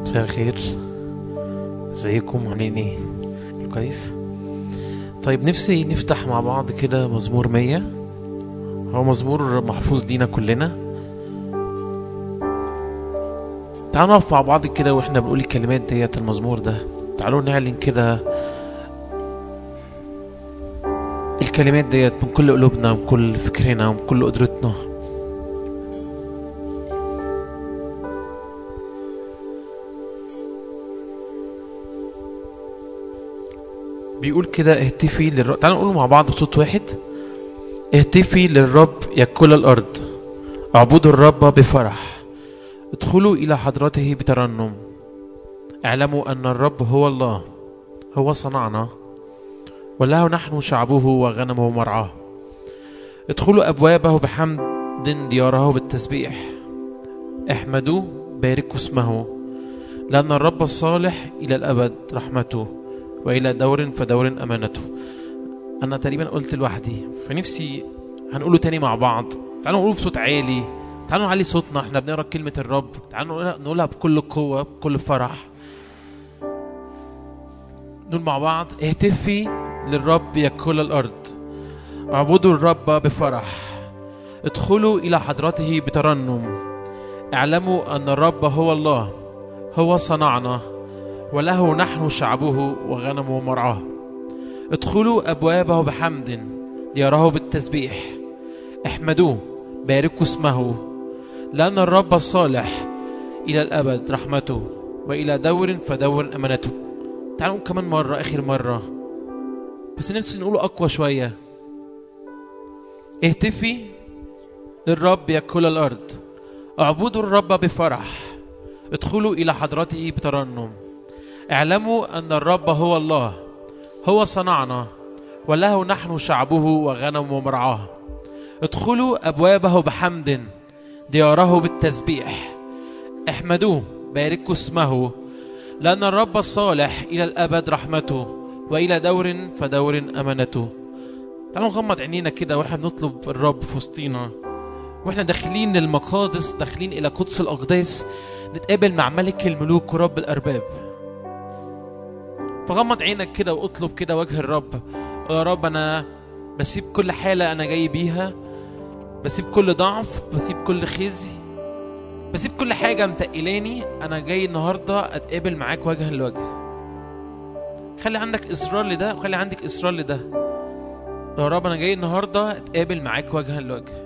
مساء الخير ازيكم عاملين ايه كله كويس طيب نفسي نفتح مع بعض كده مزمور مية هو مزمور محفوظ لينا كلنا تعالوا نقف مع بعض كده واحنا بنقول الكلمات ديت المزمور ده تعالوا نعلن كده الكلمات ديت من كل قلوبنا ومن كل فكرنا ومن كل قدرتنا بيقول كده اهتفي للرب تعالوا نقول مع بعض بصوت واحد اهتفي للرب يا كل الارض اعبدوا الرب بفرح ادخلوا الى حضرته بترنم اعلموا ان الرب هو الله هو صنعنا وله نحن شعبه وغنمه مرعاه ادخلوا ابوابه بحمد دياره بالتسبيح احمدوا باركوا اسمه لان الرب صالح الى الابد رحمته والى دور فدور امانته انا تقريبا قلت لوحدي فنفسي هنقوله تاني مع بعض تعالوا نقوله بصوت عالي تعالوا نعلي صوتنا احنا بنقرا كلمه الرب تعالوا نقولها, نقولها بكل قوه بكل فرح نقول مع بعض اهتفي للرب يا كل الارض اعبدوا الرب بفرح ادخلوا الى حضرته بترنم اعلموا ان الرب هو الله هو صنعنا وله نحن شعبه وغنمه مرعاه ادخلوا ابوابه بحمد ليراه بالتسبيح احمدوه باركوا اسمه لان الرب الصالح الى الابد رحمته والى دور فدور امانته تعالوا نقول كمان مره اخر مره بس نفسي نقوله اقوى شويه اهتفي للرب يا كل الارض اعبدوا الرب بفرح ادخلوا الى حضرته بترنم اعلموا ان الرب هو الله هو صنعنا وله نحن شعبه وغنم ومرعاه ادخلوا ابوابه بحمد دياره بالتسبيح احمدوه باركوا اسمه لان الرب الصالح الى الابد رحمته والى دور فدور امانته تعالوا نغمض عينينا كده واحنا بنطلب الرب في وسطينا واحنا داخلين للمقادس داخلين الى قدس الاقداس نتقابل مع ملك الملوك ورب الارباب فغمض عينك كده واطلب كده وجه الرب يا رب انا بسيب كل حاله انا جاي بيها بسيب كل ضعف بسيب كل خزي بسيب كل حاجه متقلاني انا جاي النهارده اتقابل معاك وجها لوجه خلي عندك اصرار لده وخلي عندك اصرار لده يا رب انا جاي النهارده اتقابل معاك وجها لوجه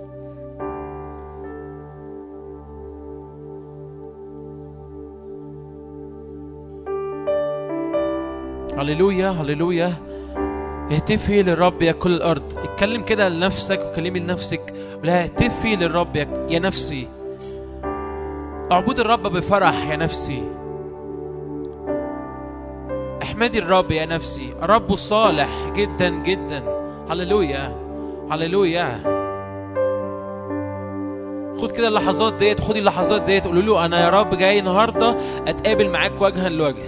هللويا هللويا اهتفي للرب يا كل الارض اتكلم كده لنفسك وكلمي لنفسك ولا اهتفي للرب يا, يا نفسي اعبد الرب بفرح يا نفسي احمدي الرب يا نفسي الرب صالح جدا جدا هللويا هللويا خد كده اللحظات ديت خدي اللحظات ديت قولوا له انا يا رب جاي النهارده اتقابل معاك وجها لوجه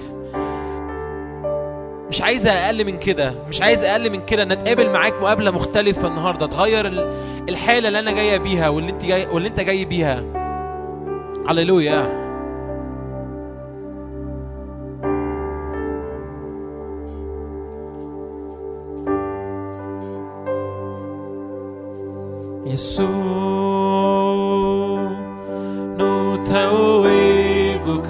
مش عايز اقل من كده مش عايز اقل من كده نتقابل معاك مقابله مختلفه النهارده تغير الحاله اللي انا جايه بيها واللي انت جاي واللي انت جاي بيها هللويا يسوع نتوجك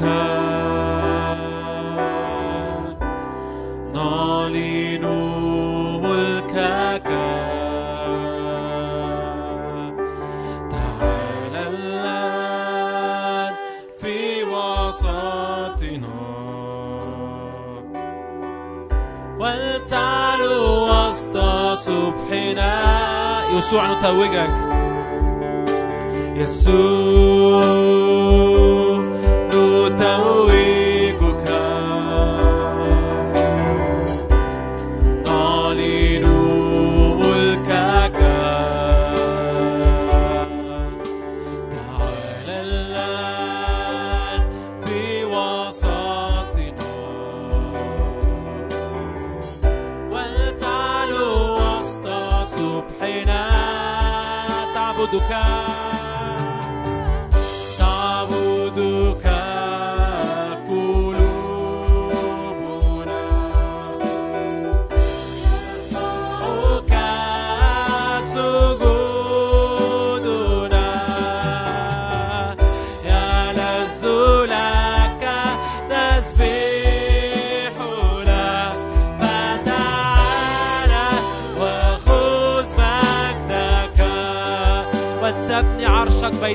نعلن ملكك تعالى الآن في وسطنا ولتعلو وسط صبحنا يسوع نتوجك يسوع نتوجك نعلن ملكك تعالى الآن في وسطنا ولتعلو وسط صبحنا تعبدك تعبدك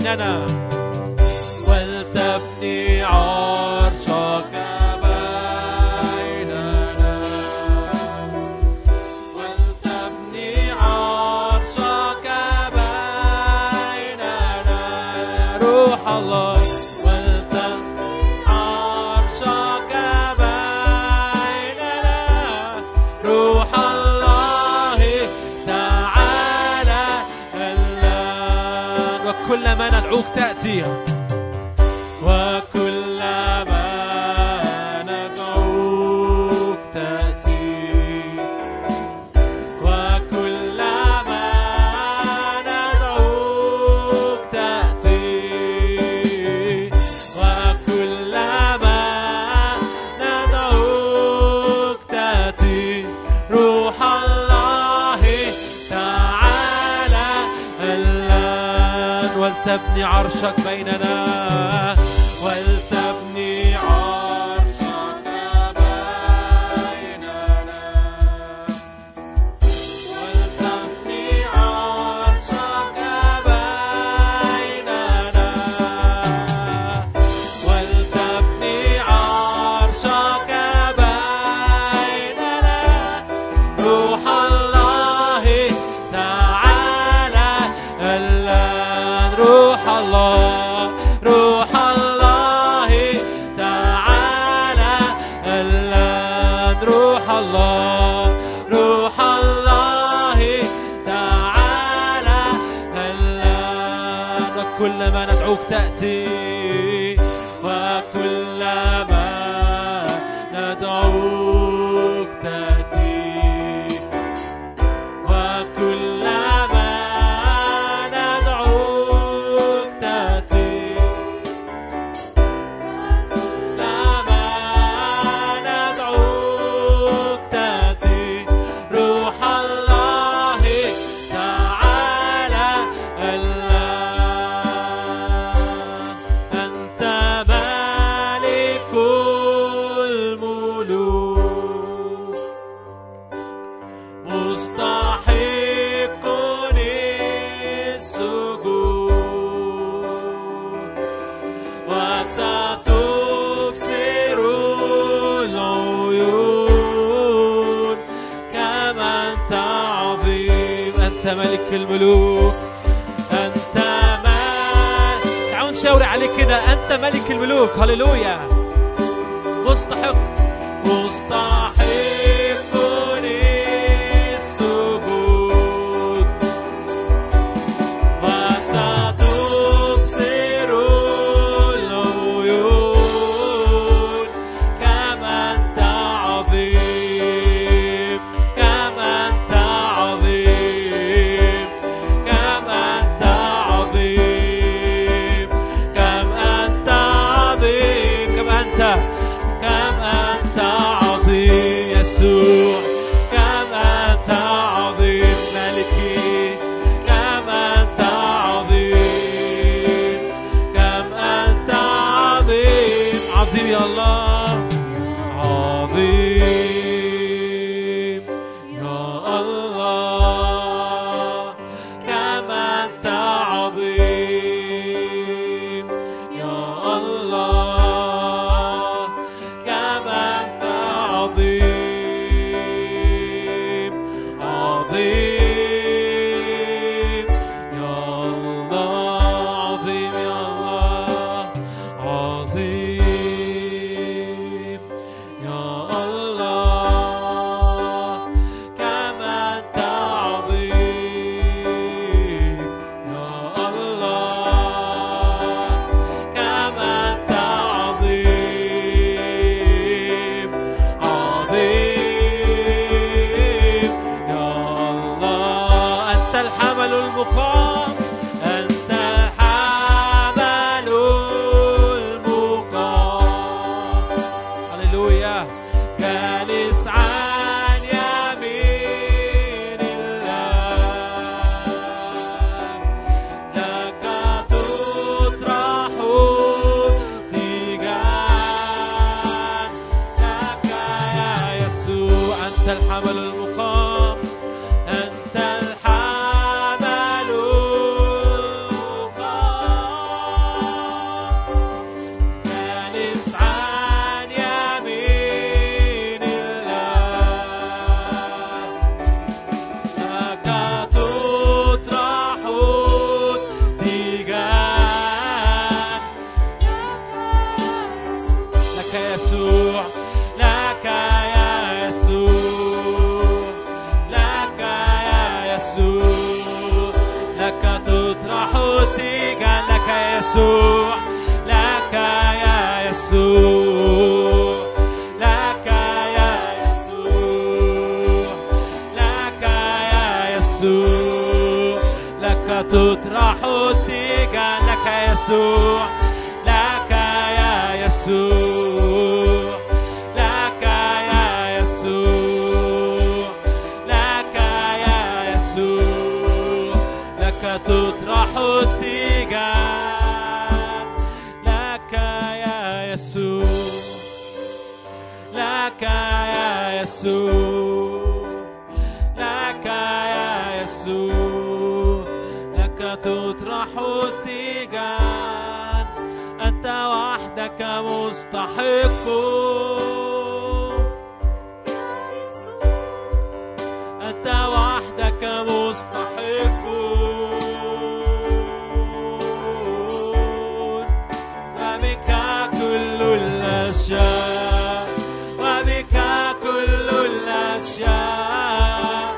بيننا ولتبني عرشك بيننا ولتبني عرشك بيننا روح الله ولتبني عرشك بيننا روح الله تعالى الآن وكلما ندعوك تأتي وكلما ندعوك تأتي وكلما ندعوك تأتي وكلما ندعوك تأتي روح الله تعالى الآن ولتبني عرشك بيننا ولتبني عرشك بيننا ولتبني عرشك بيننا ولتبني عرشك بيننا روح الله تعالى الآن روح الله روح الله تعالى الآن روح الله روح الله تعالى الآن وكلما ندعوك تأتي وكلما ندعوك تأتي وكلما ندعوك تأتي كلما ندعوك تأتي روح الله تعالى الآن أنت مالك الملوك مستحق السجود وستبصر العيون كما أنت عظيم أنت ملك الملوك أنت ملك تعالوا نشاور عليك كده أنت ملك الملوك هللويا مستحق مستحق السجود وستبصر العيون كما أنت عظيم كما أنت عظيم كما أنت عظيم كم أنت عظيم كم أنت كم أنت عظيم يسوع كم أنت عظيم ملكي كم أنت عظيم كم أنت عظيم عظيم يا الله عظيم يا الله كم أنت عظيم يا الله كم أنت عظيم عظيم يا الله عظيم يا الله عظيم يا الله يسوع لك يا يسوع لك يا يسوع لك تطرح تيجا لك يا يسوع لك يا يسوع لك يا يسوع لك يا يسوع لك تطرح تيجا لك يا يسوع لك يا يسوع لك يا يسوع لك يا يسوع لك تطرح التيجان لك يا يسوع لك يا يسوع لك يا يسوع لك تطرح التيجان أنت وحدك مستحق أنت وحدك مستحق فبك كل الأشياء وبك كل الأشياء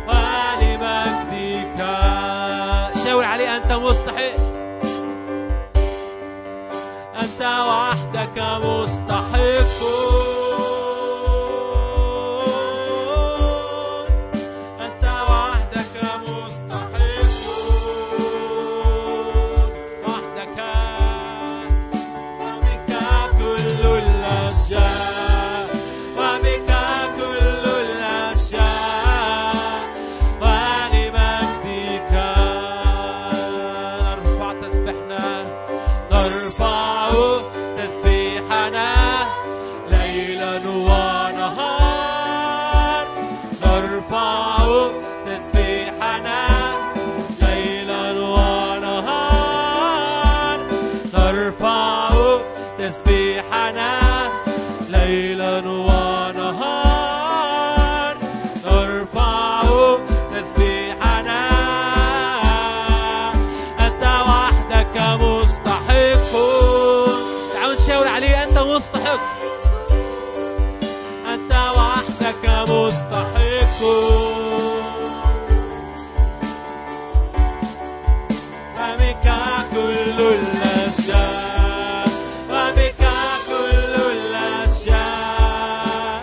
ولمجدك شاور عليه أنت مستحق أنت وحدك مستحق أنت وحدك مستحق وحدك وبك كل الأشياء وبك كل الأشياء ولمجدك نرفع تسبيحنا نرفع تسبيحنا ليلا ونهار نرفع تسبيحنا ليلا ونهار نرفع تسبيحنا ليلا ونهار نرفع تسبيحنا أنت وحدك مستحق تعالوا نشاور عليه أنت مستحق أنت وحدك مستحق فبك كل الأشياء وبك كل الأشياء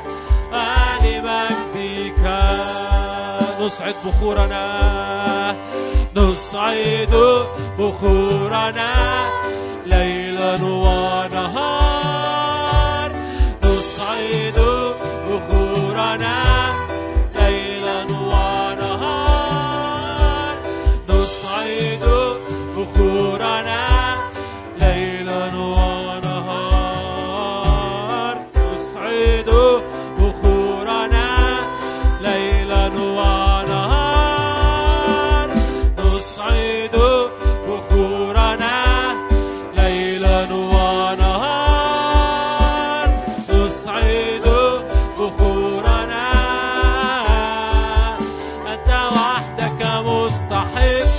ولمجدك نصعد بخورنا نصعد بخورنا ليلا ونهار نصعد بخورنا ليلا ونهار نصعد بخورنا ليلا ونهار نصعد بخورنا ليلا ونهار نصعد بخورنا ليلا ونهار نصعد بخورنا أنت وحدك مستحق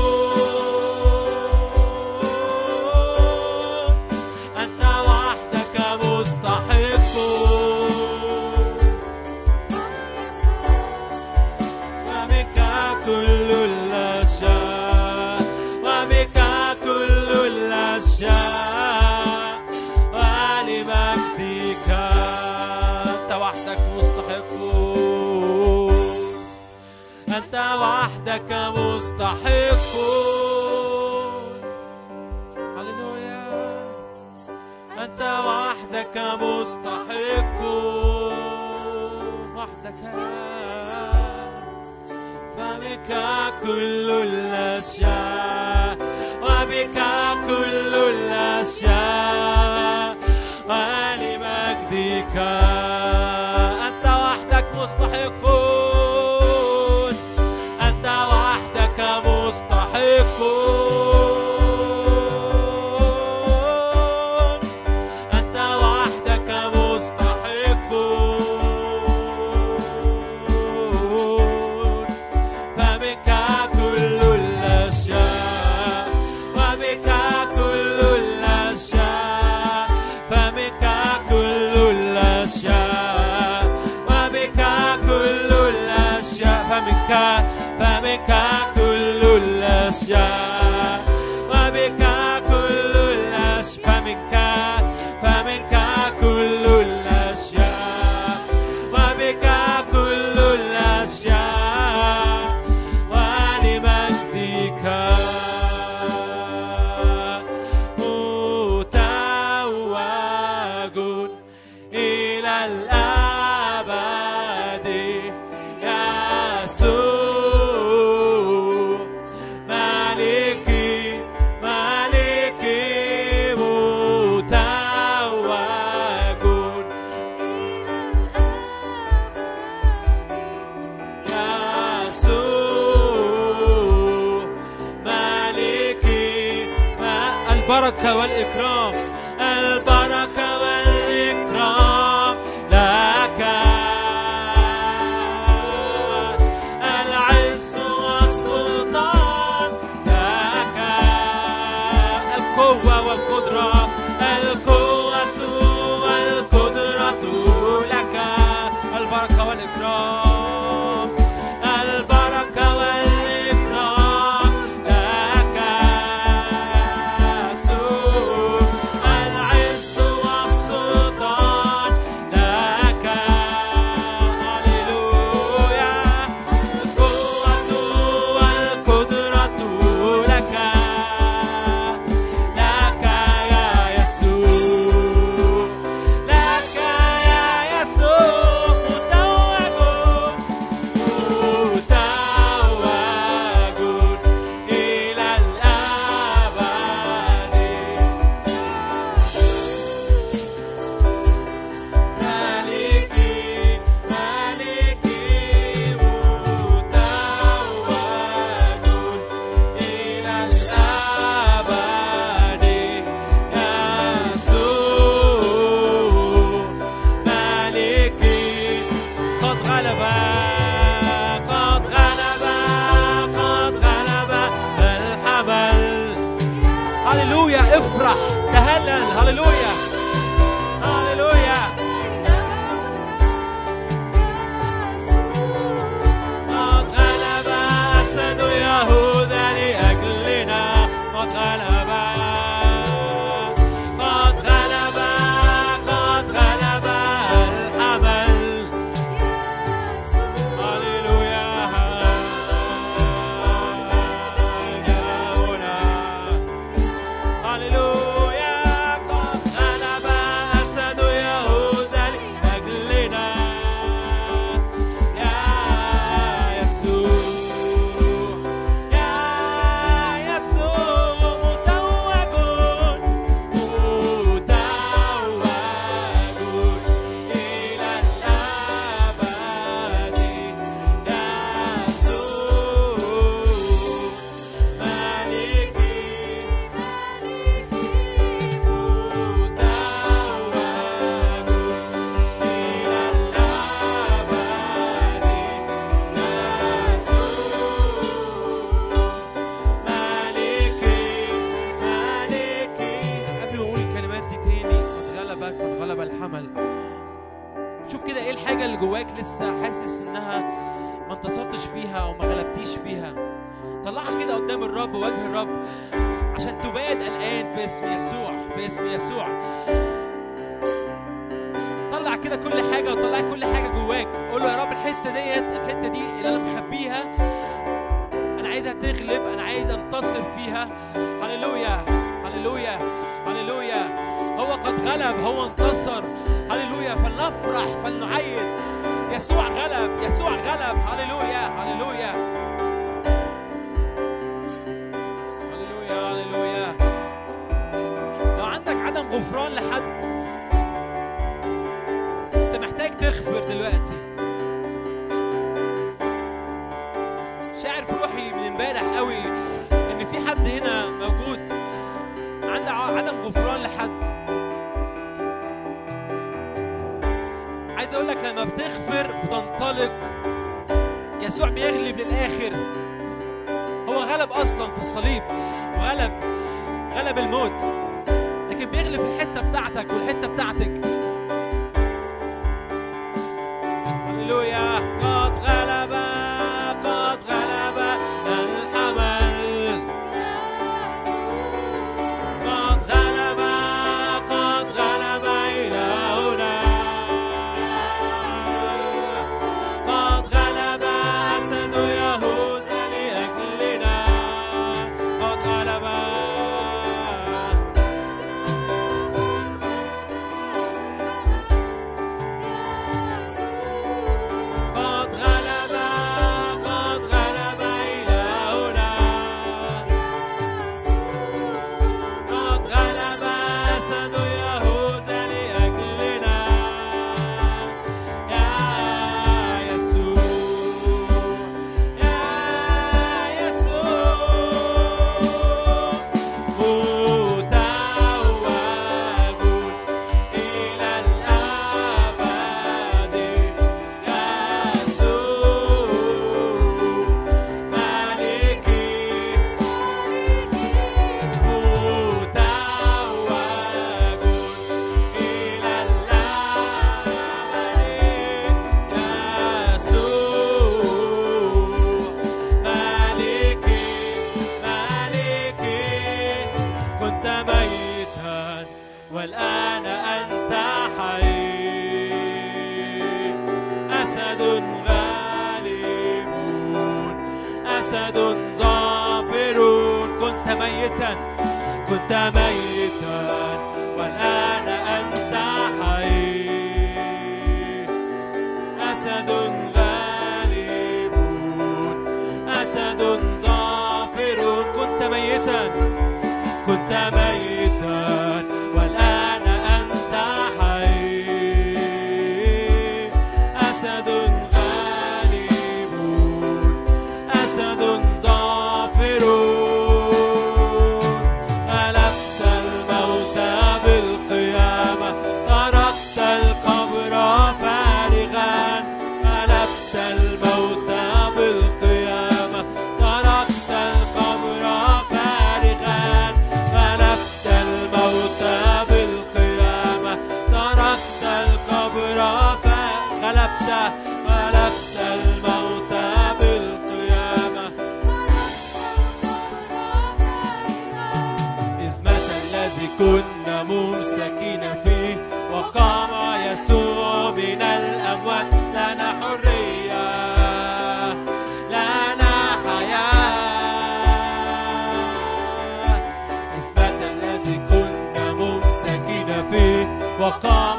أنت وحدك مستحق وبك كل الأشياء وبك كل الأشياء ولمجدك أنت وحدك مستحق أنت وحدك مستحق هللويا أنت وحدك مستحق وحدك فبك كل الأشياء وبك كل الأشياء ولمجدك أنت وحدك مستحق أنت وحدك مستحق أنت وحدك مستحق فبك كل الأشياء وبك كل الأشياء فبك كل الأبد يسوع مالكي مالكي متوج يسوع مالكي ما البركة والإكرام البركة والإكرام لك العز والسلطان لك القوة والقدرة القوة والقدرة لك البركة والإكرام البركة والإكرام لك يسوع العز والسلطان لك هللويا القوة والقدرة لك لك يا يسوع لك يا يسوع متوج متوج إلى الأبد مالكي مالكي متوج إلى الأبد يسوع مالكي قد غلب قد غلب قد غلب الحمل هللويا افرح تهلل هللويا هللويا قد غلب أسد يهوذا لأجلنا قد غلب قد غلب قد غلب الحمل هللويا إلهنا هللويا قد غلب أسد يهوذا لأجلنا يا يسوع يا يسوع متوج متوج إلى الأبد يسوع مالكي قبل ما اقول الكلمات دي تاني قد غلبك قد غلب الحمل شوف كده ايه الحاجة اللي جواك لسه حاسس انها ما انتصرتش فيها او ما غلبتيش فيها طلعها كده قدام الرب وجه الرب عشان تباد الآن باسم يسوع باسم يسوع طلع كده كل حاجة وطلع كل حاجة جواك قول له يا رب الحتة ديت الحتة دي اللي أنا مخبيها أنا عايزها تغلب أنا عايز أنتصر فيها هللويا هللويا هللويا هو قد غلب هو انتصر هللويا فلنفرح فلنعيد يسوع غلب يسوع غلب هللويا هللويا هللويا هللويا لو عندك عدم غفران لحد انت محتاج تغفر دلوقتي شاعر في روحي من امبارح قوي ان في حد هنا موجود عنده ع- عدم غفران لحد عايز اقول لك لما بتغفر بتنطلق يسوع بيغلب للاخر هو غلب اصلا في الصليب وغلب غلب الموت لكن بيغلب في الحته بتاعتك والحته بتاعتك هللويا قد غلب قد غلب الحمل قد غلب قد غلب إلهنا قد غلب أسد يهوذا لأجلنا قد غلب كنت ميتا والآن أنت حي أسد غالب أسد ظافر كنت ميتا كنت ميتا والآن أنت حي أسد غالب أسد ظافر غلبت الموت بالقيامة تركت القبر فارغا غلبت الموت بالقيامة تركت القبر فارغا غلبت الموت بالقيامة تركت القبر ف- غلبت غلبت الموت بالقيامة إزمة الذي كنا ممسكين فيه وقام يسوع من الأموات لنا حرية لنا حياة إزمة الذي كنا ممسكين فيه وقام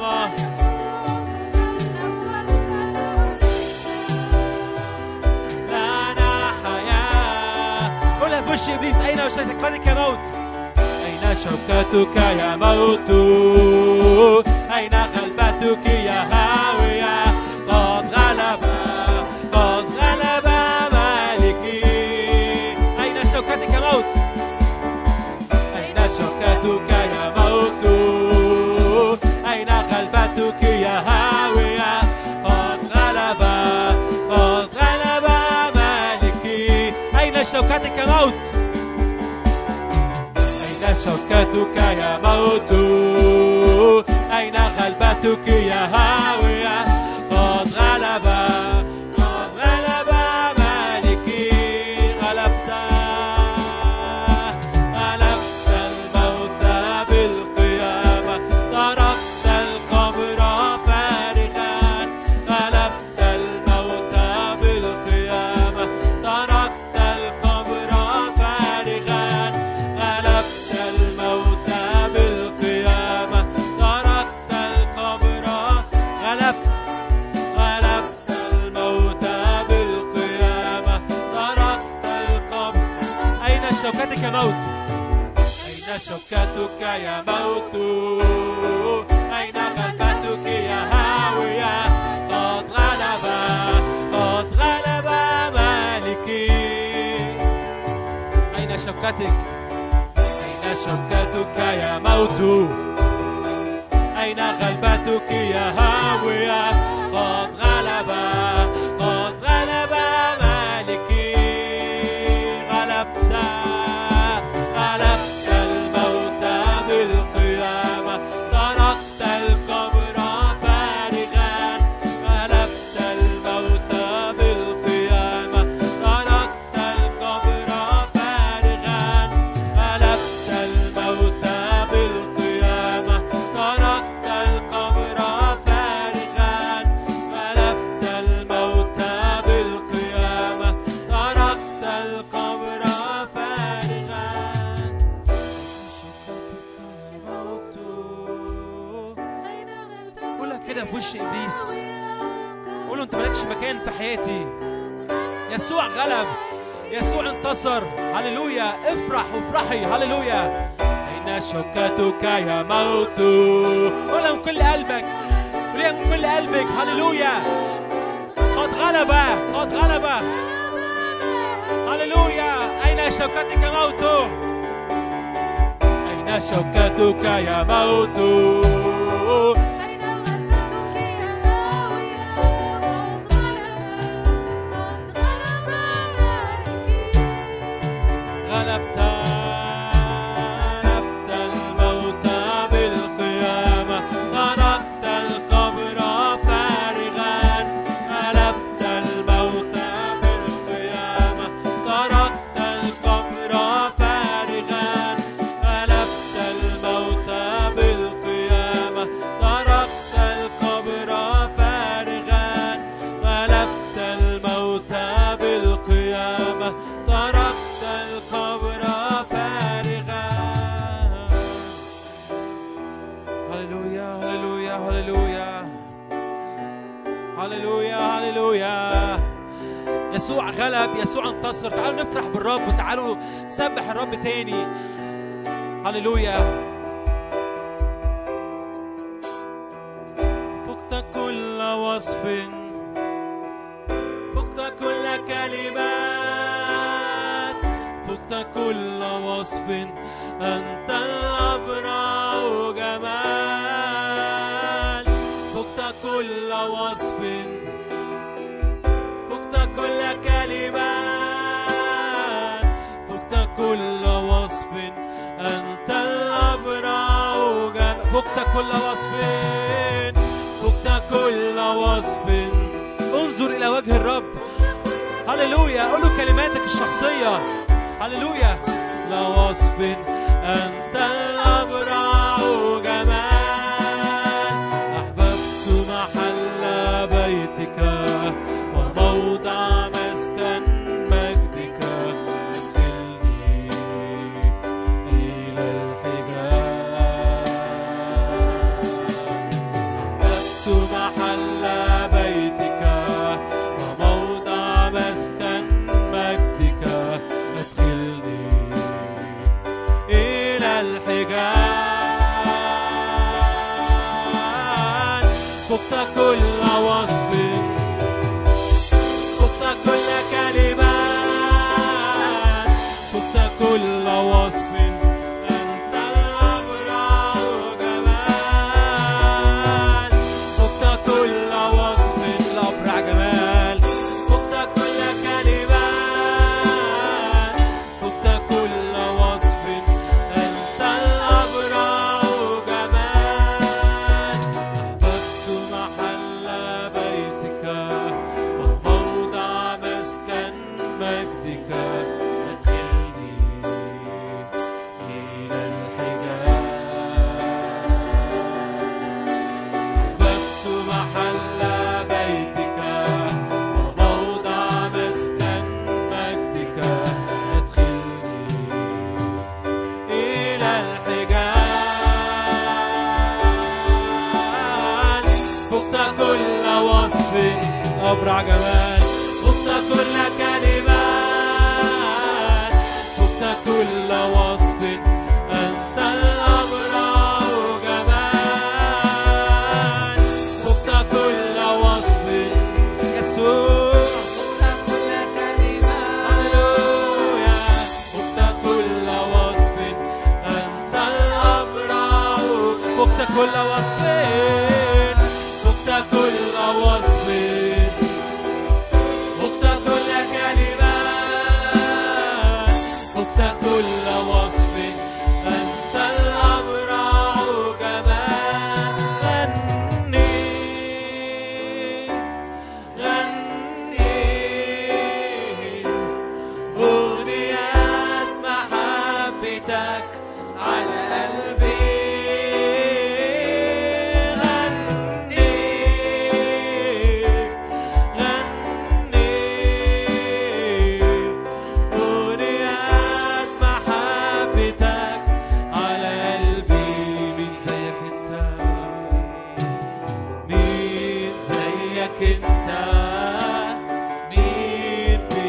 لنا حياة قولها في وش إبليس أين شوكتك يا موت أين شوكتك يا موت أين غلبتك يا هاوية قد غلب قد غلب مالكي أين شوكتك يا موت أين شوكتك يا موت أين غلبتك يا هاوية قد غلب قد غلب مالكي أين شوكتك يا موت أين شوكتك يا موت أين غلبتك يا هاوية قد غلب قد غلب مالكي غلبت غلبت الموت بالقيامة تركت القبر فارغا غلبت الموت بالقيامة تركت القبر فارغا غلبت الموت بالقيامة تركت القبر غلبت غلبت الموت بالقيامة تركت القبر أين شوكتك يا موت أين شوكتك يا موت أين غلبتك يا هاوية قد غلب قد غلب مالكي أين شوكتك أين شوكتك يا موت أين غلبتك يا هاوية قد غلب قد غلب مالكي غلبت غلبت الموت بالقيامة تركت القبر فارغا غلبت الموت بالقيامة تركت القبر فارغا غلبت الموت بالقيامة تركت القبر فارغا غلبت الموت بالقيامة تركت القبر فارغا قولها كده في وش ابليس قول له انت مالكش مكان في حياتي يسوع غلب يسوع انتصر هللويا افرح وافرحي هللويا اين شوكتك يا موت قولها من كل قلبك قولها من كل قلبك هللويا قد غلب قد غلب هللويا اين شوكتك يا موت أين شوكتك يا موت غلبت غلبت الموت بالقيامة تركت القبر فارغا غلبت الموت بالقيامة تركت القبر فارغا غلبت الموت بالقيامة هللويا هللويا هللويا هللويا يسوع غلب يسوع انتصر تعالوا نفرح بالرب تعالوا نسبح الرب تاني هللويا فقت كل وصف فقت كل كلمات فقت كل وصف أنت الأبرع جمال فقت كل وصف فقت كل كلمات فقت كل وصف أنت الأبرع جمال فقت كل وصف فقت كل وصف انظر إلى وجه الرب هللويا قول له كلماتك الشخصية هللويا لا وصف أنت الأبرع جمال أحببت محل بيتك وموضع مسكن مجدك أدخلني إلى الحجاب أحببت محل بيتك وموضع مسكن مجدك أدخلني إلى الحجاب فقت كل وصف فقت كل كلمات فقت كل وصف أنت الأبرع جمال فقت كل وصف الأبرع جمال فقت كل كلمات فقت كل وصف أنت الأبرع جمال أحببت محل بيتك وموضع مسكن مجدك أدخلني إلى الحجاب أحببت محل بيتك وموضع مسكن مجدك أدخلني إلى الحجاب فقت كل وصف أبرع جمال فقت كل كلمات فقت كل وصف أنت الأبرع جمال فقت كل وصف يسوع هللويا فقت كل وصف أنت الأبرع فقت كل وصف فقت كل وصف فقت كل كلمات فقت كل وصف أنت الأبرع جمال غني غني أغنيات محبتك على قلبي غني غني أغنيات محبتك على قلبي مين زيك انت مين زيك انت مين في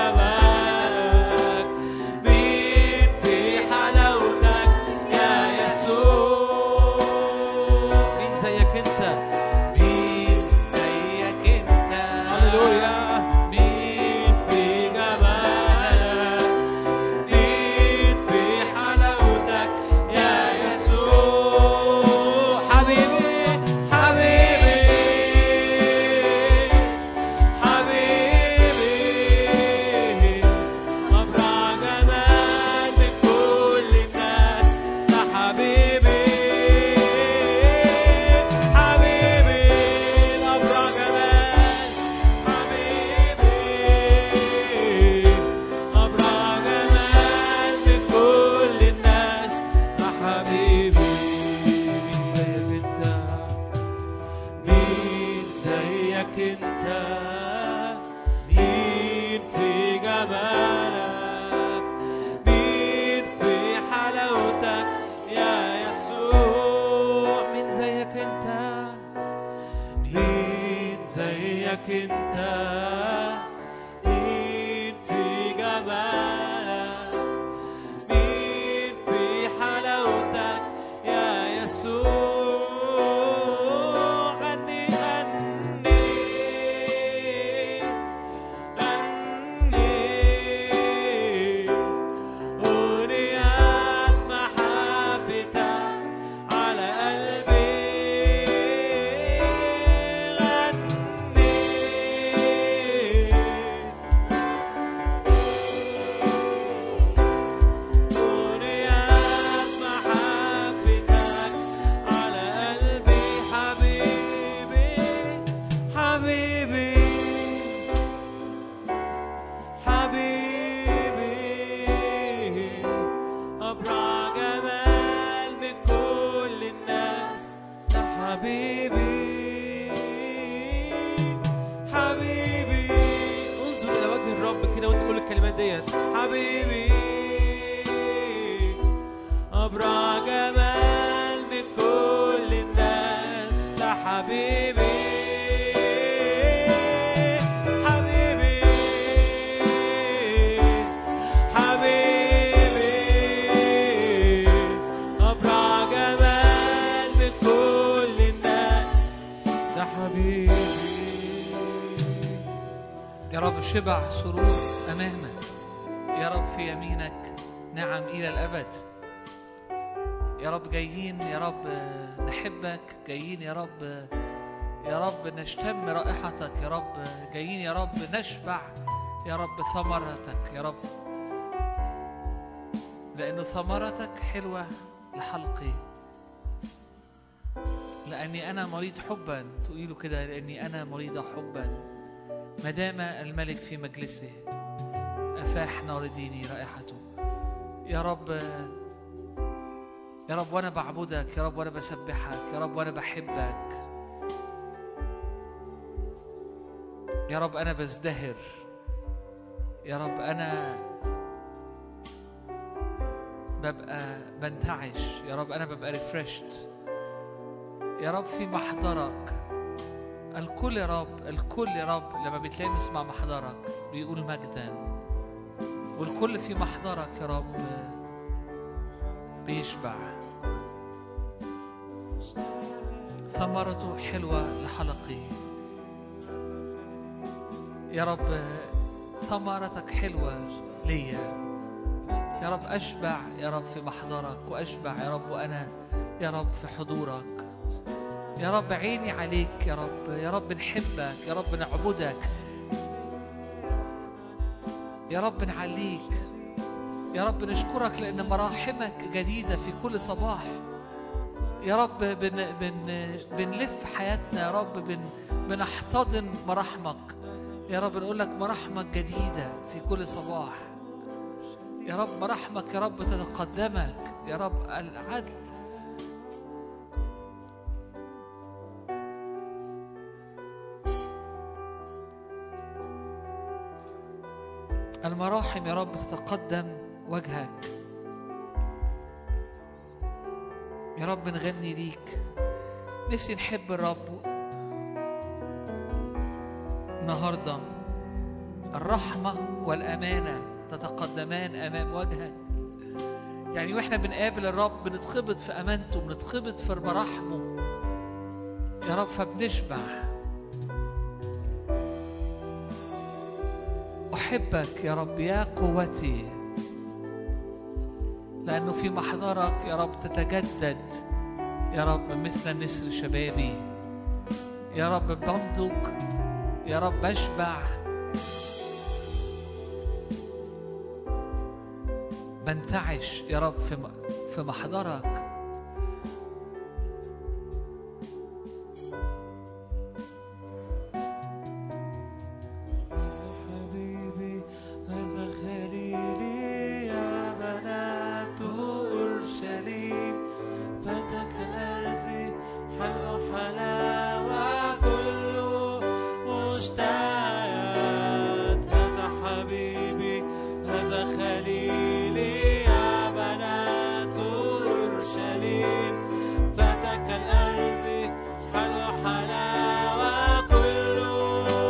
جمالك مين في حلاوتك يا يسوع مين زيك انت مين زيك انت هللويا مين في جمالك مين في حلاوتك يا يسوع حبيبي حبيبي حبيبي أبرع جمال من كل الناس ده حبيبي حبيبي أبرع جمال حبيبي أبرع جمال من كل الناس ده حبيبي مين زيك انت مين زيك انت مين في جمالك مين في حلاوتك يا يسوع مين زيك انت زيك انت مين في جمالك مين في حلاوتك يا يسوع غني غني غني أغنيات محبتك على قلبي غني أغنيات محبتك على قلبي حبيبي حبيبي حبيبي أبرع جمال من كل الناس ده حبيبي حبيبي انظر إلى وجه الرب كده وأنت تقول الكلمات ديت حبيبي أبرع جمال من كل الناس ده حبيبي حبيبي حبيبي أبرع جمال من كل الناس ده حبيبي يا رب شبع سرور أمامك يا رب في يمينك نعم إلى الأبد يا رب جايين يا رب آه، نحبك جايين يا رب آه، يا رب نشتم رائحتك يا رب آه، جايين يا رب نشبع يا رب ثمرتك يا رب لأنه ثمرتك حلوة لحلقي لأني أنا مريض حبا تقولي له كده لأني أنا مريضة حبا ما دام الملك في مجلسه أفاح نار ديني رائحته يا رب يا رب وأنا بعبدك يا رب وأنا بسبحك يا رب وأنا بحبك يا رب أنا بزدهر يا رب أنا ببقى بنتعش يا رب أنا ببقى ريفرشت يا رب في محضرك الكل يا رب الكل يا رب لما بيتلامس مع محضرك بيقول مجدا والكل في محضرك يا رب بيشبع ثمرته حلوة لحلقي يا رب ثمرتك حلوة ليا يا رب أشبع يا رب في محضرك وأشبع يا رب وأنا يا رب في حضورك يا رب عيني عليك يا رب يا رب نحبك يا رب نعبدك يا رب نعليك يا رب نشكرك لأن مراحمك جديدة في كل صباح يا رب بن بن بنلف حياتنا يا رب بن بنحتضن مراحمك يا رب نقول لك مراحمك جديدة في كل صباح يا رب مراحمك يا رب تتقدمك يا رب العدل المراحم يا رب تتقدم وجهك يا رب نغني ليك نفسي نحب الرب النهارده الرحمة والأمانة تتقدمان أمام وجهك يعني واحنا بنقابل الرب بنتخبط في أمانته بنتخبط في مراحمه يا رب فبنشبع أحبك يا رب يا قوتي لأنه في محضرك يا رب تتجدد يا رب مثل نسر شبابي يا رب بنضج يا رب بشبع بنتعش يا رب في في محضرك حبيبي هذا خليلي يا بنات أورشليم فتك الأرز حلو حلاوة كله مشتهيات هذا حبيبي هذا خليلي يا بنات أورشليم فتك الأرز حلو حلاوة كله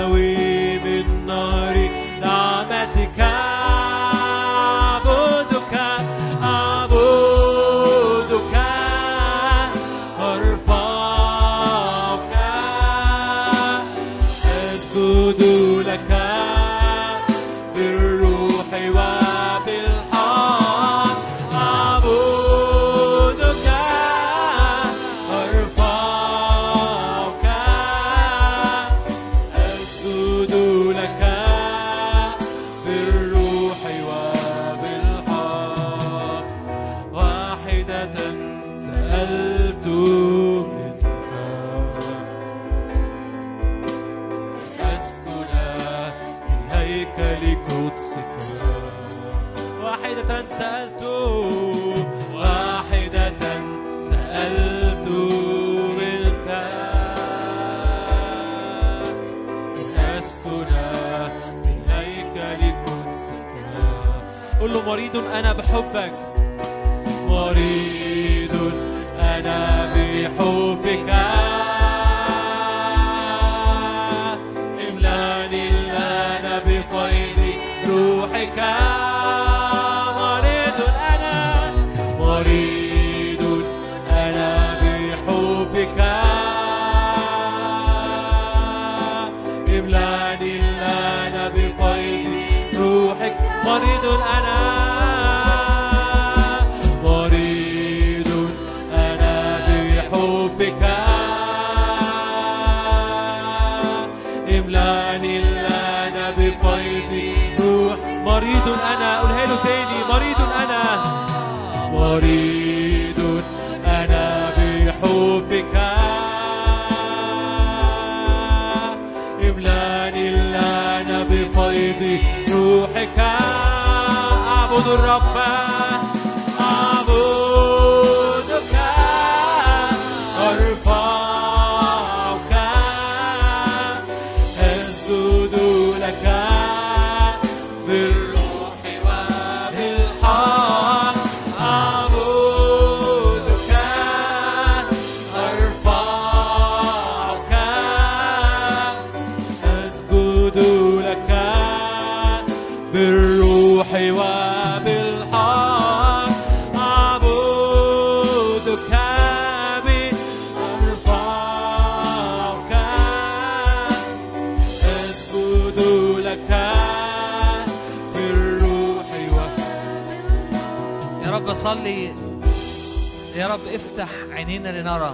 يستوي من نار نعمتك أعبدك أعبدك أرفعك أسجد لك بالروح وبالحق أعبدك أرفعك أسجد لك بالروح وبالحق واحدة سألت منك أسكن في هيكل قدسك واحدة سألت واحدة سألت منك أسكن في هيكل قدسك قل له مريض أنا بحبك مريض أنا بحبك املاني الآن بفيض روحك مريض أنا مريض أنا بحبك املاني الآن بفيض روحك مريض أنا مريض أنا بحبك املاني الآن بفيض روح مريض أنا قولها له تاني مريض أنا مريض أنا بحبك املاني الآن بفيض روحك أعبد الرب أعبدك أرفعك أسجد لك بالروح وبالحق أعبدك أرفعك أسجد لك بالروح وبالحق أعبدك بأرفعك أسجد لك بالروح وبالحق يا رب صلي يا رب افتح عينينا لنرى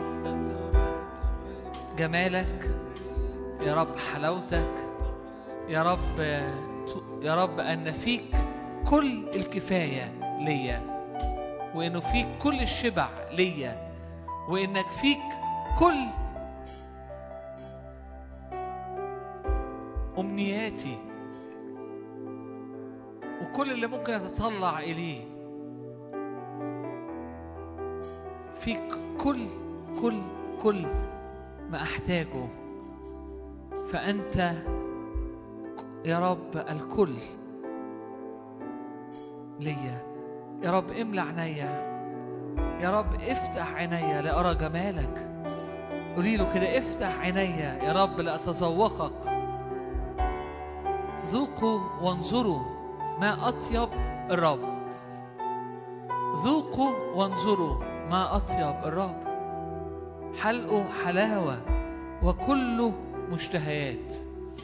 جمالك يا رب حلاوتك يا رب يا رب ان فيك كل الكفايه ليا وانه فيك كل الشبع ليا وانك فيك كل امنياتي وكل اللي ممكن اتطلع اليه فيك كل كل كل ما احتاجه فانت يا رب الكل ليا يا رب املى عينيا يا رب افتح عينيا لارى جمالك قولي له كده افتح عينيا يا رب لاتذوقك ذوقوا وانظروا ما اطيب الرب ذوقوا وانظروا ما اطيب الرب حلقه حلاوه وكله مشتهيات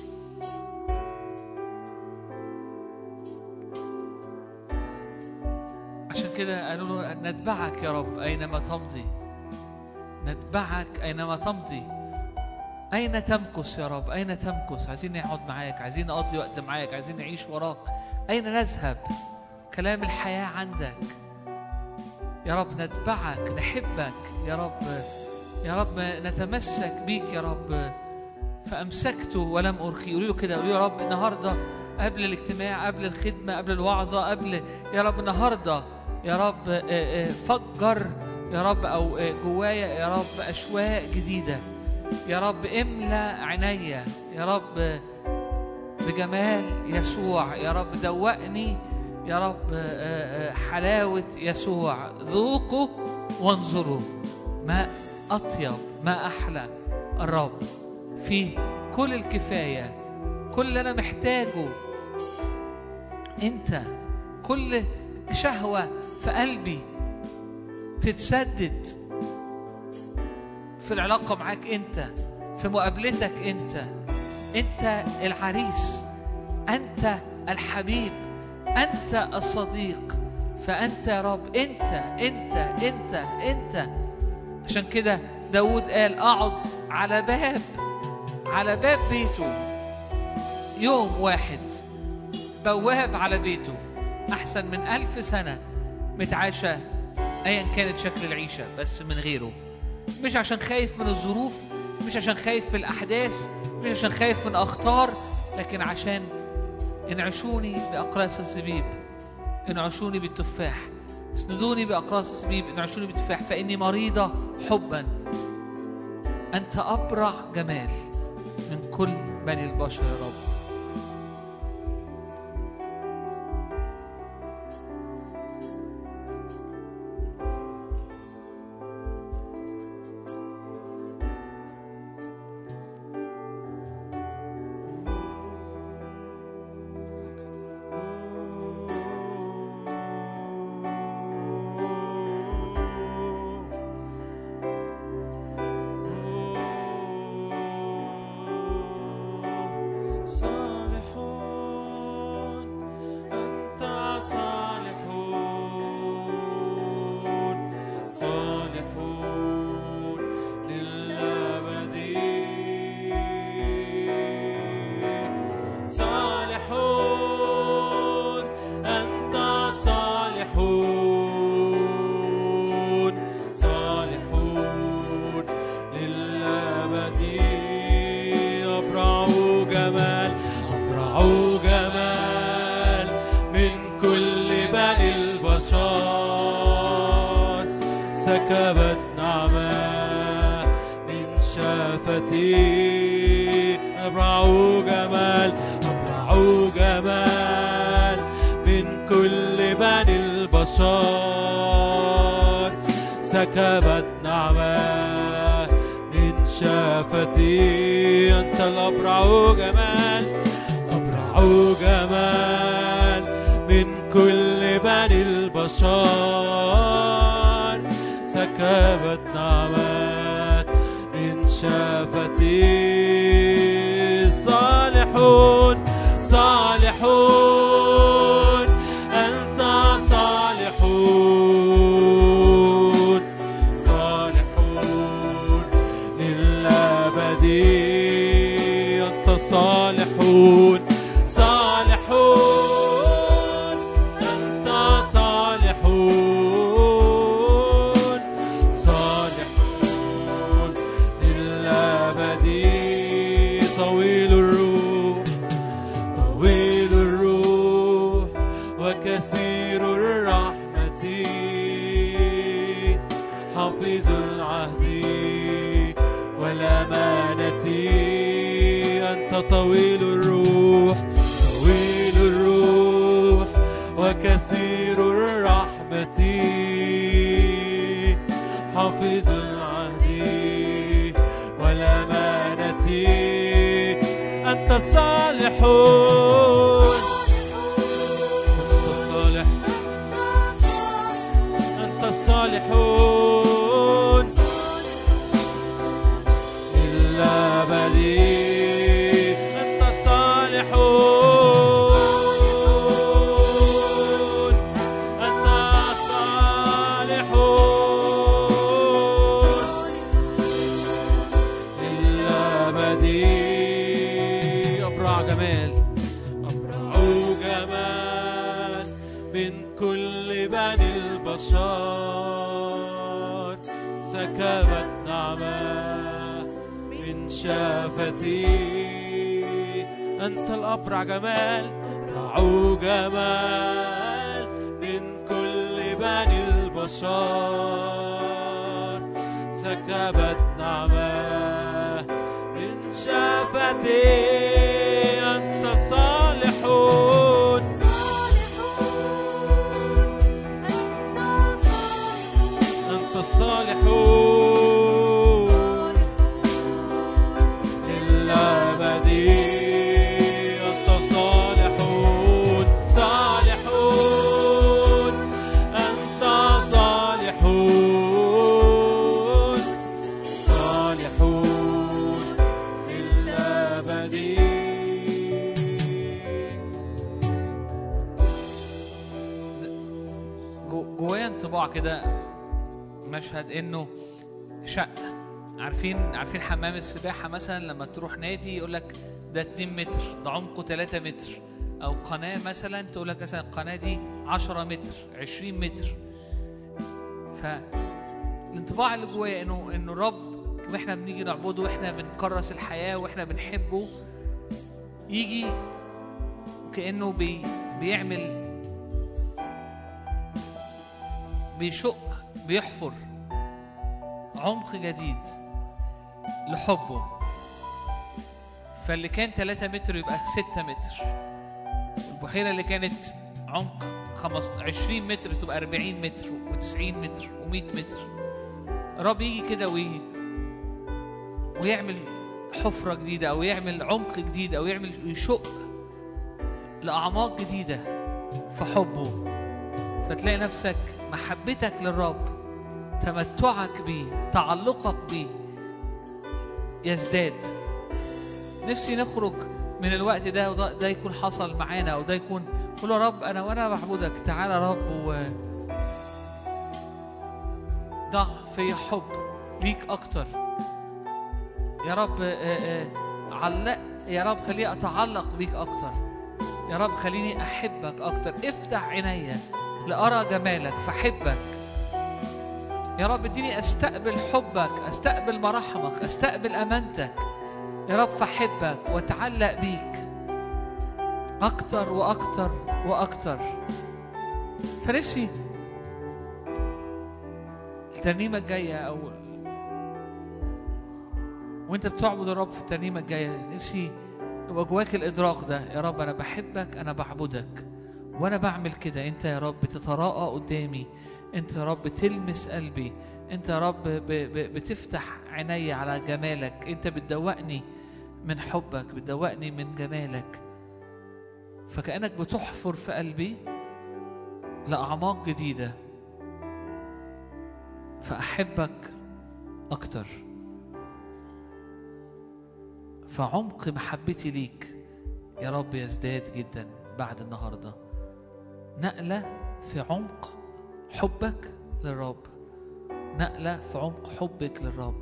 عشان كده قالوا له نتبعك يا رب أينما تمضي نتبعك أينما تمضي أين تمكث يا رب أين تمكث عايزين نقعد معاك عايزين نقضي وقت معاك عايزين نعيش وراك أين نذهب كلام الحياة عندك يا رب نتبعك نحبك يا رب يا رب نتمسك بيك يا رب فأمسكته ولم أرخي قولوا له كده قولوا له يا رب النهارده قبل الاجتماع قبل الخدمة قبل الوعظة قبل يا رب النهارده يا رب آه، آه، فجر يا رب أو آه، جوايا يا رب أشواق جديدة يا رب املى عينيا يا رب بجمال يسوع يا رب دوقني يا رب آه، آه، حلاوة يسوع ذوقوا وانظروا ما أطيب ما أحلى الرب فيه كل الكفاية كل اللي أنا محتاجه أنت كل شهوة في قلبي تتسدد في العلاقة معاك أنت في مقابلتك أنت أنت العريس أنت الحبيب أنت الصديق فأنت يا رب أنت أنت أنت أنت عشان كده داود قال أقعد على باب على باب بيته يوم واحد بواب على بيته أحسن من ألف سنة متعاشة أيا كانت شكل العيشة بس من غيره مش عشان خايف من الظروف مش عشان خايف من الأحداث مش عشان خايف من أخطار لكن عشان انعشوني بأقراص الزبيب انعشوني بالتفاح اسندوني بأقراص الزبيب انعشوني بالتفاح فإني مريضة حبا أنت أبرع جمال من كل بني البشر يا رب صالحون أنت صالحون صالحون للأبد صالحون أنت صالحون صالحون للأبد أبرع جمال أبرع جمال من كل بني البشر سكبت نعمة من شفتي أبرع جمال أبرع جمال من كل بني البشر سكبت نعمة من شفتي أنت الأبرع جمال أبرع جمال من كل بني البشر سكبت نعمات من شفتي صالحون صالحون أنت صالحون صالحون للأبد أنت صالحون صالحون أنت صالحون صالحون للأبد طويل الروح طويل الروح وكثير الرحمة حافظ العهد والأمانة أنت طويل الروح طويل الروح وكثير الرحمة حافظ العهد والأمانة أنت صالحون أنت صالح أنت صالحون للأبد أنت صالحون أنت صالحون للأبد أبرع جمال أبرع جمال من كل بني البشر سكبت نعمة من شفتي أنت الأبرع جمال أبرع جمال من كل بني البشر سكبت نعمة من شفتي أنت صالحون أنت الصالحون للأبد انطباع كده مشهد انه شقه عارفين عارفين حمام السباحه مثلا لما تروح نادي يقول لك ده 2 متر ده عمقه 3 متر او قناه مثلا تقول لك مثلا القناه دي 10 متر 20 متر فالانطباع اللي جوايا انه انه الرب واحنا بنيجي نعبده واحنا بنكرس الحياه واحنا بنحبه يجي كانه بي بيعمل بيشق بيحفر عمق جديد لحبه فاللي كان 3 متر يبقى 6 متر البحيرة اللي كانت عمق 15 20 متر تبقى 40 متر و90 متر و100 متر الرب يجي كده وي ويعمل حفرة جديدة أو يعمل عمق جديد أو يعمل يشق لأعماق جديدة في حبه فتلاقي نفسك محبتك للرب تمتعك بيه تعلقك بيه يزداد نفسي نخرج من الوقت ده وده ده يكون حصل معانا او ده يكون قول يا رب انا وانا بعبدك تعالى يا رب و ضع في حب ليك اكتر يا رب آه، آه، علق يا رب خليني اتعلق بيك اكتر يا رب خليني احبك اكتر افتح عينيا لارى جمالك فاحبك يا رب اديني استقبل حبك استقبل مراحمك استقبل امانتك يا رب فاحبك واتعلق بيك اكتر واكتر واكتر فنفسي الترنيمه الجايه او وانت بتعبد الرب في الترنيمه الجايه نفسي يبقى جواك الادراك ده يا رب انا بحبك انا بعبدك وانا بعمل كده انت يا رب تتراءى قدامي انت يا رب تلمس قلبي انت يا رب ب- ب- بتفتح عيني على جمالك انت بتدوقني من حبك بتدوقني من جمالك فكأنك بتحفر في قلبي لأعماق جديدة فأحبك أكتر فعمق محبتي ليك يا رب يزداد جدا بعد النهارده نقلة في عمق حبك للرب نقلة في عمق حبك للرب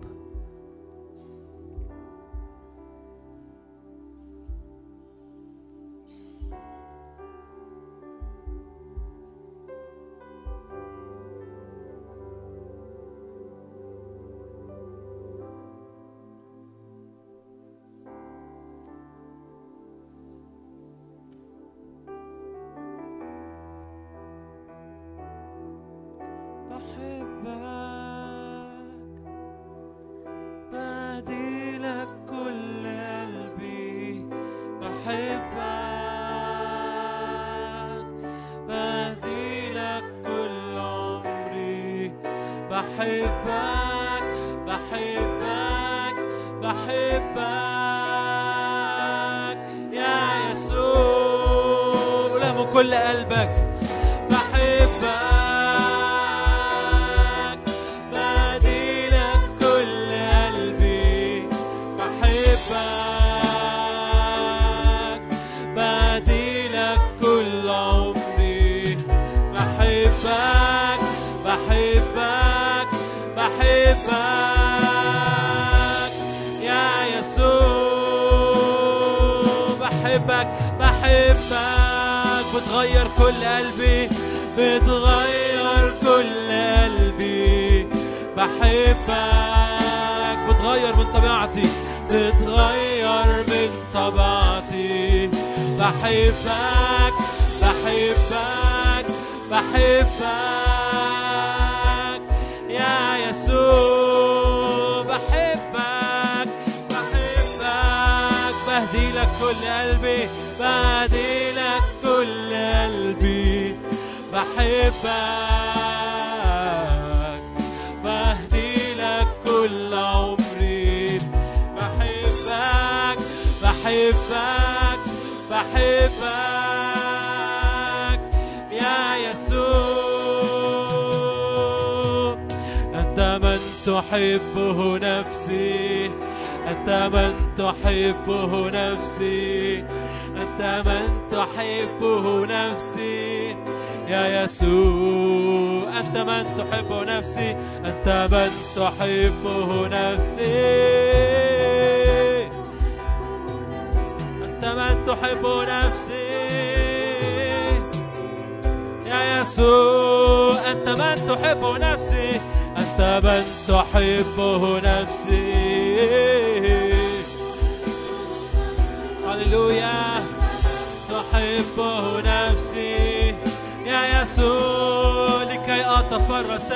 بحبك بديلك كل قلبي بحبك بديلك كل عمري بحبك بحبك بحبك يا يسوع قولها من كل قلبك بحبك بديلك كل قلبي بحبك بديلك كل عمري بحبك بحبك بحبك يا يسوع بحبك بحبك بتغير كل قلبي بتغير كل قلبي بحبك بتغير من طبيعتي بتغير من طبيعتي بحبك بحبك بحبك يا يسوع بحبك بحبك بهديلك كل قلبي بهديلك كل قلبي بحبك بهديلك كل عمري بحبك بحبك بحبك يا يسوع أنت من تحبه نفسي أنت من تحبه نفسي أنت من تحبه نفسي يا يسوع أنت من تحب نفسي أنت من تحبه نفسي أنت من تحب نفسي يا يسوع أنت من تحب نفسي أنت من تحبه نفسي هللويا تحبه نفسي يا يسوع لكي أتفرس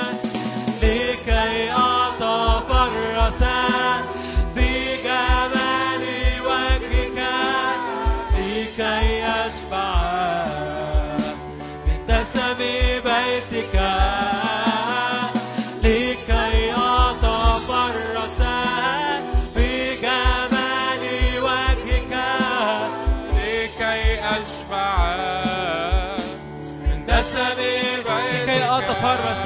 لكي أتفرس في جمال وجهك لكي أشبع من دسم بيتك لكي أتفرس في جمال وجهك لكي أشبع من دسم بيتك لكي أتفرس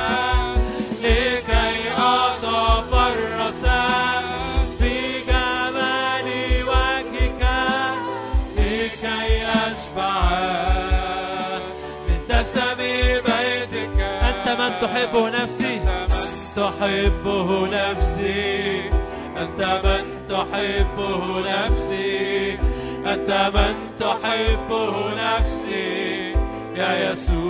لكي أتفرس في جمال وجهك لكي أشبع من دسم بيتك أنت من تحب نفسي تحبه نفسي أنت من تحبه نفسي أنت من تحبه نفسي يا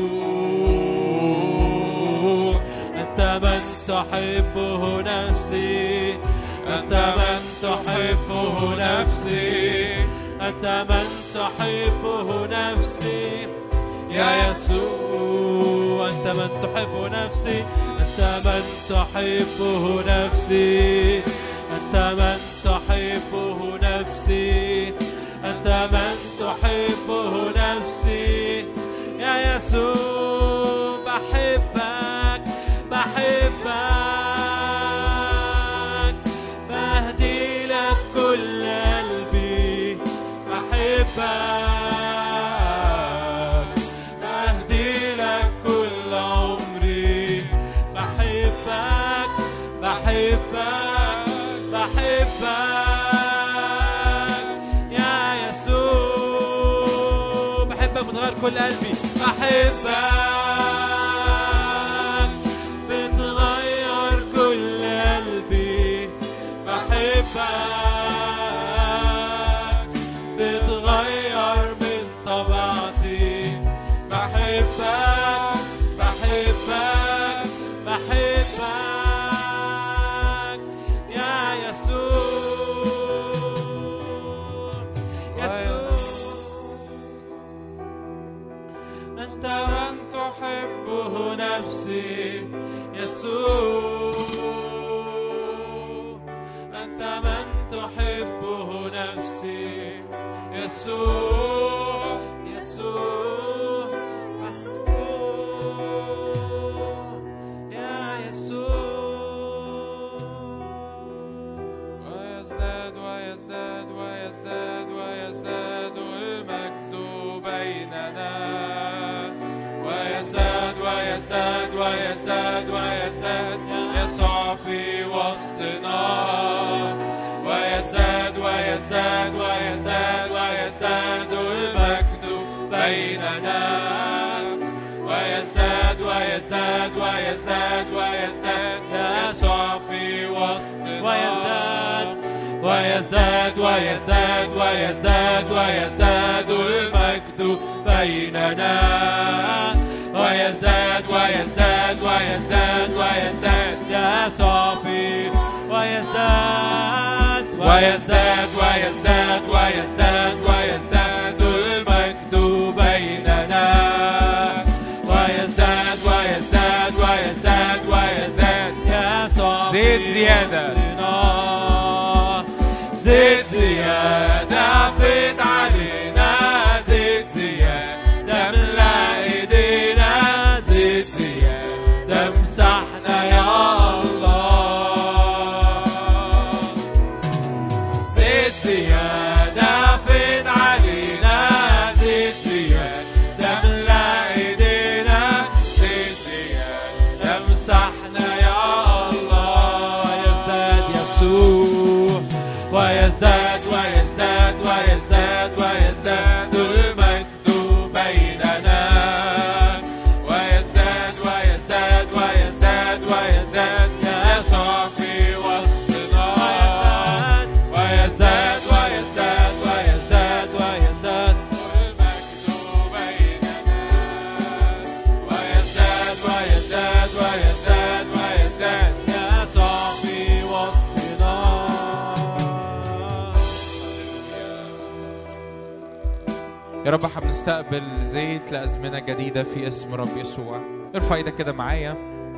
يسوع أنت من تحبه نفسي أنت من تحبه نفسي أنت من تحبه نفسي يا يسوع أنت من تحب نفسي أنت من تحبه نفسي أنت من تحبه نفسي أنت من تحبه نفسي يا يسوع بحبك بحبك بهدي لك كل قلبي بحبك بهدي لك كل عمري بحبك بحبك بحبك يا يسوع بحبك بتغير كل قلبي بحبك بتغير كل قلبي بحبك بتغير من طبيعتي بحبك بحبك بحبك يا يسوع يسوع أنت من تحبه نفسي يسوع أنت من تحبه نفسي يسوع يسوع يسوع يا يسوع ويزداد ويزداد ويزداد ويزداد المجد بيننا ويزداد ويزداد ويزداد ويزداد يسوع في وسطنا ويزداد ويزداد ويزداد ويزداد المجد بيننا ويزداد ويزداد ويزداد ويزداد يسوع في وسطنا ويزداد ويزداد ويزداد ويزداد ويزداد المجد بيننا ويزداد ويزداد ويزداد ويزداد يسوع في ويزداد ويزداد ويزداد ويزداد ويزداد المجد بيننا ويزداد ويزداد ويزداد ويزداد يسوع زيد زيادة. زيت زيادة فيت علينا زيت زيادة ملا ايدينا زيت زيادة مسحنا يا الله زيت زيادة فيت علينا زيت زيادة ملا ايدينا زيت زيادة مسحنا يا الله يزداد يسوع ويزداد ويزداد ويزداد ويزداد المجد بيننا يا رب احنا بنستقبل زيت لأزمنة جديدة في اسم رب يسوع ارفع ايدك كده معايا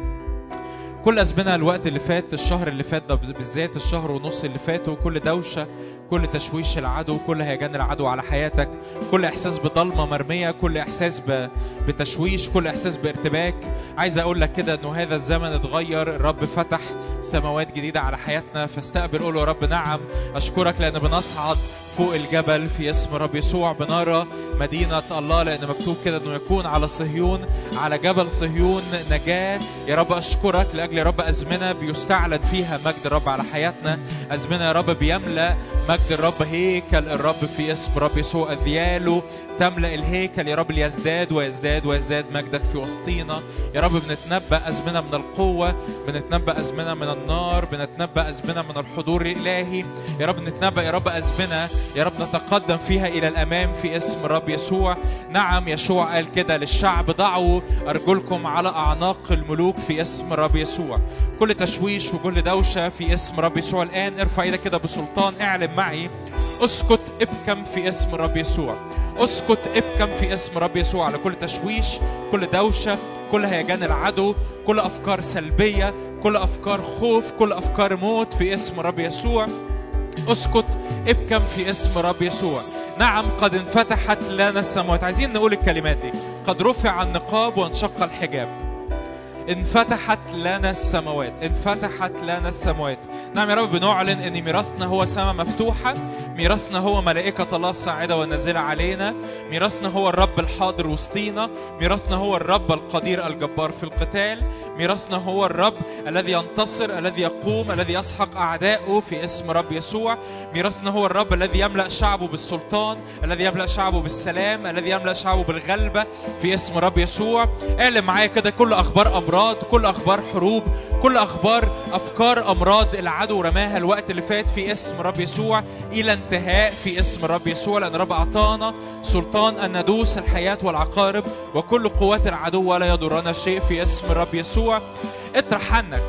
كل أزمنة الوقت اللي فات الشهر اللي فات ده بالذات الشهر ونص اللي فاتوا كل دوشة كل تشويش العدو كل هيجان العدو على حياتك كل إحساس بضلمة مرمية كل إحساس ب... بتشويش كل إحساس بارتباك عايز أقول لك كده إنه هذا الزمن اتغير الرب فتح سماوات جديدة على حياتنا فاستقبل قول له يا رب نعم أشكرك لأن بنصعد فوق الجبل في اسم رب يسوع بنرى مدينة الله لأن مكتوب كده أنه يكون على صهيون على جبل صهيون نجاة يا رب أشكرك لأجل يا رب أزمنة بيستعلن فيها مجد الرب على حياتنا أزمنة يا رب بيملأ مجد الرب هيكل الرب في اسم رب يسوع أذياله تملأ الهيكل يا رب ليزداد ويزداد ويزداد مجدك في وسطينا يا رب بنتنبأ أزمنة من القوة بنتنبأ أزمنة من النار بنتنبأ أزمنة من الحضور الإلهي يا رب نتنبأ يا رب أزمنة يا رب نتقدم فيها إلى الأمام في اسم رب يسوع نعم يشوع قال كده للشعب ضعوا أرجلكم على أعناق الملوك في اسم رب يسوع كل تشويش وكل دوشة في اسم رب يسوع الآن ارفع ايدك كده بسلطان اعلن معي اسكت ابكم في اسم رب يسوع اسكت ابكم في اسم رب يسوع على كل تشويش كل دوشة كل هيجان العدو كل أفكار سلبية كل أفكار خوف كل أفكار موت في اسم رب يسوع اسكت ابكم في اسم رب يسوع نعم قد انفتحت لنا السماوات عايزين نقول الكلمات دي قد رفع النقاب وانشق الحجاب انفتحت لنا السماوات انفتحت لنا السماوات نعم يا رب بنعلن ان ميراثنا هو سماء مفتوحة ميراثنا هو ملائكة الله الصاعدة والنازلة علينا ميراثنا هو الرب الحاضر وسطينا ميراثنا هو الرب القدير الجبار في القتال ميراثنا هو الرب الذي ينتصر الذي يقوم الذي يسحق أعدائه في اسم رب يسوع ميراثنا هو الرب الذي يملأ شعبه بالسلطان الذي يملأ شعبه بالسلام الذي يملأ شعبه بالغلبة في اسم رب يسوع اعلم معايا كده كل أخبار أمراض كل أخبار حروب كل أخبار أفكار أمراض العدو رماها الوقت اللي فات في اسم رب يسوع إلى انتهاء في اسم رب يسوع لأن رب أعطانا سلطان أن ندوس الحياة والعقارب وكل قوات العدو ولا يضرنا شيء في اسم رب يسوع اطرح عنك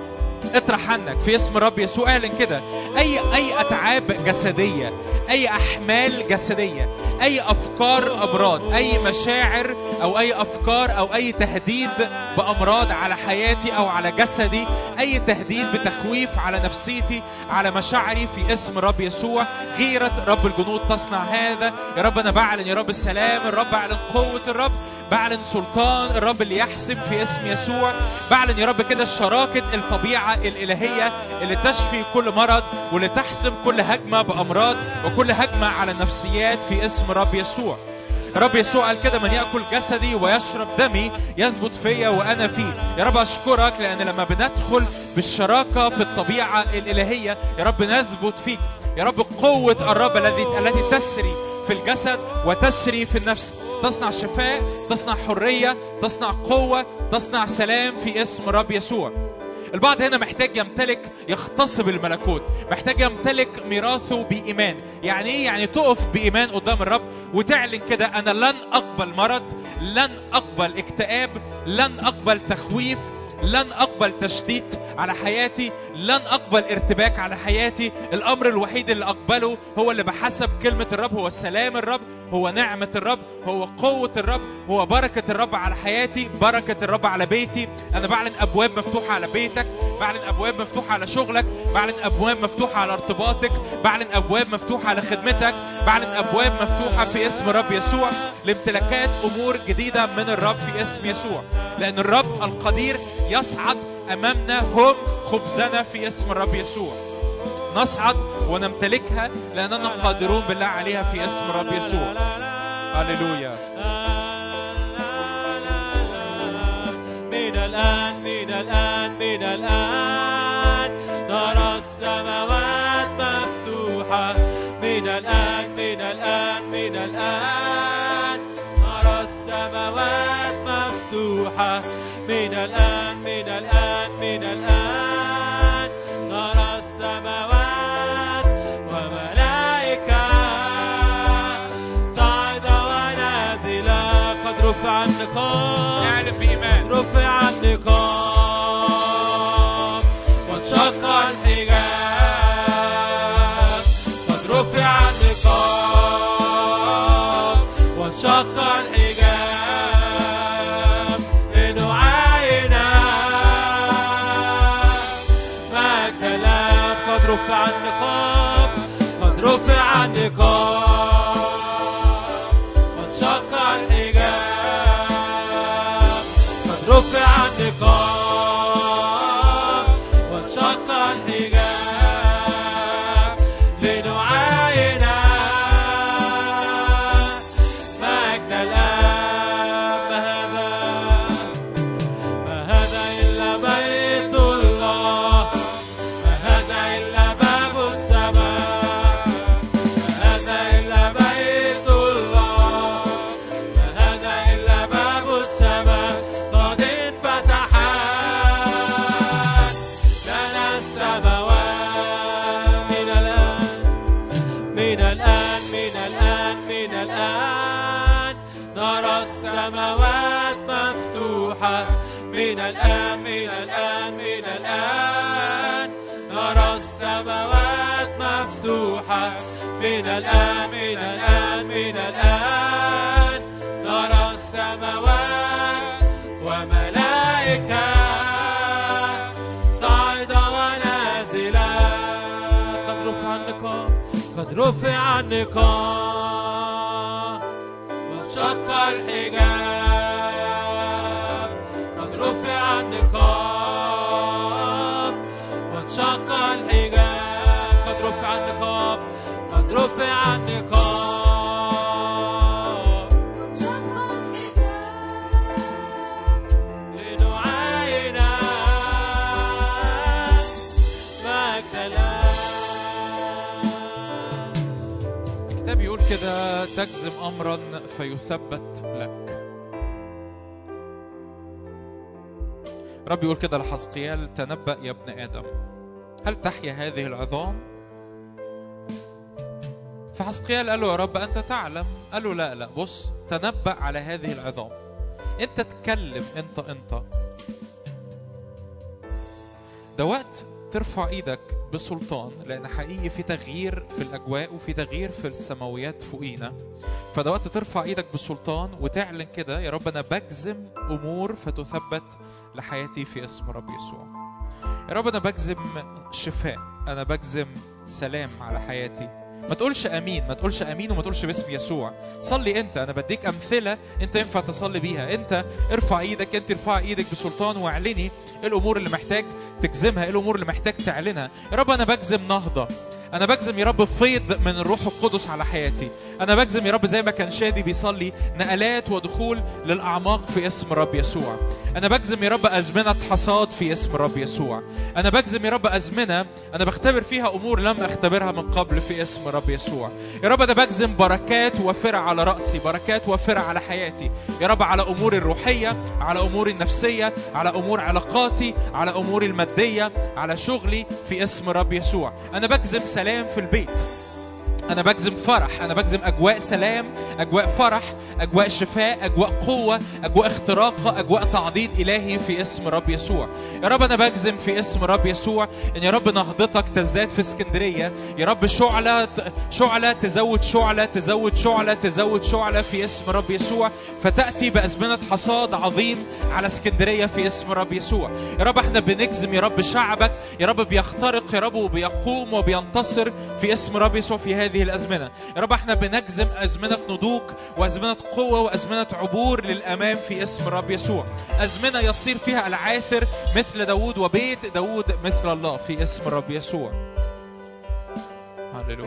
اطرح عنك في اسم رب يسوع اعلن كده اي اي اتعاب جسديه اي احمال جسديه اي افكار امراض اي مشاعر او اي افكار او اي تهديد بامراض على حياتي او على جسدي اي تهديد بتخويف على نفسيتي على مشاعري في اسم رب يسوع غيره رب الجنود تصنع هذا يا رب انا بعلن يا رب السلام الرب اعلن قوه الرب بعلن سلطان الرب اللي يحسم في اسم يسوع بعلن يا رب كده شراكة الطبيعة الإلهية اللي تشفي كل مرض واللي تحسم كل هجمة بأمراض وكل هجمة على النفسيات في اسم رب يسوع رب يسوع قال كده من ياكل جسدي ويشرب دمي يثبت فيا وانا فيه يا رب اشكرك لان لما بندخل بالشراكه في الطبيعه الالهيه يا رب نثبت فيك يا رب قوه الرب الذي التي تسري في الجسد وتسري في النفس تصنع شفاء تصنع حريه تصنع قوه تصنع سلام في اسم رب يسوع البعض هنا محتاج يمتلك يغتصب الملكوت محتاج يمتلك ميراثه بإيمان يعني إيه يعني تقف بإيمان قدام الرب وتعلن كده أنا لن أقبل مرض لن أقبل اكتئاب لن أقبل تخويف لن أقبل تشتيت على حياتي لن أقبل ارتباك على حياتي الأمر الوحيد اللي أقبله هو اللي بحسب كلمة الرب هو سلام الرب هو نعمة الرب هو قوة الرب هو بركة الرب على حياتي بركة الرب على بيتي أنا بعلن أبواب مفتوحة على بيتك بعلن أبواب مفتوحة على شغلك بعلن أبواب مفتوحة على ارتباطك بعلن أبواب مفتوحة على خدمتك بعلن أبواب مفتوحة في اسم رب يسوع لامتلاكات أمور جديدة من الرب في اسم يسوع لأن الرب القدير يصعد أمامنا هم خبزنا في اسم الرب يسوع نصعد ونمتلكها لأننا قادرون بالله عليها في اسم الرب يسوع هللويا من الآن من الآن من الآن نرى السماوات مفتوحة من الآن من الآن من الآن نرى السماوات مفتوحة من الآن من الآن من الآن نرى السماوات وملائكة صاعدة ونازلة قد رفع النقاب اعلن بإيمان رفع النقاب وانشق الحجاب قد رفع النقاب الآن نرى السماوات مفتوحة من الآن من الآن من الآن نرى السماوات مفتوحة من الآن من الآن من الآن نرى السماوات وملائكة صاعدة ونازلة قد رفع النقاب قد رفع النقاب وانشق الحجاب قد رفع النقاب وانشق الحجاب قد رفع النقاب قد رفع النقاب لنعاين مجد الله الكتاب يقول كده تجزم امرا فيثبت لك رب يقول كده لحزقيال تنبأ يا ابن آدم هل تحيا هذه العظام؟ فحزقيال قال له يا رب أنت تعلم قال له لا لا بص تنبأ على هذه العظام أنت تكلم أنت أنت ده وقت ترفع ايدك بسلطان لان حقيقي في تغيير في الاجواء وفي تغيير في السماويات فوقينا فده وقت ترفع ايدك بسلطان وتعلن كده يا رب انا بجزم امور فتثبت لحياتي في اسم رب يسوع يا رب انا بجزم شفاء انا بجزم سلام على حياتي ما تقولش امين ما تقولش امين وما تقولش باسم يسوع صلي انت انا بديك امثله انت ينفع تصلي بيها انت ارفع ايدك انت ارفع ايدك بسلطان واعلني ايه الامور اللي محتاج تجزمها ايه الامور اللي محتاج تعلنها يا رب انا بجزم نهضه انا بجزم يا رب فيض من الروح القدس على حياتي انا بجزم يا رب زي ما كان شادي بيصلي نقلات ودخول للاعماق في اسم رب يسوع انا بجزم يا رب ازمنه حصاد في اسم رب يسوع انا بجزم يا رب ازمنه انا بختبر فيها امور لم اختبرها من قبل في اسم رب يسوع يا رب انا بجزم بركات وافره على راسي بركات وافره على حياتي يا رب على اموري الروحيه على اموري النفسيه على امور علاقاتي على اموري الماديه على شغلي في اسم رب يسوع انا بجزم سلام في البيت أنا بجزم فرح، أنا بجزم أجواء سلام، أجواء فرح، أجواء شفاء، أجواء قوة، أجواء اختراق، أجواء تعضيد إلهي في اسم رب يسوع. يا رب أنا بجزم في اسم رب يسوع إن يا رب نهضتك تزداد في اسكندرية، يا رب شعلة شعلة تزود شعلة تزود شعلة تزود شعلة في اسم رب يسوع، فتأتي بأزمنة حصاد عظيم على اسكندرية في اسم رب يسوع. يا رب احنا بنجزم يا رب شعبك، يا رب بيخترق يا رب وبيقوم وبينتصر في اسم رب يسوع في هذه الازمنه يا رب احنا بنجزم ازمنه نضوج وازمنه قوه وازمنه عبور للامام في اسم الرب يسوع ازمنه يصير فيها العاثر مثل داود وبيت داود مثل الله في اسم الرب يسوع هللويا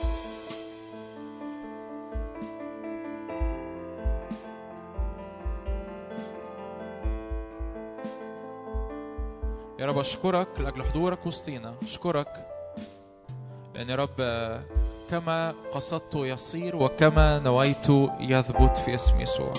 يا رب اشكرك لاجل حضورك وسطينا اشكرك لان يا رب كما قصدت يصير وكما نويت يثبت في اسم يسوع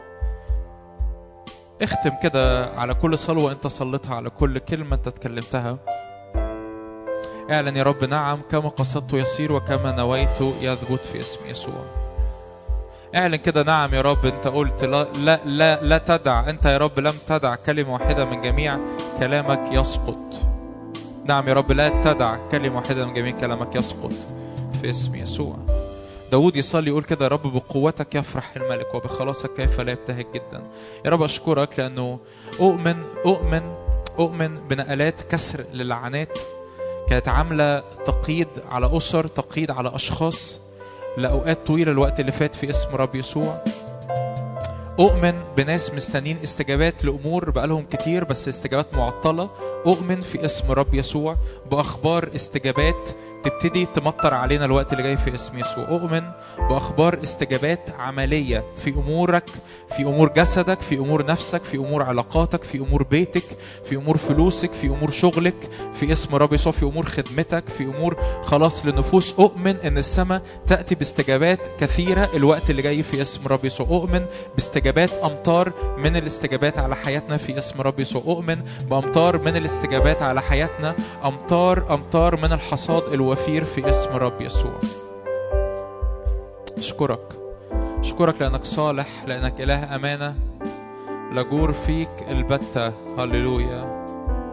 اختم كده على كل صلوة انت صليتها على كل كلمة انت اتكلمتها اعلن يا رب نعم كما قصدت يصير وكما نويت يثبت في اسم يسوع اعلن كده نعم يا رب انت قلت لا لا لا, لا تدع انت يا رب لم تدع كلمة واحدة من جميع كلامك يسقط نعم يا رب لا تدع كلمة واحدة من جميع كلامك يسقط في اسم يسوع داود يصلي يقول كده يا رب بقوتك يفرح الملك وبخلاصك كيف لا يبتهج جدا يا رب أشكرك لأنه أؤمن أؤمن أؤمن بنقلات كسر للعنات كانت عاملة تقييد على أسر تقييد على أشخاص لأوقات طويلة الوقت اللي فات في اسم رب يسوع أؤمن بناس مستنين استجابات لأمور بقالهم كتير بس استجابات معطلة أؤمن في اسم رب يسوع بأخبار استجابات تبتدي تمطر علينا الوقت اللي جاي في اسم يسوع أؤمن بأخبار استجابات عملية في أمورك في أمور جسدك في أمور نفسك في أمور علاقاتك في أمور بيتك في أمور فلوسك في أمور شغلك في اسم رب يسوع في أمور خدمتك في أمور خلاص للنفوس أؤمن أن السماء تأتي باستجابات كثيرة الوقت اللي جاي في اسم رب يسوع أؤمن باستجابات أمطار من الاستجابات على حياتنا في اسم رب يسوع أؤمن بأمطار من الاستجابات على حياتنا أمطار أمطار من الحصاد الوفير في اسم رب يسوع أشكرك أشكرك لأنك صالح لأنك إله أمانة لجور فيك البتة هللويا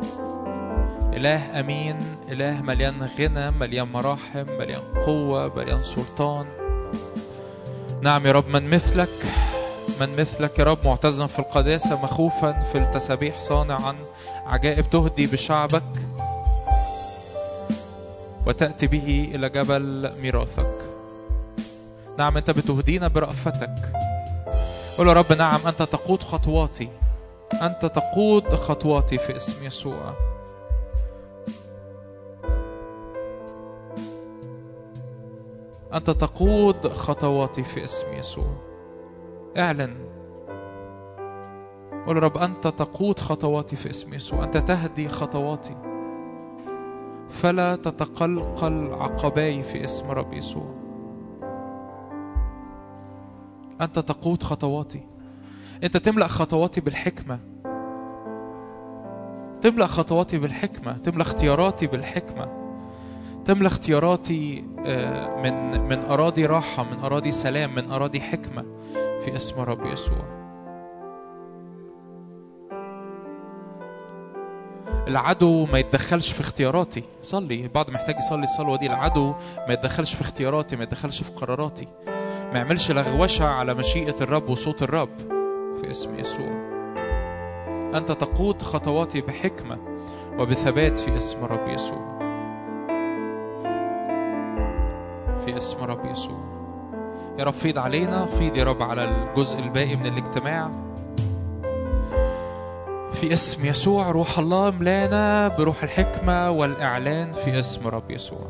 إله أمين إله مليان غنى مليان مراحم مليان قوة مليان سلطان نعم يا رب من مثلك من مثلك يا رب معتزا في القداسة مخوفا في التسابيح صانعا عجائب تهدي بشعبك وتأتي به إلى جبل ميراثك نعم أنت بتهدينا برأفتك قول يا رب نعم أنت تقود خطواتي أنت تقود خطواتي في اسم يسوع أنت تقود خطواتي في اسم يسوع اعلن قول يا رب أنت تقود خطواتي في اسم يسوع أنت تهدي خطواتي فلا تتقلقل عقباي في اسم رب يسوع أنت تقود خطواتي أنت تملأ خطواتي بالحكمة تملأ خطواتي بالحكمة تملأ اختياراتي بالحكمة تملأ اختياراتي آه، من من أراضي راحة من أراضي سلام من أراضي حكمة في اسم رب يسوع العدو ما يتدخلش في اختياراتي صلي البعض محتاج يصلي الصلوة دي العدو ما يتدخلش في اختياراتي ما يتدخلش في قراراتي ما يعملش لغوشة على مشيئة الرب وصوت الرب في اسم يسوع أنت تقود خطواتي بحكمة وبثبات في اسم رب يسوع في اسم رب يسوع يا رب فيض علينا فيض يا رب على الجزء الباقي من الاجتماع في اسم يسوع روح الله ملانا بروح الحكمة والإعلان في اسم رب يسوع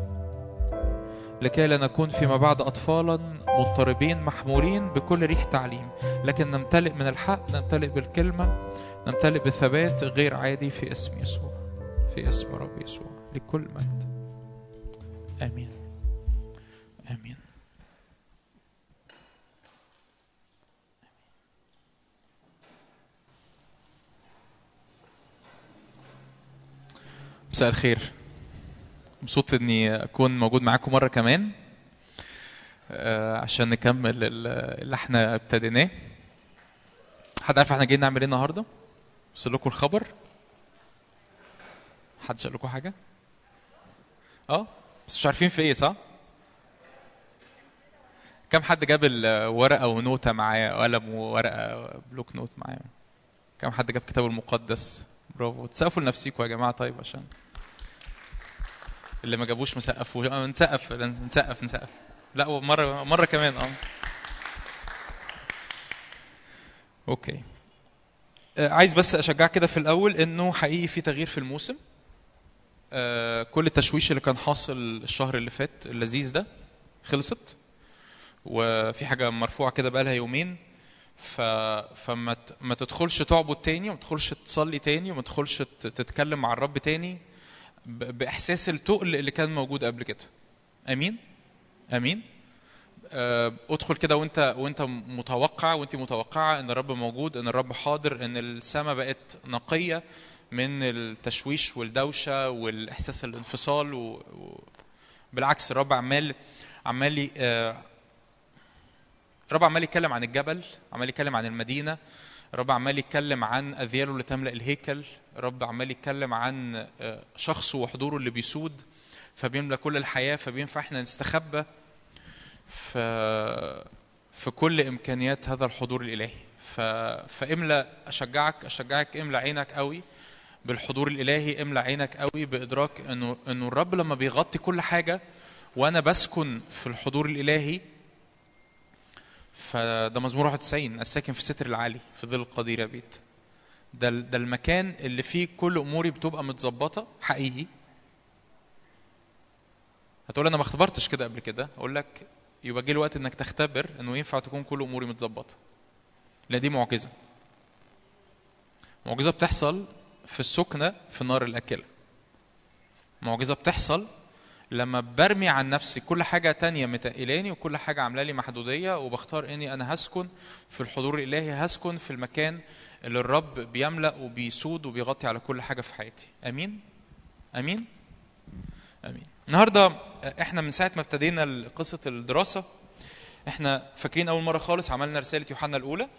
لكي لا نكون فيما بعد أطفالا مضطربين محمولين بكل ريح تعليم لكن نمتلئ من الحق نمتلئ بالكلمة نمتلئ بثبات غير عادي في اسم يسوع في اسم رب يسوع لكل مجد آمين آمين مساء الخير مبسوط اني اكون موجود معاكم مره كمان آه، عشان نكمل ال- اللي احنا ابتديناه حد عارف احنا جايين نعمل ايه النهارده وصل لكم الخبر حد قال لكم حاجه اه بس مش عارفين في ايه صح كم حد جاب الورقه ونوته معاه قلم وورقه بلوك نوت معاه كم حد جاب كتاب المقدس برافو تسقفوا لنفسيكم يا جماعه طيب عشان اللي ما جابوش مسقفوا آه، نسقف نسقف نسقف لا مره مره كمان اه اوكي آه، عايز بس اشجعك كده في الاول انه حقيقي في تغيير في الموسم آه، كل التشويش اللي كان حاصل الشهر اللي فات اللذيذ ده خلصت وفي حاجه مرفوعه كده بقى لها يومين ف... فما ت... ما تدخلش تعبد تاني وما تدخلش تصلي تاني وما تدخلش ت- تتكلم مع الرب تاني ب... باحساس التقل اللي كان موجود قبل كده امين امين آه، ادخل كده وانت وانت متوقع وانت متوقعه ان الرب موجود ان الرب حاضر ان السماء بقت نقيه من التشويش والدوشه والاحساس الانفصال و... و... بالعكس الرب عمال عمال ي- آه، الرب عمال يتكلم عن الجبل عمال يتكلم عن المدينه الرب عمال يتكلم عن اذياله اللي تملا الهيكل الرب عمال يتكلم عن آه، شخصه وحضوره اللي بيسود فبيملا كل الحياه فبينفع احنا نستخبى في في كل امكانيات هذا الحضور الالهي ف... فاملا اشجعك اشجعك املا عينك قوي بالحضور الالهي املا عينك قوي بادراك انه انه الرب لما بيغطي كل حاجه وانا بسكن في الحضور الالهي فده مزمور 91 الساكن في الستر العالي في ظل القدير يا بيت ده ال- ده المكان اللي فيه كل اموري بتبقى متظبطه حقيقي هتقول انا ما اختبرتش كده قبل كده اقول لك يبقى جه الوقت انك تختبر انه ينفع تكون كل اموري متظبطه لا دي معجزه معجزه بتحصل في السكنه في النار الاكله معجزه بتحصل لما برمي عن نفسي كل حاجة تانية متقلاني وكل حاجة عاملة لي محدودية وبختار اني انا هسكن في الحضور الالهي هسكن في المكان اللي الرب بيملأ وبيسود وبيغطي على كل حاجة في حياتي امين امين امين النهارده احنا من ساعة ما ابتدينا قصة الدراسة احنا فاكرين اول مره خالص عملنا رساله يوحنا الاولى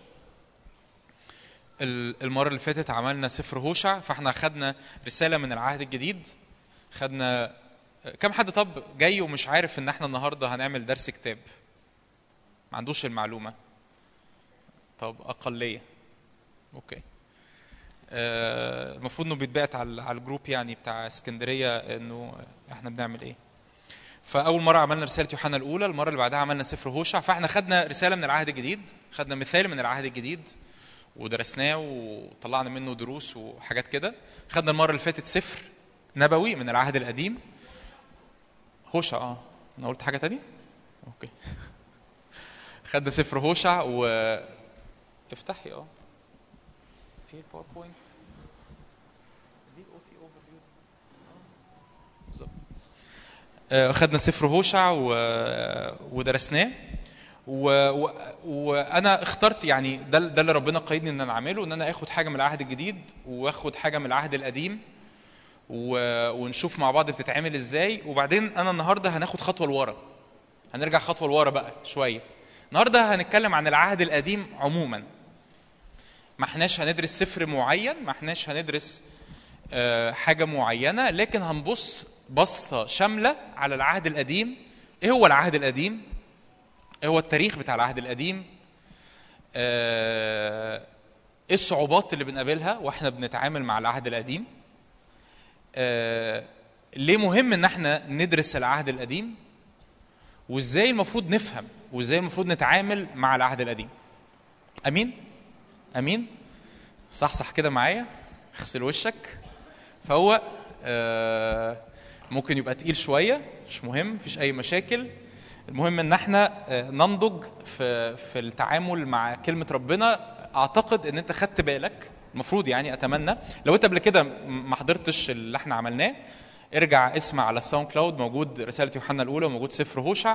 ال- المره اللي فاتت عملنا سفر هوشع فاحنا خدنا رساله من العهد الجديد خدنا كم حد طب جاي ومش عارف ان احنا النهارده هنعمل درس كتاب ما عندوش المعلومه طب اقليه اوكي آه، المفروض انه بيتبعت على على الجروب يعني بتاع اسكندريه انه احنا بنعمل ايه فاول مره عملنا رساله يوحنا الاولى المره اللي بعدها عملنا سفر هوشع فاحنا خدنا رساله من العهد الجديد خدنا مثال من العهد الجديد ودرسناه وطلعنا منه دروس وحاجات كده خدنا المره اللي فاتت سفر نبوي من العهد القديم هوشع اه انا قلت حاجه تانية اوكي خدنا سفر هوشع و افتحي اه في باوربوينت دي الاو تي اوفر فيو بالظبط آه، خدنا سفر هوشع و... ودرسناه و... و... وانا اخترت يعني ده ده اللي ربنا قيدني ان انا اعمله ان انا اخد حاجه من العهد الجديد واخد حاجه من العهد القديم و... ونشوف مع بعض بتتعمل ازاي وبعدين انا النهارده هناخد خطوه لورا هنرجع خطوه لورا بقى شويه النهارده هنتكلم عن العهد القديم عموما ما احناش هندرس سفر معين ما احناش هندرس آه، حاجه معينه لكن هنبص بصه شامله على العهد القديم ايه هو العهد القديم ايه هو التاريخ بتاع العهد القديم آه، ايه الصعوبات اللي بنقابلها واحنا بنتعامل مع العهد القديم آه، ليه مهم ان احنا ندرس العهد القديم وازاي المفروض نفهم وازاي المفروض نتعامل مع العهد القديم امين امين صح صح كده معايا اغسل وشك فهو آه، ممكن يبقى تقيل شويه مش مهم مفيش اي مشاكل المهم ان احنا آه، ننضج في في التعامل مع كلمه ربنا اعتقد ان انت خدت بالك المفروض يعني اتمنى لو انت قبل كده ما حضرتش اللي احنا عملناه ارجع اسمع على الساوند كلاود موجود رساله يوحنا الاولى وموجود سفر هوشع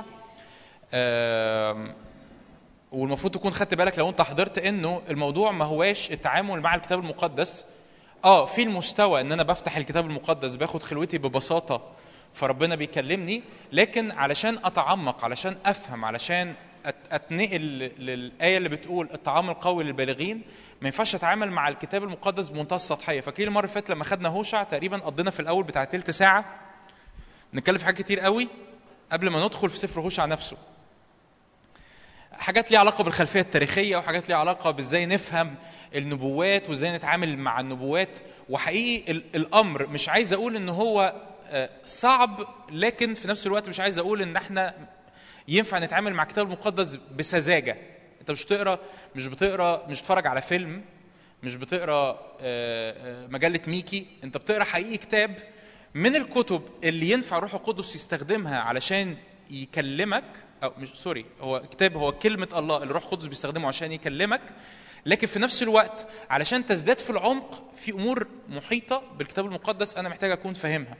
آم، والمفروض تكون خدت بالك لو انت حضرت انه الموضوع ما هواش التعامل مع الكتاب المقدس اه في المستوى ان انا بفتح الكتاب المقدس باخد خلوتي ببساطه فربنا بيكلمني لكن علشان اتعمق علشان افهم علشان أت- اتنقل للايه اللي بتقول الطعام القوي للبالغين ما ينفعش اتعامل مع الكتاب المقدس بمنتهى السطحيه فاكرين المره اللي فاتت لما خدنا هوشع تقريبا قضينا في الاول بتاع تلت ساعه نتكلم في حاجات كتير قوي قبل ما ندخل في سفر هوشع نفسه حاجات ليها علاقه بالخلفيه التاريخيه وحاجات ليها علاقه بازاي نفهم النبوات وازاي نتعامل مع النبوات وحقيقي ال- الامر مش عايز اقول ان هو آه، صعب لكن في نفس الوقت مش عايز اقول ان احنا ينفع نتعامل مع الكتاب المقدس بسذاجه انت مش بتقرا مش بتقرا مش بتتفرج على فيلم مش بتقرا آه، آه، مجله ميكي انت بتقرا حقيقي كتاب من الكتب اللي ينفع روح القدس يستخدمها علشان يكلمك او مش سوري هو كتاب هو كلمه الله اللي روح القدس بيستخدمه عشان يكلمك لكن في نفس الوقت علشان تزداد في العمق في امور محيطه بالكتاب المقدس انا محتاج اكون فاهمها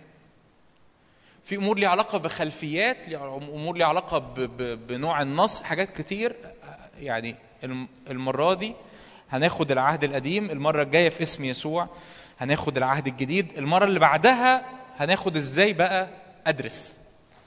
في امور ليها علاقه بخلفيات ليها امور ليها علاقه ب- ب- بنوع النص حاجات كتير يعني الم- المره دي هناخد العهد القديم المره الجايه في اسم يسوع هناخد العهد الجديد المره اللي بعدها هناخد ازاي بقى ادرس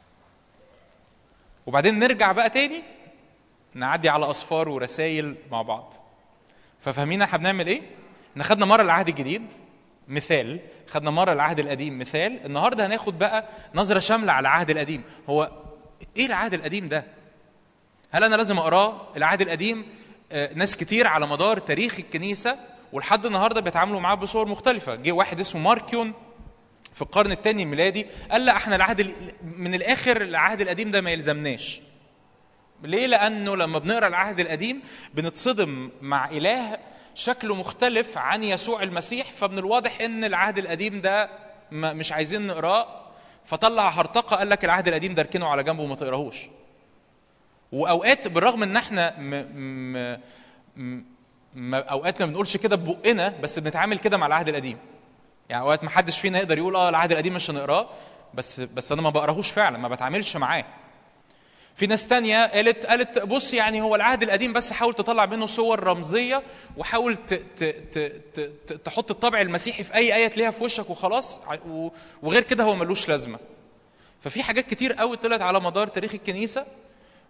وبعدين نرجع بقى تاني نعدي على اصفار ورسائل مع بعض ففاهمين احنا بنعمل ايه احنا خدنا مره العهد الجديد مثال خدنا مره العهد القديم مثال النهارده هناخد بقى نظره شامله على العهد القديم هو ايه العهد القديم ده هل انا لازم اقراه العهد القديم آه، ناس كتير على مدار تاريخ الكنيسه ولحد النهارده بيتعاملوا معاه بصور مختلفه جه واحد اسمه ماركيون في القرن الثاني الميلادي قال لا احنا العهد ال- من الاخر العهد القديم ده ما يلزمناش ليه لانه لما بنقرا العهد القديم بنتصدم مع اله شكله مختلف عن يسوع المسيح فمن الواضح ان العهد القديم ده ما مش عايزين نقراه فطلع هرطقه قال لك العهد القديم ده اركنه على جنبه وما تقراهوش واوقات بالرغم ان احنا م م م ما اوقات ما بنقولش كده ببقنا بس بنتعامل كده مع العهد القديم يعني اوقات ما حدش فينا يقدر يقول اه العهد القديم مش هنقراه بس بس انا ما بقراهوش فعلا ما بتعاملش معاه في ناس تانية قالت قالت بص يعني هو العهد القديم بس حاول تطلع منه صور رمزية وحاول ت ت ت ت ت تحط الطبع المسيحي في أي آية تلاقيها في وشك وخلاص ع- و- وغير كده هو ملوش لازمة. ففي حاجات كتير قوي طلعت على مدار تاريخ الكنيسة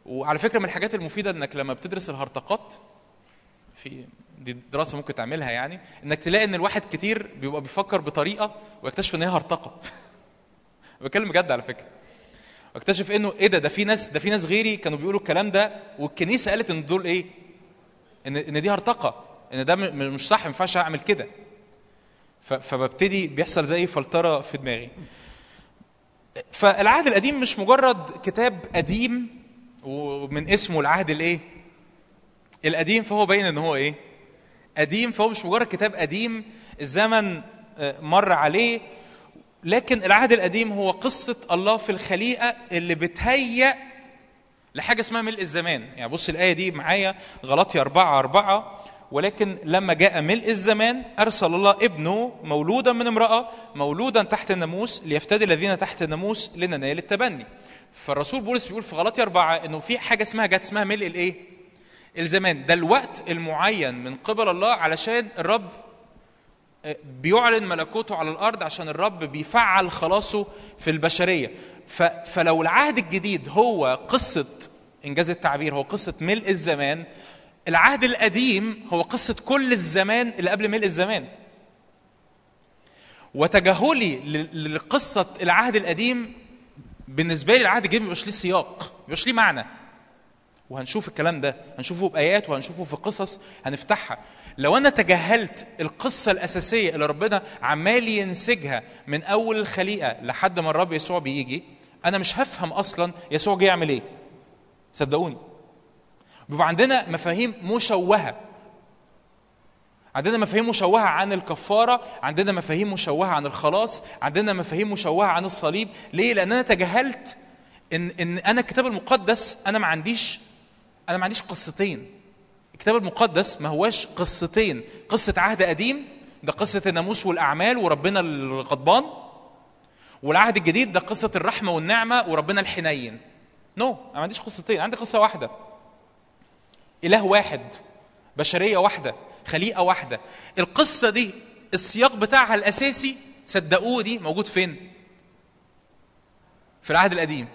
وعلى فكره من الحاجات المفيده انك لما بتدرس الهرطقات في دي دراسه ممكن تعملها يعني انك تلاقي ان الواحد كتير بيبقى بيفكر بطريقه ويكتشف ان هي هرطقه بتكلم بجد على فكره واكتشف انه ايه ده ده في ناس ده في ناس غيري كانوا بيقولوا الكلام ده والكنيسه قالت ان دول ايه ان ان دي هرطقه ان ده م- م- مش صح ما ينفعش اعمل كده ف- فببتدي بيحصل زي فلتره في دماغي فالعهد القديم مش مجرد كتاب قديم ومن اسمه العهد الايه القديم فهو باين ان هو ايه قديم فهو مش مجرد كتاب قديم الزمن آه، مر عليه لكن العهد القديم هو قصة الله في الخليقة اللي بتهيأ لحاجة اسمها ملء الزمان يعني بص الآية دي معايا غلطي أربعة أربعة ولكن لما جاء ملء الزمان أرسل الله ابنه مولودا من امرأة مولودا تحت الناموس ليفتدي الذين تحت الناموس لننال التبني فالرسول بولس بيقول في غلطي أربعة إنه في حاجة اسمها جت اسمها ملء الإيه؟ الزمان ده الوقت المعين من قبل الله علشان الرب بيعلن ملكوته على الارض عشان الرب بيفعل خلاصه في البشريه ف فلو العهد الجديد هو قصه انجاز التعبير هو قصه ملء الزمان العهد القديم هو قصه كل الزمان اللي قبل ملء الزمان وتجاهلي ل- لقصه العهد القديم بالنسبه لي العهد الجديد مبيبقاش ليه سياق مبيبقاش ليه معنى وهنشوف الكلام ده هنشوفه بآيات وهنشوفه في قصص هنفتحها لو أنا تجاهلت القصة الأساسية اللي ربنا عمال ينسجها من أول الخليقة لحد ما الرب يسوع بيجي أنا مش هفهم أصلا يسوع جه يعمل إيه صدقوني بيبقى عندنا مفاهيم مشوهة عندنا مفاهيم مشوهة عن الكفارة عندنا مفاهيم مشوهة عن الخلاص عندنا مفاهيم مشوهة عن الصليب ليه؟ لأن أنا تجاهلت إن إن أنا الكتاب المقدس أنا ما عنديش أنا ما عنديش قصتين الكتاب المقدس ما هواش قصتين قصة عهد قديم ده قصة الناموس والأعمال وربنا الغضبان والعهد الجديد ده قصة الرحمة والنعمة وربنا الحنين نو no. أنا ما عنديش قصتين عندي قصة واحدة إله واحد بشرية واحدة خليقة واحدة القصة دي السياق بتاعها الأساسي صدقوني موجود فين؟ في العهد القديم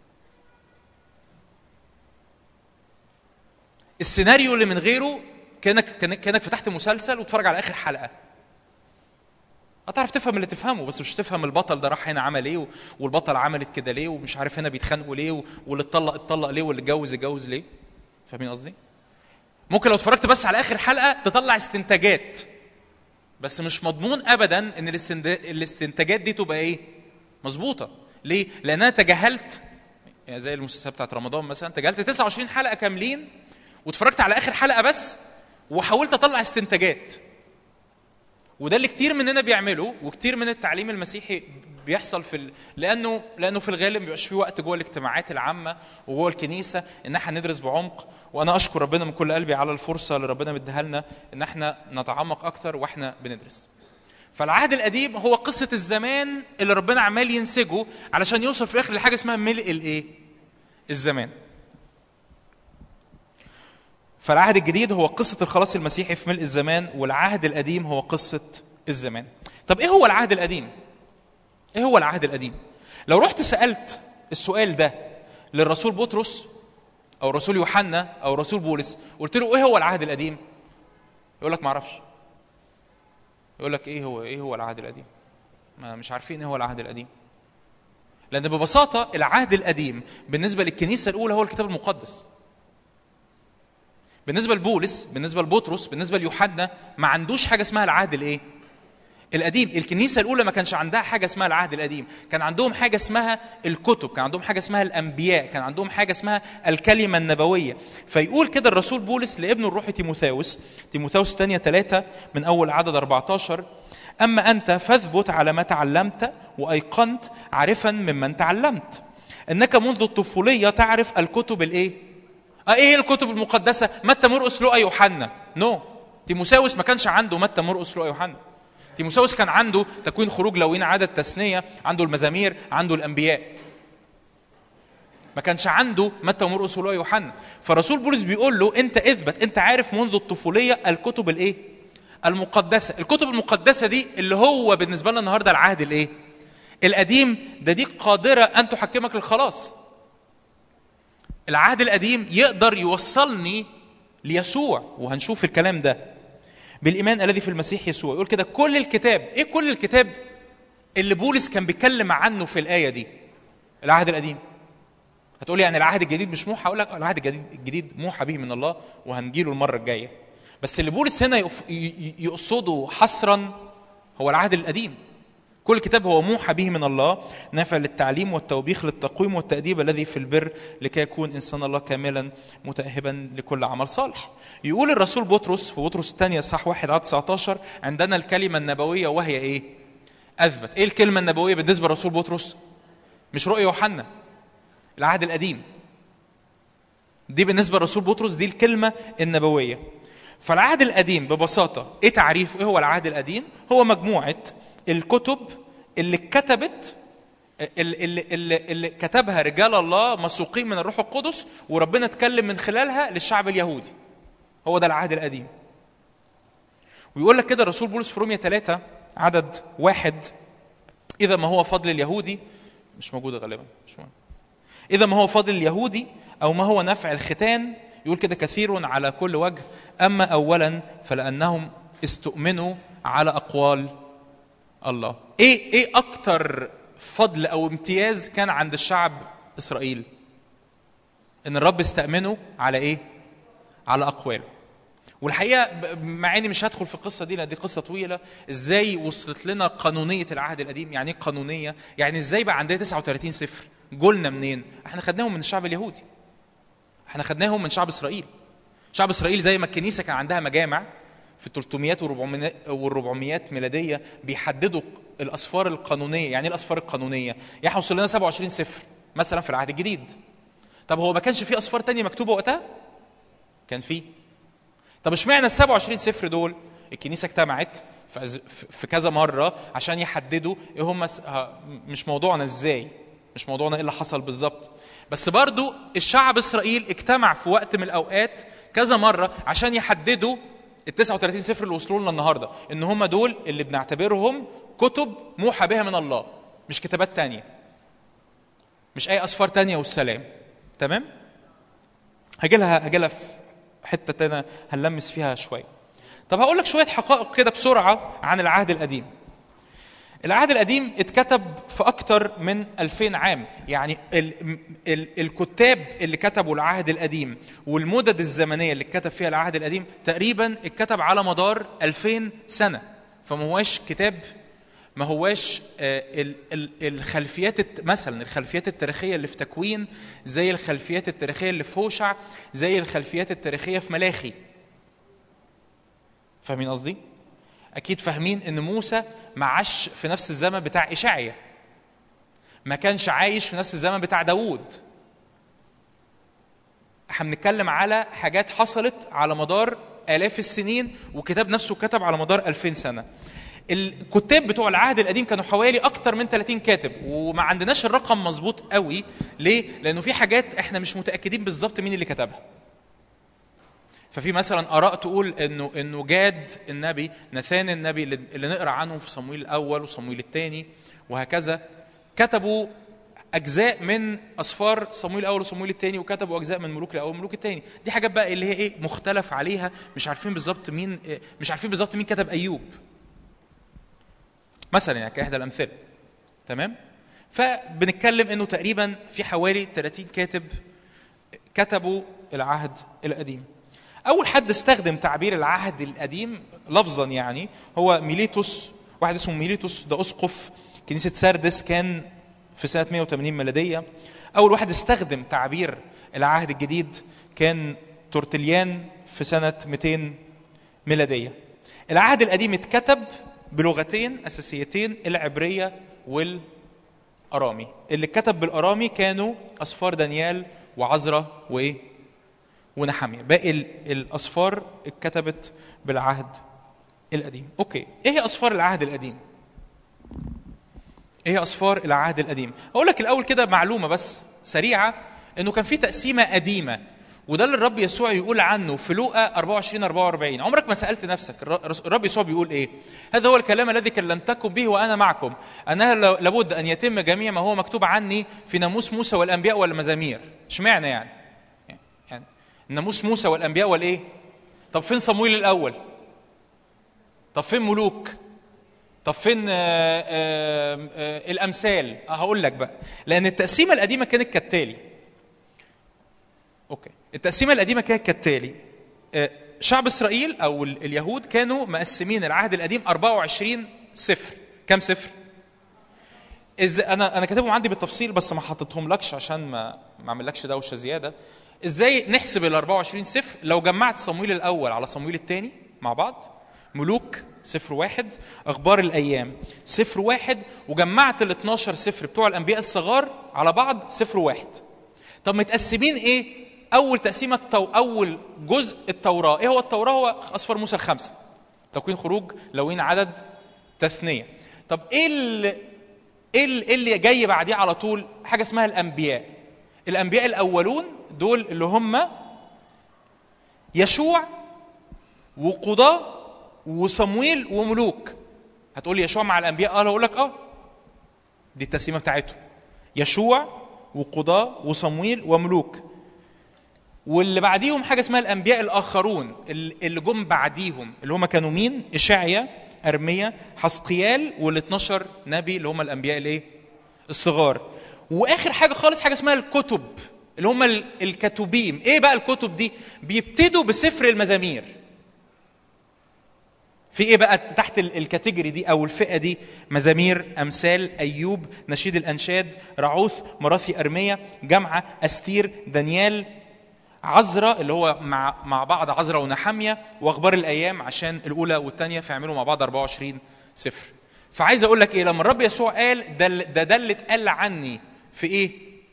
السيناريو اللي من غيره كانك كانك كانك فتحت مسلسل وتتفرج على اخر حلقه هتعرف تفهم اللي تفهمه بس مش تفهم البطل ده راح هنا عمل ايه و- والبطل عملت كده ليه ومش عارف هنا بيتخانقوا ليه و- واللي اتطلق اتطلق ليه واللي اتجوز اتجوز ليه فاهمين قصدي ممكن لو اتفرجت بس على اخر حلقه تطلع استنتاجات بس مش مضمون ابدا ان الاستند- الاستنتاجات دي تبقى ايه مظبوطه ليه لان انا تجاهلت يعني زي المسلسلات بتاعت رمضان مثلا تجاهلت 29 حلقه كاملين واتفرجت على اخر حلقه بس وحاولت اطلع استنتاجات وده اللي كتير مننا بيعمله وكتير من التعليم المسيحي بيحصل في ال... لانه لانه في الغالب مبيبقاش في وقت جوه الاجتماعات العامه وجوه الكنيسه ان احنا ندرس بعمق وانا اشكر ربنا من كل قلبي على الفرصه اللي ربنا مديها لنا ان احنا نتعمق اكتر واحنا بندرس. فالعهد القديم هو قصه الزمان اللي ربنا عمال ينسجه علشان يوصل في الاخر لحاجه اسمها ملء الايه؟ الزمان. فالعهد الجديد هو قصة الخلاص المسيحي في ملء الزمان والعهد القديم هو قصة الزمان طب ايه هو العهد القديم ايه هو العهد القديم لو رحت سألت السؤال ده للرسول بطرس او الرسول يوحنا او الرسول بولس قلت له ايه هو العهد القديم يقول لك ما اعرفش يقول لك ايه هو ايه هو العهد القديم ما مش عارفين ايه هو العهد القديم لان ببساطه العهد القديم بالنسبه للكنيسه الاولى هو الكتاب المقدس بالنسبه لبولس بالنسبه لبطرس بالنسبه ليوحنا ما عندوش حاجه اسمها العهد الايه القديم الكنيسه الاولى ما كانش عندها حاجه اسمها العهد القديم كان عندهم حاجه اسمها الكتب كان عندهم حاجه اسمها الانبياء كان عندهم حاجه اسمها الكلمه النبويه فيقول كده الرسول بولس لابنه الروحي تيموثاوس تيموثاوس الثانيه ثلاثة من اول عدد 14 اما انت فاثبت على ما تعلمت وايقنت عارفا ممن تعلمت انك منذ الطفوليه تعرف الكتب الايه اه ايه الكتب المقدسه متى مرقس لوقا يوحنا نو no. تيموساوس ما كانش عنده متى مرقس لوقا يوحنا تيموساوس كان عنده تكوين خروج لوين عدد تثنيه عنده المزامير عنده الانبياء ما كانش عنده متى ومرقس ولوقا يوحنا فرسول بولس بيقول له انت اثبت انت عارف منذ الطفوليه الكتب الايه المقدسه الكتب المقدسه دي اللي هو بالنسبه لنا النهارده العهد الايه القديم ده دي قادره ان تحكمك للخلاص العهد القديم يقدر يوصلني ليسوع وهنشوف الكلام ده بالايمان الذي في المسيح يسوع يقول كده كل الكتاب ايه كل الكتاب اللي بولس كان بيتكلم عنه في الايه دي العهد القديم هتقولي يعني العهد الجديد مش موحى اقول لك العهد الجديد الجديد موحى به من الله وهنجيله المره الجايه بس اللي بولس هنا يقف- ي- ي- يقصده حصرا هو العهد القديم كل كتاب هو موحى به من الله نافع للتعليم والتوبيخ للتقويم والتأديب الذي في البر لكي يكون إنسان الله كاملا متأهبا لكل عمل صالح يقول الرسول بطرس في بطرس الثانية صح واحد عدد 19 عندنا الكلمة النبوية وهي إيه أثبت إيه الكلمة النبوية بالنسبة للرسول بطرس مش رؤيا يوحنا العهد القديم دي بالنسبة للرسول بطرس دي الكلمة النبوية فالعهد القديم ببساطة ايه تعريفه ايه هو العهد القديم هو مجموعة الكتب اللي اتكتبت اللي, اللي, اللي, اللي كتبها رجال الله مسوقين من الروح القدس وربنا اتكلم من خلالها للشعب اليهودي هو ده العهد القديم ويقول لك كده الرسول بولس في رومية 3 عدد واحد إذا ما هو فضل اليهودي مش موجودة غالبا مش مهم إذا ما هو فضل اليهودي أو ما هو نفع الختان يقول كده كثير على كل وجه أما أولا فلأنهم استؤمنوا على أقوال الله إيه إيه أكتر فضل أو امتياز كان عند الشعب إسرائيل إن الرب استأمنه على إيه على أقواله والحقيقه ب- مع اني مش هدخل في القصه دي لان دي قصه طويله ازاي وصلت لنا قانونيه العهد القديم يعني ايه قانونيه يعني ازاي بقى عندنا 39 سفر جولنا منين احنا خدناهم من الشعب اليهودي احنا خدناهم من شعب اسرائيل شعب اسرائيل زي ما الكنيسه كان عندها مجامع في 300 وال 400 ميلاديه بيحددوا الاسفار القانونيه يعني ايه الاسفار القانونيه يعني احنا وصل لنا 27 سفر مثلا في العهد الجديد طب هو ما كانش في اسفار تانية مكتوبه وقتها كان في طب اشمعنى ال 27 سفر دول الكنيسه اجتمعت في أز- في كذا مره عشان يحددوا ايه هم س- ها- مش موضوعنا ازاي مش موضوعنا ايه اللي حصل بالظبط بس برضو الشعب اسرائيل اجتمع في وقت من الاوقات كذا مره عشان يحددوا ال 39 سفر اللي وصلوا لنا النهارده ان هم دول اللي بنعتبرهم كتب موحى بها من الله مش كتابات تانية مش اي اسفار تانية والسلام تمام هاجي لها هاجي لها في حته تانية هنلمس فيها شويه طب هقول لك شويه حقائق كده بسرعه عن العهد القديم العهد القديم اتكتب في أكتر من 2000 عام يعني ال ال الكتاب اللي كتبوا العهد القديم والمدد الزمنية اللي اتكتب فيها العهد القديم تقريبا اتكتب على مدار 2000 سنة فما هواش كتاب ما هواش آه، ال- ال- الخلفيات الت- مثلا الخلفيات التاريخية اللي في تكوين زي الخلفيات التاريخية اللي في هوشع زي الخلفيات التاريخية في ملاخي فاهمين قصدي؟ اكيد فاهمين ان موسى ما عاش في نفس الزمن بتاع اشعيا ما كانش عايش في نفس الزمن بتاع داوود احنا بنتكلم على حاجات حصلت على مدار آلاف السنين وكتاب نفسه كتب على مدار 2000 سنة الكتاب بتوع العهد القديم كانوا حوالي أكتر من 30 كاتب وما عندناش الرقم مظبوط قوي ليه؟ لأنه في حاجات احنا مش متأكدين بالظبط مين اللي كتبها ففي مثلا اراء تقول انه انه جاد النبي نثان النبي اللي اللي نقرا عنه في صمويل الاول وصمويل الثاني وهكذا كتبوا اجزاء من اسفار صمويل الاول وصمويل الثاني وكتبوا اجزاء من ملوك الاول وملوك الثاني دي حاجات بقى اللي هي ايه مختلف عليها مش عارفين بالظبط مين إيه، مش عارفين بالظبط مين كتب ايوب مثلا يعني كاحدى الامثله تمام فبنتكلم انه تقريبا في حوالي 30 كاتب كتبوا العهد القديم اول حد استخدم تعبير العهد القديم لفظا يعني هو ميليتوس واحد اسمه ميليتوس ده اسقف كنيسه ساردس كان في سنه 180 ميلاديه اول واحد استخدم تعبير العهد الجديد كان تورتليان في سنه 200 ميلاديه العهد القديم اتكتب بلغتين اساسيتين العبريه والارامي اللي اتكتب بالارامي كانوا اسفار دانيال وعزرا وايه ونحمية باقي ال- الأصفار اتكتبت بالعهد القديم أوكي إيه هي أصفار العهد القديم إيه هي أصفار العهد القديم أقول لك الأول كده معلومة بس سريعة إنه كان في تقسيمة قديمة وده اللي الرب يسوع يقول عنه في لوقا 24 44 عمرك ما سألت نفسك الر- الرب يسوع بيقول إيه هذا هو الكلام الذي كلمتكم به وأنا معكم أنها لو- لابد أن يتم جميع ما هو مكتوب عني في ناموس موسى والأنبياء والمزامير اشمعنى يعني ناموس موسى والانبياء والايه طب فين صمويل الاول طب فين ملوك طب فين آه آه آه الامثال آه هقول لك بقى لان التقسيمه القديمه كانت كالتالي اوكي التقسيمه القديمه كانت كالتالي آه شعب اسرائيل او ال- اليهود كانوا مقسمين العهد القديم 24 سفر كم سفر إز انا انا كاتبهم عندي بالتفصيل بس ما حطيتهم لكش عشان ما ما اعملكش دوشه زياده ازاي نحسب ال 24 سفر لو جمعت صمويل الاول على صمويل الثاني مع بعض ملوك سفر واحد اخبار الايام سفر واحد وجمعت ال 12 سفر بتوع الانبياء الصغار على بعض سفر واحد طب متقسمين ايه اول تقسيمه التو... اول جزء التوراه ايه هو التوراه هو اصفار موسى الخمسه تكوين خروج لوين عدد تثنيه طب ايه اللي ايه اللي- إيه اللي جاي بعديه على طول حاجه اسمها الانبياء الانبياء الاولون دول اللي هم يشوع وقضاه وصمويل وملوك هتقول لي يشوع مع الانبياء اه اقول لك اه دي التقسيمه بتاعته يشوع وقضاه وصمويل وملوك واللي بعديهم حاجه اسمها الانبياء الاخرون اللي اللي جم بعديهم اللي هم كانوا مين اشعيا ارميا حسقيال وال 12 نبي اللي هم الانبياء الايه الصغار واخر حاجه خالص حاجه اسمها الكتب اللي هم ال- الكتوبيم ايه بقى الكتب دي بيبتدوا بسفر المزامير في ايه بقى تحت ال- الكاتيجوري دي او الفئه دي مزامير امثال ايوب نشيد الانشاد رعوث مراثي ارميه جمعه استير دانيال عزرا اللي هو مع مع بعض عزرا ونحمية واخبار الايام عشان الاولى والثانيه فيعملوا مع بعض 24 سفر فعايز اقول لك ايه لما الرب يسوع قال ده ده, ده اللي اتقال عني في ايه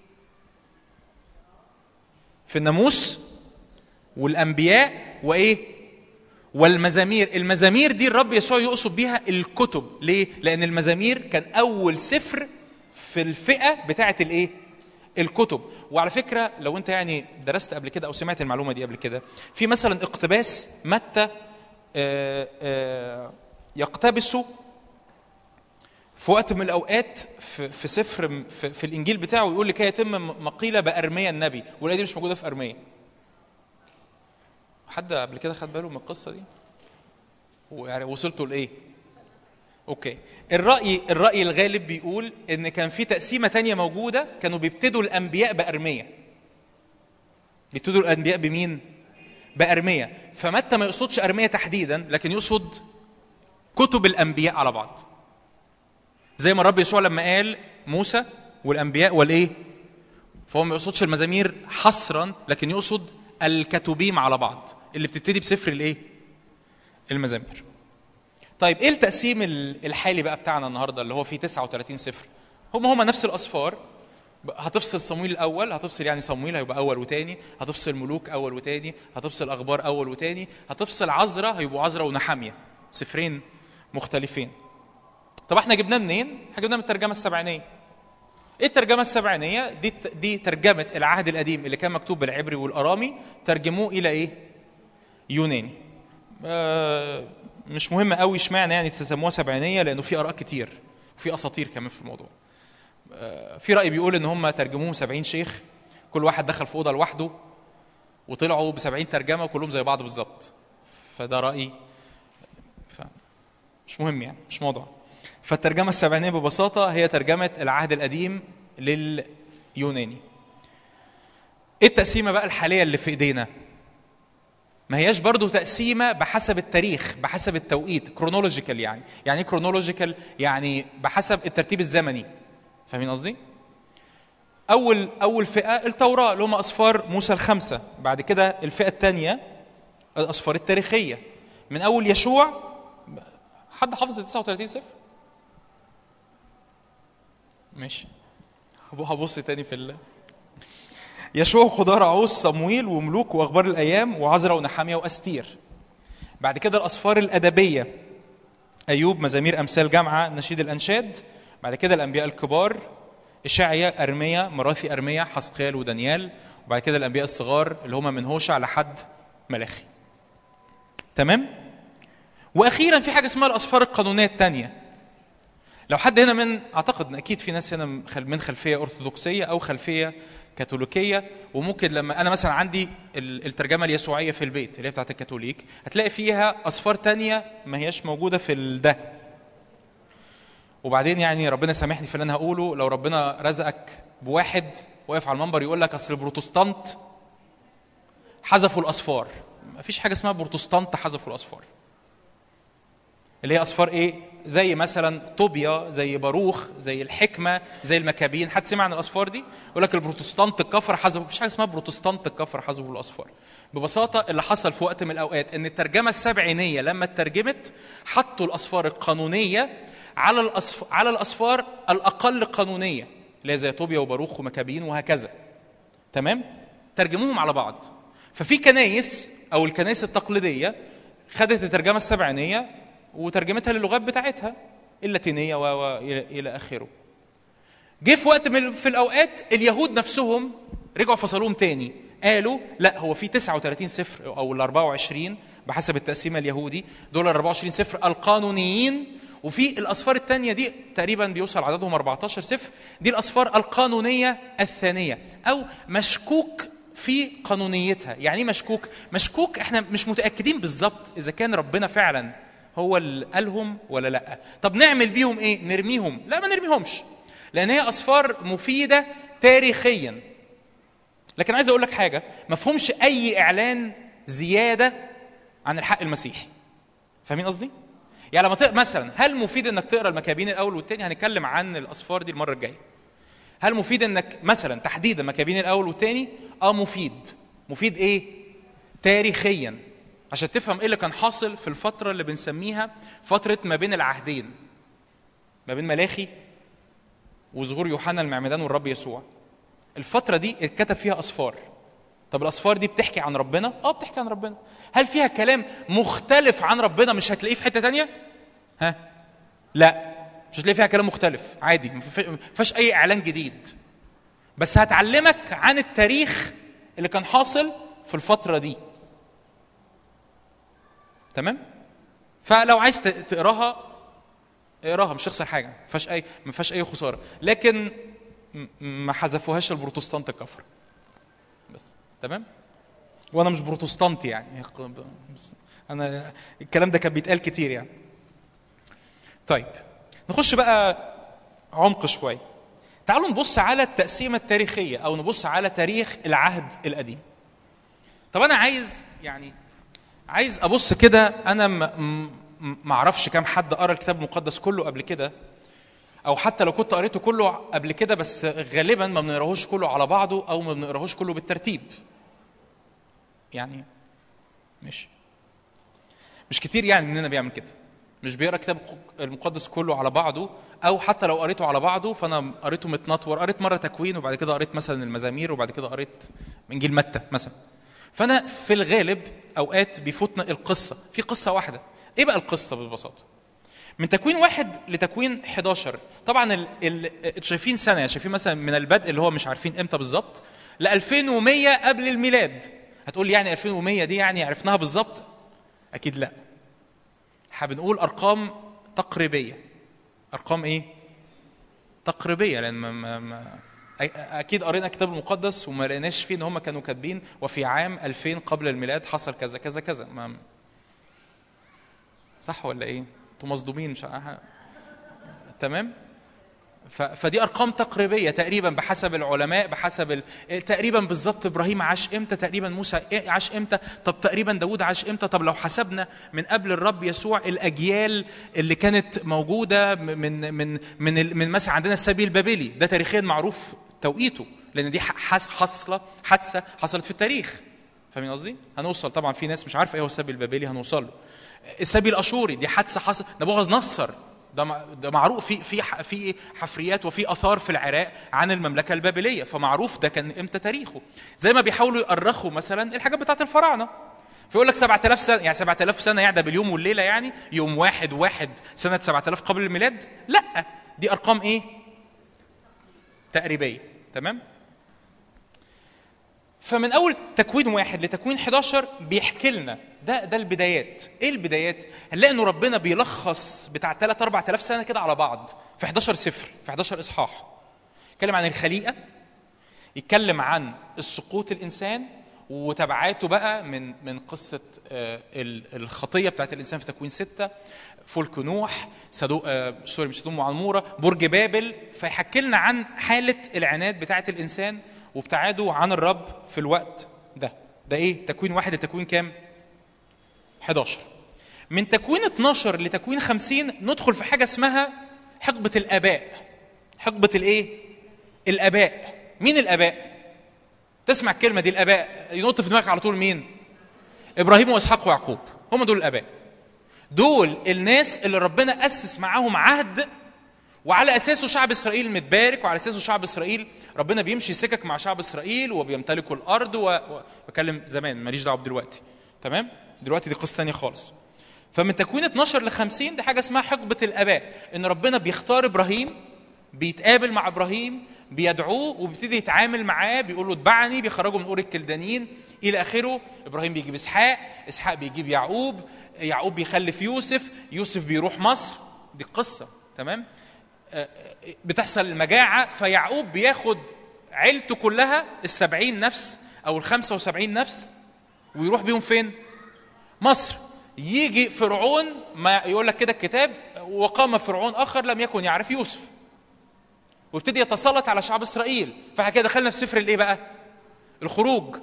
في الناموس والانبياء وايه والمزامير المزامير دي الرب يسوع يقصد بيها الكتب ليه لان المزامير كان اول سفر في الفئه بتاعه الايه الكتب وعلى فكره لو انت يعني درست قبل كده او سمعت المعلومه دي قبل كده في مثلا اقتباس متى آه، آه، يقتبسه في وقت من الاوقات في, في سفر في, في الانجيل بتاعه يقول لكي يتم مقيله بارميا النبي والايه دي مش موجوده في ارميا حد قبل كده خد باله من القصه دي ويعني وصلتوا لايه اوكي الراي الراي الغالب بيقول ان كان في تقسيمه تانية موجوده كانوا بيبتدوا الانبياء بارميه بيبتدوا الانبياء بمين بارميه فمتى ما يقصدش ارميه تحديدا لكن يقصد كتب الانبياء على بعض زي ما الرب يسوع لما قال موسى والانبياء والايه فهو ما يقصدش المزامير حصرا لكن يقصد الكتوبيم على بعض اللي بتبتدي بسفر الايه المزامير طيب ايه التقسيم ال- الحالي بقى بتاعنا النهارده اللي هو فيه 39 سفر هم هم نفس الاصفار ب- هتفصل صمويل الاول هتفصل يعني صمويل هيبقى اول وتاني هتفصل ملوك اول وتاني هتفصل اخبار اول وتاني هتفصل عزرا هيبقوا عزرا ونحاميه سفرين مختلفين طب احنا جبناه منين احنا جبناه من الترجمه السبعينيه ايه الترجمه السبعينيه دي دي ترجمه العهد القديم اللي كان مكتوب بالعبري والارامي ترجموه الى ايه يوناني آه مش مهم قوي اشمعنى يعني تسموها سبعينيه لانه في اراء كتير وفي اساطير كمان في الموضوع آه في راي بيقول ان هم ترجموهم 70 شيخ كل واحد دخل في اوضه لوحده وطلعوا ب 70 ترجمه وكلهم زي بعض بالظبط فده رايي ف مش مهم يعني مش موضوع فالترجمه السبعينيه ببساطه هي ترجمه العهد القديم لليوناني ايه التقسيمه بقى الحاليه اللي في ايدينا ما هياش برضو تقسيمة بحسب التاريخ بحسب التوقيت كرونولوجيكال يعني يعني ايه كرونولوجيكال يعني بحسب الترتيب الزمني فاهمين قصدي اول اول فئه التوراه اللي هم اصفار موسى الخمسه بعد كده الفئه الثانيه الاصفار التاريخيه من اول يشوع حد حافظ ال 39 صفر ماشي هبص تاني في ال يشوع قضاء رعوس صمويل وملوك واخبار الايام وعزرا ونحاميه واستير بعد كده الاصفار الادبيه ايوب مزامير امثال جامعه نشيد الانشاد بعد كده الانبياء الكبار اشعيا ارميا مراثي ارميا حسقيال ودانيال وبعد كده الانبياء الصغار اللي هم من هوشع لحد ملاخي تمام واخيرا في حاجه اسمها الاصفار القانونيه الثانيه لو حد هنا من اعتقد ان اكيد في ناس هنا من خل- من خلفيه ارثوذكسيه او خلفيه كاثوليكيه وممكن لما انا مثلا عندي ال- الترجمه اليسوعيه في البيت اللي هي بتاعت الكاثوليك هتلاقي فيها اصفار تانية ما هياش موجوده في ال- ده وبعدين يعني ربنا سامحني في اللي انا هقوله لو ربنا رزقك بواحد واقف على المنبر يقول لك اصل البروتستانت حذفوا الاصفار مفيش حاجه اسمها بروتستانت حذفوا الاصفار اللي هي اصفار ايه زي مثلا طوبيا زي باروخ زي الحكمه زي المكابين حد سمع عن الاصفار دي يقول لك البروتستانت الكفر حذفوا مفيش حاجه اسمها بروتستانت الكفر حذفوا الاصفار ببساطه اللي حصل في وقت من الاوقات ان الترجمه السبعينيه لما اترجمت حطوا الاصفار القانونيه على الأصف... على الاصفار الاقل قانونيه اللي هي زي طوبيا وباروخ ومكابين وهكذا تمام ترجموهم على بعض ففي كنايس او الكنائس التقليديه خدت الترجمه السبعينيه وترجمتها للغات بتاعتها اللاتينيه و و- الى إلى اخره جه في وقت من في الاوقات اليهود نفسهم رجعوا فصلوهم تاني قالوا لا هو في 39 سفر او ال 24 بحسب التقسيم اليهودي دول ال 24 سفر القانونيين وفي الاصفار الثانيه دي تقريبا بيوصل عددهم 14 سفر دي الاصفار القانونيه الثانيه او مشكوك في قانونيتها يعني ايه مشكوك مشكوك احنا مش متاكدين بالظبط اذا كان ربنا فعلا هو اللي قالهم ولا لا طب نعمل بيهم ايه نرميهم لا ما نرميهمش لان هي اصفار مفيده تاريخيا لكن عايز اقول لك حاجه ما فيهمش اي اعلان زياده عن الحق المسيحي فاهمين قصدي يعني لما تق... مثلا هل مفيد انك تقرا المكابين الاول والثاني هنتكلم عن الاصفار دي المره الجايه هل مفيد انك مثلا تحديدا مكابين الاول والثاني اه مفيد مفيد ايه تاريخيا عشان تفهم ايه اللي كان حاصل في الفتره اللي بنسميها فتره ما بين العهدين ما بين ملاخي وظهور يوحنا المعمدان والرب يسوع الفتره دي اتكتب فيها اصفار طب الاصفار دي بتحكي عن ربنا اه بتحكي عن ربنا هل فيها كلام مختلف عن ربنا مش هتلاقيه في حته تانية ها لا مش هتلاقي فيها كلام مختلف عادي ما في- ما فيهاش اي اعلان جديد بس هتعلمك عن التاريخ اللي كان حاصل في الفتره دي تمام فلو عايز ت- تقراها اقراها مش هتخسر حاجه ما فيهاش اي ما فيهاش اي خساره لكن م- ما حذفوهاش البروتستانت الكفر بس تمام وانا مش بروتستانتي يعني بس انا الكلام ده كان بيتقال كتير يعني طيب نخش بقى عمق شويه تعالوا نبص على التقسيمه التاريخيه او نبص على تاريخ العهد القديم طب انا عايز يعني عايز ابص كده انا ما م- ما اعرفش كام حد قرا الكتاب المقدس كله قبل كده او حتى لو كنت قريته كله قبل كده بس غالبا ما بنقراهوش كله على بعضه او ما بنقراهوش كله بالترتيب يعني مش مش كتير يعني مننا بيعمل كده مش بيقرا الكتاب المقدس كله على بعضه او حتى لو قريته على بعضه فانا قريته متنطور قريت مره تكوين وبعد كده قريت مثلا المزامير وبعد كده قريت انجيل متى مثلا فانا في الغالب اوقات بيفوتنا القصه في قصه واحده ايه بقى القصه ببساطه من تكوين واحد لتكوين 11 طبعا ال... ال... شايفين سنه يعني شايفين مثلا من البدء اللي هو مش عارفين امتى بالظبط ل 2100 قبل الميلاد هتقول لي يعني 2100 دي يعني عرفناها بالظبط اكيد لا بنقول ارقام تقريبيه ارقام ايه تقريبيه لان ما ما ما أي- اكيد قرينا الكتاب المقدس وما لقيناش فيه ان هم كانوا كاتبين وفي عام 2000 قبل الميلاد حصل كذا كذا كذا ما صح ولا ايه انتوا مصدومين مش ع- تمام ف- فدي ارقام تقريبيه تقريبا بحسب العلماء بحسب ال... تقريبا بالظبط ابراهيم عاش امتى تقريبا موسى إيه عاش امتى طب تقريبا داوود عاش امتى طب لو حسبنا من قبل الرب يسوع الاجيال اللي كانت موجوده من من من ال- من مثلا عندنا السبي البابلي ده تاريخيا معروف توقيته لان دي ح- حس- حصله حادثه حصلت في التاريخ فاهمين قصدي؟ هنوصل طبعا في ناس مش عارفه ايه هو السبي البابلي هنوصل له. السبي الاشوري دي حادثه حصل نبوغذ نصر ده مع- ده معروف في في ح- في حفريات وفي اثار في العراق عن المملكه البابليه فمعروف ده كان امتى تاريخه زي ما بيحاولوا يؤرخوا مثلا الحاجات بتاعت الفراعنه فيقول لك 7000 سنه يعني 7000 سنه يعني ده باليوم والليله يعني يوم واحد واحد سنه 7000 قبل الميلاد لا دي ارقام ايه تقريبيه تمام فمن اول تكوين واحد لتكوين 11 بيحكي لنا ده ده البدايات ايه البدايات هنلاقي انه ربنا بيلخص بتاع 3 4000 سنه كده على بعض في 11 سفر في 11 اصحاح يتكلم عن الخليقه يتكلم عن السقوط الانسان وتبعاته بقى من من قصه آه، ال- الخطيه بتاعت الانسان في تكوين ستة فلك نوح سدو آه، سوري مش سدوم وعموره برج بابل فيحكي لنا عن حاله العناد بتاعت الانسان وابتعاده عن الرب في الوقت ده ده ايه تكوين واحد لتكوين كام 11 من تكوين 12 لتكوين 50 ندخل في حاجه اسمها حقبه الاباء حقبه الايه الاباء مين الاباء تسمع الكلمه دي الاباء ينط في دماغك على طول مين ابراهيم واسحاق ويعقوب هم دول الاباء دول الناس اللي ربنا اسس معاهم عهد وعلى اساسه شعب اسرائيل متبارك وعلى اساسه شعب اسرائيل ربنا بيمشي سكك مع شعب اسرائيل وبيمتلكوا الارض و... و... بكلم زمان ماليش دعوه بدلوقتي تمام دلوقتي دي قصه ثانيه خالص فمن تكوين 12 ل 50 دي حاجه اسمها حقبه الاباء ان ربنا بيختار ابراهيم بيتقابل مع ابراهيم بيدعوه وبيبتدي يتعامل معاه بيقول له اتبعني بيخرجه من اور الكلدانيين الى اخره ابراهيم بيجيب اسحاق اسحاق بيجيب يعقوب يعقوب بيخلف يوسف يوسف بيروح مصر دي قصه تمام آه، آه، بتحصل المجاعه فيعقوب بياخد عيلته كلها السبعين نفس او الخمسة وسبعين نفس ويروح بيهم فين مصر يجي فرعون ما يقول لك كده الكتاب وقام فرعون اخر لم يكن يعرف يوسف وابتدي يتسلط على شعب اسرائيل فاحنا كده دخلنا في سفر الايه بقى الخروج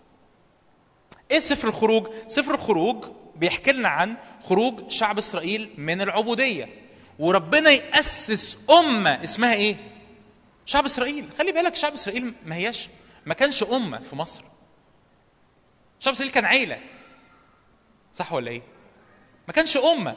ايه سفر الخروج سفر الخروج بيحكي لنا عن خروج شعب اسرائيل من العبوديه وربنا ياسس امه اسمها ايه شعب اسرائيل خلي بالك شعب اسرائيل ما هياش ما كانش امه في مصر شعب اسرائيل كان عيله صح ولا ايه ما كانش امه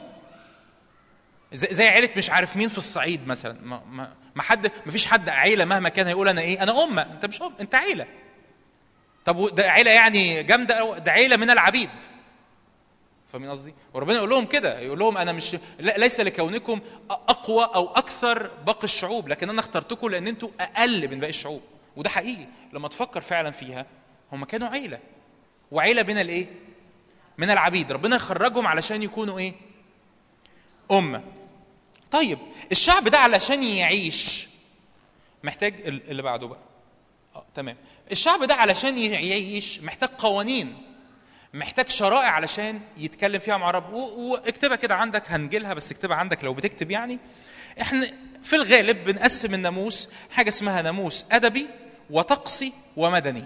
زي, زي عيله مش عارف مين في الصعيد مثلا ما, ما, ما حد ما فيش حد عيله مهما كان هيقول انا ايه انا امه انت مش أم انت عيله طب و- ده عيله يعني جامده أوي، ده عيله من العبيد فاهمين قصدي؟ وربنا يقول لهم كده يقول لهم انا مش لا- ليس لكونكم اقوى او اكثر باقي الشعوب لكن انا اخترتكم لان انتوا اقل من باقي الشعوب وده حقيقي لما تفكر فعلا فيها هم كانوا عيله وعيله من الايه؟ من العبيد ربنا يخرجهم علشان يكونوا ايه؟ امه طيب الشعب ده علشان يعيش محتاج ال- اللي بعده بقى آه، تمام الشعب ده علشان يعيش محتاج قوانين محتاج شرائع علشان يتكلم فيها مع رب و- واكتبها كده عندك هنجيلها بس اكتبها عندك لو بتكتب يعني احنا في الغالب بنقسم الناموس حاجه اسمها ناموس ادبي وطقسي ومدني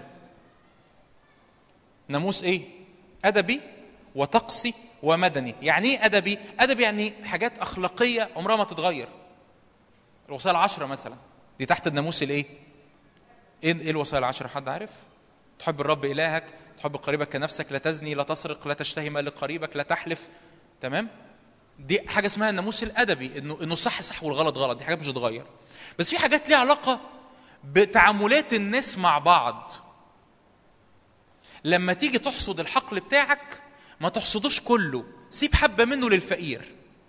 ناموس ايه ادبي وطقسي ومدني يعني ايه ادبي ادبي يعني حاجات اخلاقيه عمرها ما تتغير الوصايا العشره مثلا دي تحت الناموس الايه ايه ايه الوصايا العشره حد عارف تحب الرب الهك تحب قريبك كنفسك لا تزني لا تسرق لا تشتهي مال لقريبك لا تحلف تمام دي حاجه اسمها الناموس الادبي انه انه صح صح والغلط غلط دي حاجات مش هتتغير بس في حاجات ليها علاقه بتعاملات الناس مع بعض لما تيجي تحصد الحقل بتاعك ما تحصدوش كله سيب حبه منه للفقير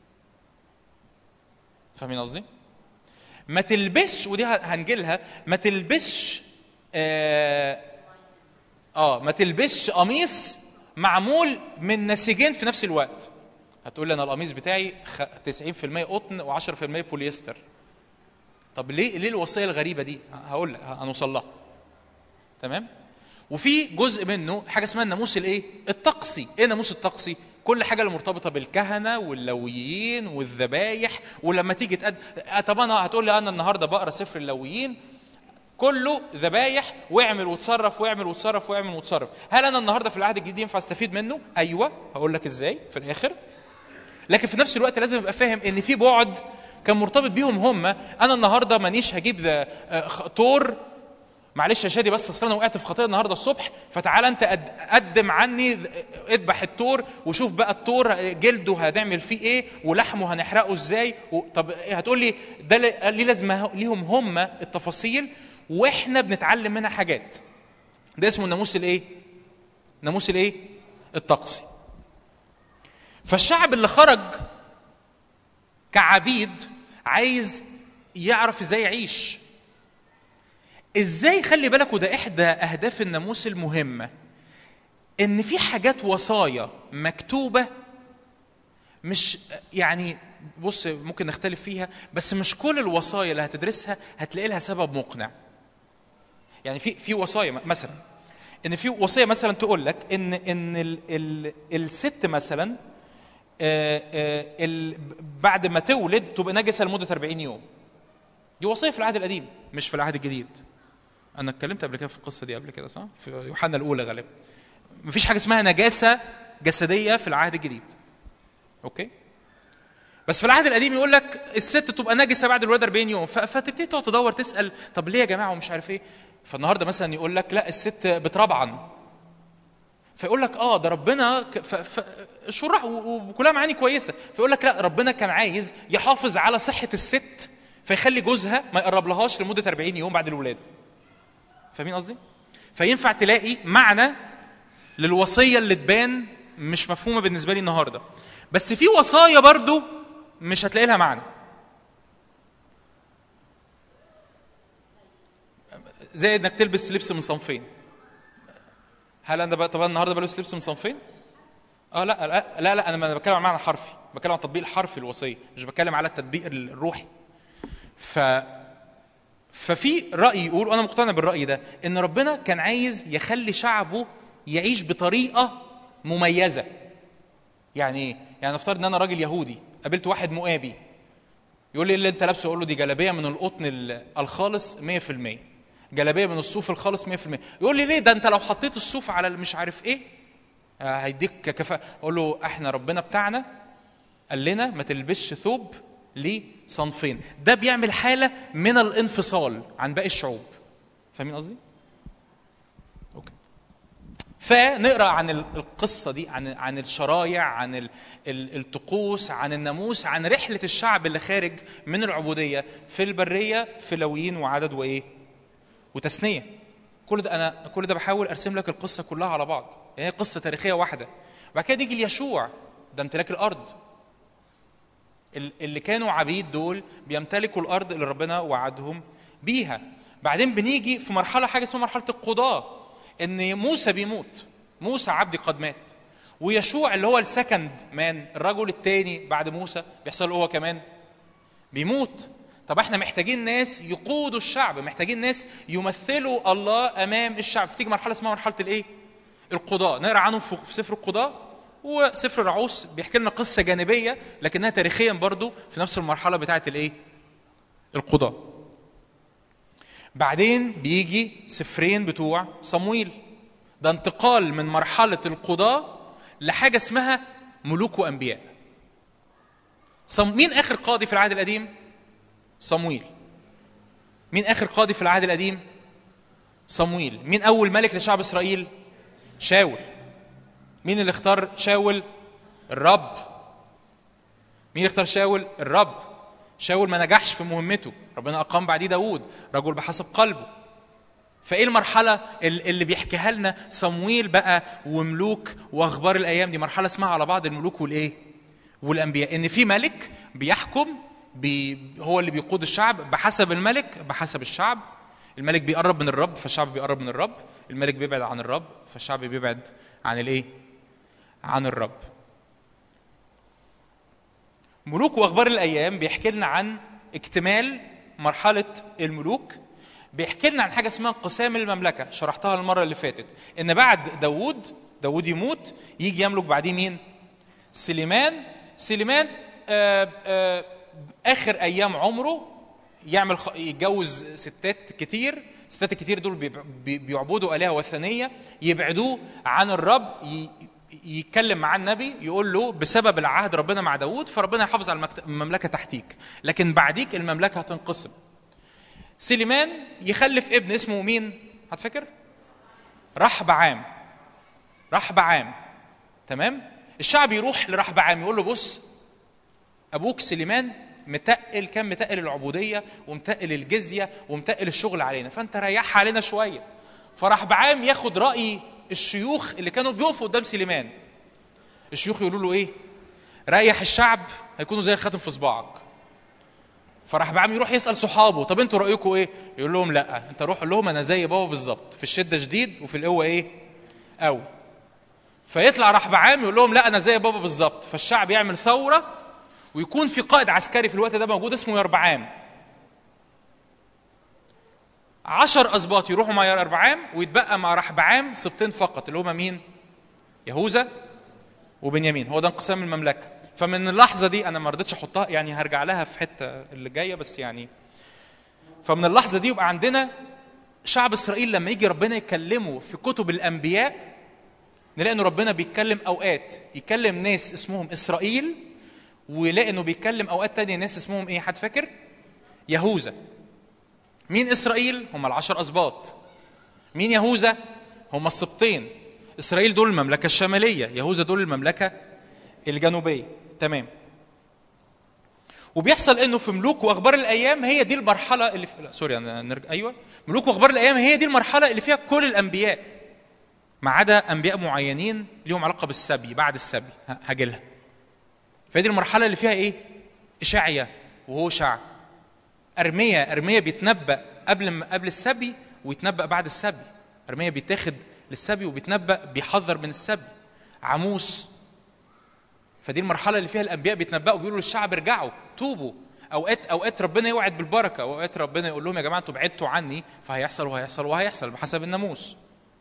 فاهمين قصدي ما تلبسش ودي هنجيلها ما تلبسش آه, اه ما تلبسش قميص معمول من نسيجين في نفس الوقت هتقول لي انا القميص بتاعي خ- 90% قطن و10% بوليستر طب ليه ليه الوصيه الغريبه دي هقول لك هنوصل لها تمام وفي جزء منه حاجه اسمها الناموس الايه الطقسي ايه الناموس الطقسي كل حاجه اللي مرتبطه بالكهنه واللويين والذبايح ولما تيجي تقد آه، طب انا هتقول لي انا النهارده بقرا سفر اللويين كله ذبايح واعمل وتصرف واعمل وتصرف واعمل وتصرف هل انا النهارده في العهد الجديد ينفع استفيد منه ايوه هقول لك ازاي في الاخر لكن في نفس الوقت لازم ابقى فاهم ان في بعد كان مرتبط بيهم هم انا النهارده مانيش هجيب ذا آه، خ- تور معلش يا شادي بس اصل انا وقعت في خطيه النهارده الصبح فتعالى انت قد- قدم عني ذ- اذبح التور وشوف بقى التور جلده هنعمل فيه ايه ولحمه هنحرقه ازاي و... طب إيه هتقول لي ده ليه ليه لازم ليهم هم التفاصيل واحنا بنتعلم منها حاجات ده اسمه الناموس الايه ناموس الايه الطقسي فالشعب اللي خرج كعبيد عايز يعرف ازاي يعيش ازاي خلي بالك وده احدى اهداف الناموس المهمه ان في حاجات وصايا مكتوبه مش يعني بص ممكن نختلف فيها بس مش كل الوصايا اللي هتدرسها هتلاقي لها سبب مقنع يعني في في وصايا م- مثلا ان في وصيه مثلا تقول لك ان ان ال ال الست مثلا آه، آه، ال بعد ما تولد تبقى نجسه لمده 40 يوم دي وصيه في العهد القديم مش في العهد الجديد انا اتكلمت قبل كده في القصه دي قبل كده صح في يوحنا الاولى غالبا مفيش حاجه اسمها نجاسه جسديه في العهد الجديد اوكي بس في العهد القديم يقول لك الست تبقى نجسه بعد الولاده 40 يوم ف- فتبتدي تقعد تدور تسال طب ليه يا جماعه ومش عارف ايه فالنهارده مثلا يقول لك لا الست بتربعن فيقول لك اه ده ربنا ك- ف... ف... شرح و- و- وكلها معاني كويسه فيقول لك لا ربنا كان عايز يحافظ على صحه الست فيخلي جوزها ما يقرب لهاش لمده 40 يوم بعد الولاده فاهمين قصدي فينفع تلاقي معنى للوصيه اللي تبان مش مفهومه بالنسبه لي النهارده بس في وصايا برضو مش هتلاقي لها معنى زي انك تلبس لبس من صنفين هل انا بقى طب النهارده بلبس لبس من صنفين اه لا لا لا, لا انا ما بتكلم عن المعنى الحرفي بتكلم عن التطبيق الحرفي للوصيه مش بتكلم على التطبيق الروحي ف ففي راي يقول وانا مقتنع بالراي ده ان ربنا كان عايز يخلي شعبه يعيش بطريقه مميزه يعني ايه يعني نفترض ان انا راجل يهودي قابلت واحد مؤابي يقول لي إيه اللي انت لابسه اقول له دي جلابيه من القطن ال- الخالص 100% جلابيه من الصوف الخالص 100% يقول لي ليه ده انت لو حطيت الصوف على مش عارف ايه آه، هيديك كفاءه اقول له احنا ربنا بتاعنا قال لنا ما تلبسش ثوب لصنفين ده بيعمل حاله من الانفصال عن باقي الشعوب فاهمين قصدي اوكي فنقرا عن ال- القصه دي عن عن الشرايع عن ال- ال- الطقوس عن الناموس عن رحله الشعب اللي خارج من العبوديه في البريه في لويين وعدد وايه وتثنيه كل ده انا كل ده بحاول ارسم لك القصه كلها على بعض يعني هي قصه تاريخيه واحده بعد كده يجي ليشوع ده امتلاك الارض ال- اللي كانوا عبيد دول بيمتلكوا الارض اللي ربنا وعدهم بيها بعدين بنيجي في مرحله حاجه اسمها مرحله القضاه ان موسى بيموت موسى عبدي قد مات ويشوع اللي هو السكند مان الرجل الثاني بعد موسى بيحصل له هو كمان بيموت طب احنا محتاجين ناس يقودوا الشعب محتاجين ناس يمثلوا الله امام الشعب فتيجي مرحله اسمها مرحله الايه القضاء نقرا عنهم في في سفر القضاء وسفر رعوس بيحكي لنا قصه جانبيه لكنها تاريخيا برضو في نفس المرحله بتاعه الايه القضاء بعدين بيجي سفرين بتوع صمويل ده انتقال من مرحله القضاء لحاجه اسمها ملوك وانبياء صم... مين اخر قاضي في العهد القديم صمويل مين اخر قاضي في العهد القديم صمويل مين اول ملك لشعب اسرائيل شاول مين اللي اختار شاول الرب مين اختار شاول الرب شاول ما نجحش في مهمته ربنا اقام بعديه داوود رجل بحسب قلبه فايه المرحله ال- اللي بيحكيها لنا صمويل بقى وملوك واخبار الايام دي مرحله اسمها على بعض الملوك والايه والانبياء ان في ملك بيحكم بي هو اللي بيقود الشعب بحسب الملك بحسب الشعب الملك بيقرب من الرب فالشعب بيقرب من الرب الملك بيبعد عن الرب فالشعب بيبعد عن الايه عن الرب ملوك واخبار الايام بيحكي لنا عن اكتمال مرحله الملوك بيحكي لنا عن حاجه اسمها انقسام المملكه شرحتها المره اللي فاتت ان بعد داوود داوود يموت يجي يملك بعديه مين سليمان سليمان آه آه اخر ايام عمره يعمل خ... يتجوز ستات كتير الستات الكتير دول بيب- بي- بيعبدوا الهه وثنيه يبعدوه عن الرب ي... يتكلم مع النبي يقول له بسبب العهد ربنا مع داوود فربنا يحافظ على المكت... المملكه تحتيك لكن بعديك المملكه هتنقسم سليمان يخلف ابن اسمه مين هتفكر رحبعام رحبعام تمام الشعب يروح لرحبعام يقول له بص ابوك سليمان متقل كان متقل العبوديه ومتقل الجزيه ومتقل الشغل علينا فانت ريحها علينا شويه فراح بعام ياخد راي الشيوخ اللي كانوا بيقفوا قدام سليمان الشيوخ يقولوا له ايه ريح الشعب هيكونوا زي الخاتم في صباعك فراح بعام يروح يسال صحابه طب انتوا رايكم ايه يقول لهم لا انت روح قول لهم انا زي بابا بالظبط في الشده شديد وفي القوه ايه قوي فيطلع رحبعام يقول لهم لا انا زي بابا بالظبط فالشعب يعمل ثوره ويكون في قائد عسكري في الوقت ده موجود اسمه يربعام عشر اسباط يروحوا مع يربعام ويتبقى مع رحبعام سبطين فقط اللي هما مين يهوذا وبنيامين هو ده انقسام المملكه فمن اللحظه دي انا ما رضيتش احطها يعني هرجع لها في حته اللي جايه بس يعني فمن اللحظه دي يبقى عندنا شعب اسرائيل لما يجي ربنا يكلمه في كتب الانبياء نلاقي ان ربنا بيتكلم اوقات يكلم ناس اسمهم اسرائيل ويلاقي انه بيتكلم اوقات تانية ناس اسمهم ايه حد فاكر يهوذا مين اسرائيل هم العشر اسباط مين يهوذا هم السبطين اسرائيل دول المملكه الشماليه يهوذا دول المملكه الجنوبيه تمام وبيحصل انه في ملوك واخبار الايام هي دي المرحله اللي في... لا سوري انا نرجع ايوه ملوك واخبار الايام هي دي المرحله اللي فيها كل الانبياء ما عدا انبياء معينين ليهم علاقه بالسبي بعد السبي ه- هاجي لها فهي دي المرحله اللي فيها ايه اشعيا وهوشع ارميا ارميا بيتنبأ قبل ما قبل السبي ويتنبأ بعد السبي ارميا بيتاخد للسبي وبيتنبأ بيحذر من السبي عموس فدي المرحله اللي فيها الانبياء بيتنبأوا بيقولوا للشعب ارجعوا توبوا اوقات اوقات ربنا يوعد بالبركه واوقات ربنا يقول لهم يا جماعه انتوا بعدتوا عني فهيحصل وهيحصل وهيحصل بحسب الناموس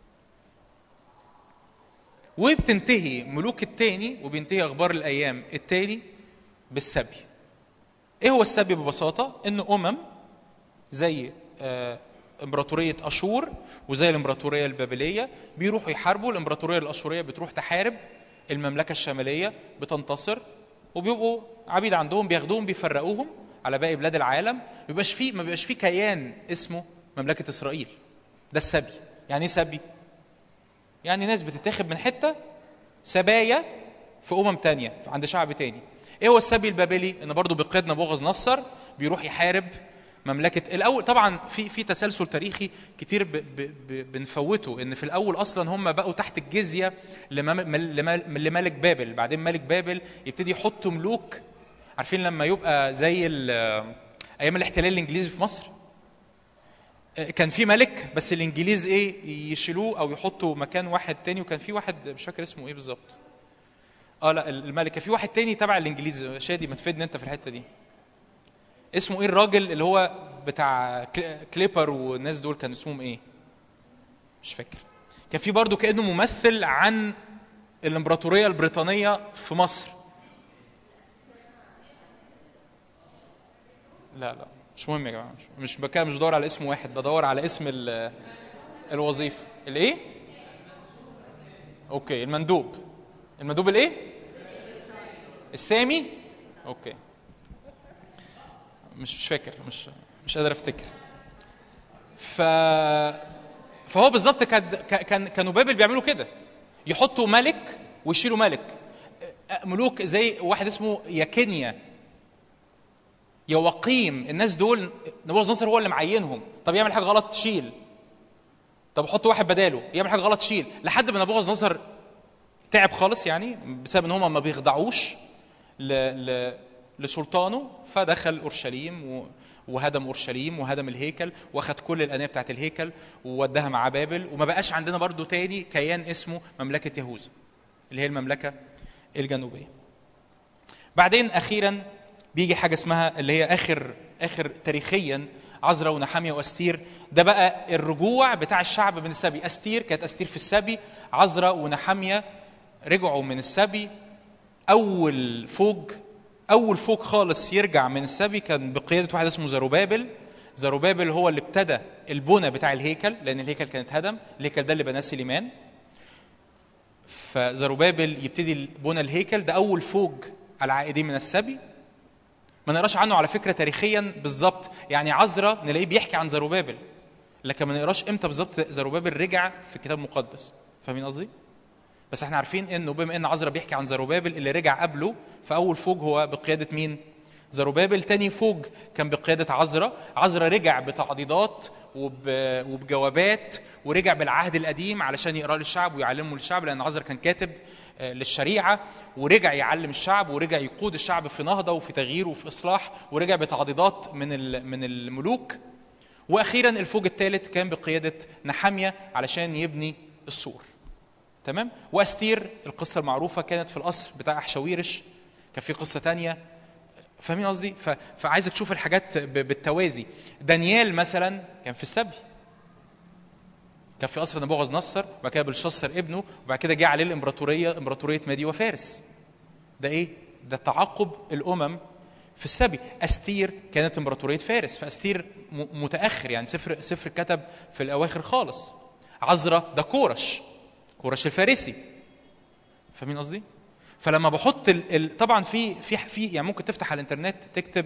وبتنتهي ملوك التاني وبينتهي اخبار الايام التاني بالسبي ايه هو السبي ببساطه ان امم زي آه، امبراطوريه اشور وزي الامبراطوريه البابليه بيروحوا يحاربوا الامبراطوريه الاشوريه بتروح تحارب المملكه الشماليه بتنتصر وبيبقوا عبيد عندهم بياخدوهم بيفرقوهم على باقي بلاد العالم ما بيبقاش فيه ما بيبقاش فيه كيان اسمه مملكه اسرائيل ده السبي يعني ايه سبي يعني ناس بتتاخد من حته سبايا في امم تانية عند شعب تاني ايه هو السبي البابلي ان برضو بقيادة نبوغذ نصر بيروح يحارب مملكة الأول طبعا في في تسلسل تاريخي كتير ب ب ب بنفوته إن في الأول أصلا هم بقوا تحت الجزية لمم- لمل- لملك بابل بعدين ملك بابل يبتدي يحط ملوك عارفين لما يبقى زي ال- أيام الاحتلال الإنجليزي في مصر كان في ملك بس الانجليز ايه يشيلوه او يحطوا مكان واحد تاني وكان في واحد مش فاكر اسمه ايه بالظبط اه لا الملك كان في واحد تاني تبع الانجليز شادي ما تفيدني انت في الحته دي اسمه ايه الراجل اللي هو بتاع كلي- كليبر والناس دول كان اسمهم ايه مش فاكر كان في برضه كانه ممثل عن الامبراطوريه البريطانيه في مصر لا لا مش مهم يا جماعه مش مش بكام مش بدور على اسم واحد بدور على اسم ال- الوظيفه الايه اوكي المندوب المندوب الايه السامي اوكي مش مش فاكر مش مش قادر افتكر ف فهو بالظبط كان كان كانوا بابل بيعملوا كده يحطوا ملك ويشيلوا ملك ملوك زي واحد اسمه يكينيا يوقيم الناس دول نبوخذ نصر هو اللي معينهم طب يعمل حاجه غلط شيل طب حط واحد بداله يعمل حاجه غلط شيل لحد ما نبوخذ نصر تعب خالص يعني بسبب ان هم ما بيخضعوش ل... ل... لسلطانه فدخل اورشليم و... وهدم اورشليم وهدم الهيكل واخد كل الانيه بتاعت الهيكل ووداها مع بابل وما بقاش عندنا برضو تاني كيان اسمه مملكه يهوذا اللي هي المملكه الجنوبيه بعدين اخيرا بيجي حاجه اسمها اللي هي اخر اخر تاريخيا عزرا ونحاميه واستير ده بقى الرجوع بتاع الشعب من السبي استير كانت استير في السبي عزرا ونحاميه رجعوا من السبي اول فوج اول فوج خالص يرجع من السبي كان بقياده واحد اسمه زروبابل زروبابل هو اللي ابتدى البنى بتاع الهيكل لان الهيكل كان اتهدم الهيكل ده اللي بناه سليمان فزروبابل يبتدي بنى الهيكل ده اول فوج على عائدين من السبي ما نقراش عنه على فكره تاريخيا بالظبط يعني عزرا نلاقيه بيحكي عن زروبابل لكن ما نقراش امتى بالظبط زروبابل رجع في الكتاب المقدس فاهمين قصدي بس احنا عارفين انه بما ان عزرا بيحكي عن زروبابل اللي رجع قبله فاول فوج هو بقياده مين زروبابل تاني فوج كان بقيادة عزرا عزرا رجع بتعضيدات وب... وبجوابات ورجع بالعهد القديم علشان يقرأ للشعب ويعلمه للشعب لأن عزرا كان كاتب آه، للشريعة ورجع يعلم الشعب ورجع يقود الشعب في نهضة وفي تغيير وفي إصلاح ورجع بتعضيدات من ال... من الملوك وأخيرا الفوج الثالث كان بقيادة نحامية علشان يبني السور تمام واستير القصه المعروفه كانت في القصر بتاع احشاويرش كان في قصه تانية فاهمين قصدي ف... فعايزك تشوف الحاجات ب... بالتوازي دانيال مثلا كان في السبي كان في قصر نبوغذ نصر وبعد كده بلشصر ابنه وبعد كده جه عليه الامبراطوريه امبراطوريه مادي وفارس ده ايه ده تعاقب الامم في السبي استير كانت امبراطوريه فارس فاستير م... متاخر يعني سفر سفر كتب في الاواخر خالص عزرا ده كورش كورش الفارسي فاهمين قصدي فلما بحط ال... ال... طبعا في في في يعني ممكن تفتح على الانترنت تكتب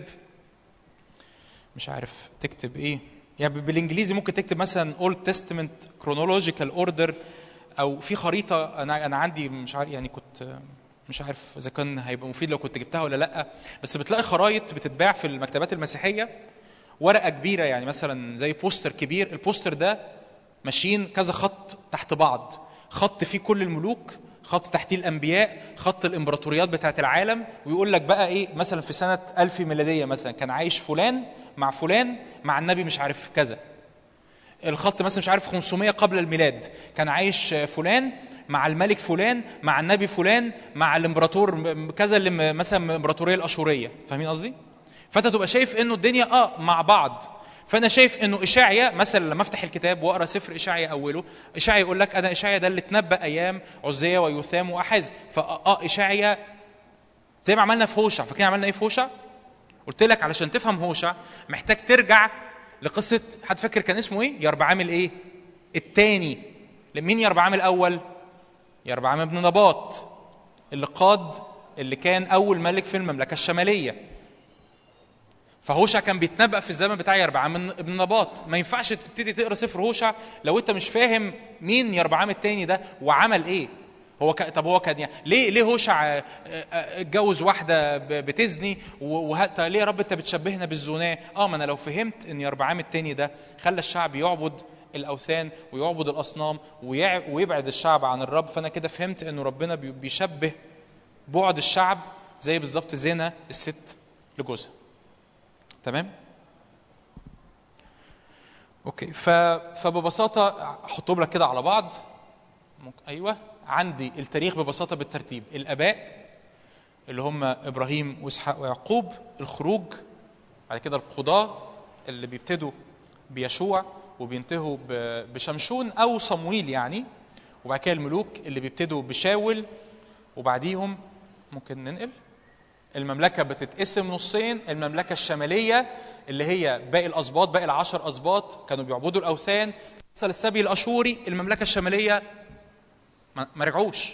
مش عارف تكتب ايه يعني بالانجليزي ممكن تكتب مثلا اولد تestament chronological order او في خريطه انا انا عندي مش عارف يعني كنت مش عارف اذا كان هيبقى مفيد لو كنت جبتها ولا لا بس بتلاقي خرايط بتتباع في المكتبات المسيحيه ورقه كبيره يعني مثلا زي بوستر كبير البوستر ده ماشيين كذا خط تحت بعض خط فيه كل الملوك خط تحتيه الانبياء خط الامبراطوريات بتاعت العالم ويقول لك بقى ايه مثلا في سنه 1000 ميلاديه مثلا كان عايش فلان مع فلان مع النبي مش عارف كذا الخط مثلا مش عارف 500 قبل الميلاد كان عايش فلان مع الملك فلان مع النبي فلان مع الامبراطور كذا اللي مثلا من الامبراطوريه الاشوريه فاهمين قصدي فانت تبقى شايف انه الدنيا اه مع بعض فانا شايف انه اشعيا مثلا لما افتح الكتاب واقرا سفر اشعيا اوله اشعيا يقول لك انا اشعيا ده اللي اتنبا ايام عزيه ويثام واحاز فاه اشعيا زي ما عملنا في هوشع فاكرين عملنا ايه في هوشع قلت لك علشان تفهم هوشع محتاج ترجع لقصه حد فاكر كان اسمه ايه يربعام الايه الثاني مين يربعام الاول يربعام ابن نباط اللي قاد اللي كان اول ملك في المملكه الشماليه فهوشع كان بيتنبأ في الزمن بتاع يربعام ابن نباط ما ينفعش تبتدي تقرا سفر هوشع لو انت مش فاهم مين يربعام التاني ده وعمل ايه هو ك... طب هو كان يعني ليه ليه هوشع اتجوز واحده بتزني وه... ليه يا رب انت بتشبهنا بالزناه اه ما انا لو فهمت ان يربعام التاني ده خلى الشعب يعبد الاوثان ويعبد الاصنام ويع... ويبعد الشعب عن الرب فانا كده فهمت انه ربنا بي... بيشبه بعد الشعب زي بالظبط زنا الست لجوزها تمام اوكي ف... فببساطه احطهم لك كده على بعض ممكن ايوه عندي التاريخ ببساطه بالترتيب الاباء اللي هم ابراهيم واسحاق ويعقوب الخروج بعد كده القضاه اللي بيبتدوا بيشوع وبينتهوا بشمشون او صمويل يعني وبعد كده الملوك اللي بيبتدوا بشاول وبعديهم ممكن ننقل المملكه بتتقسم نصين المملكه الشماليه اللي هي باقي الاسباط باقي العشر اسباط كانوا بيعبدوا الاوثان حصل السبي الاشوري المملكه الشماليه ما رجعوش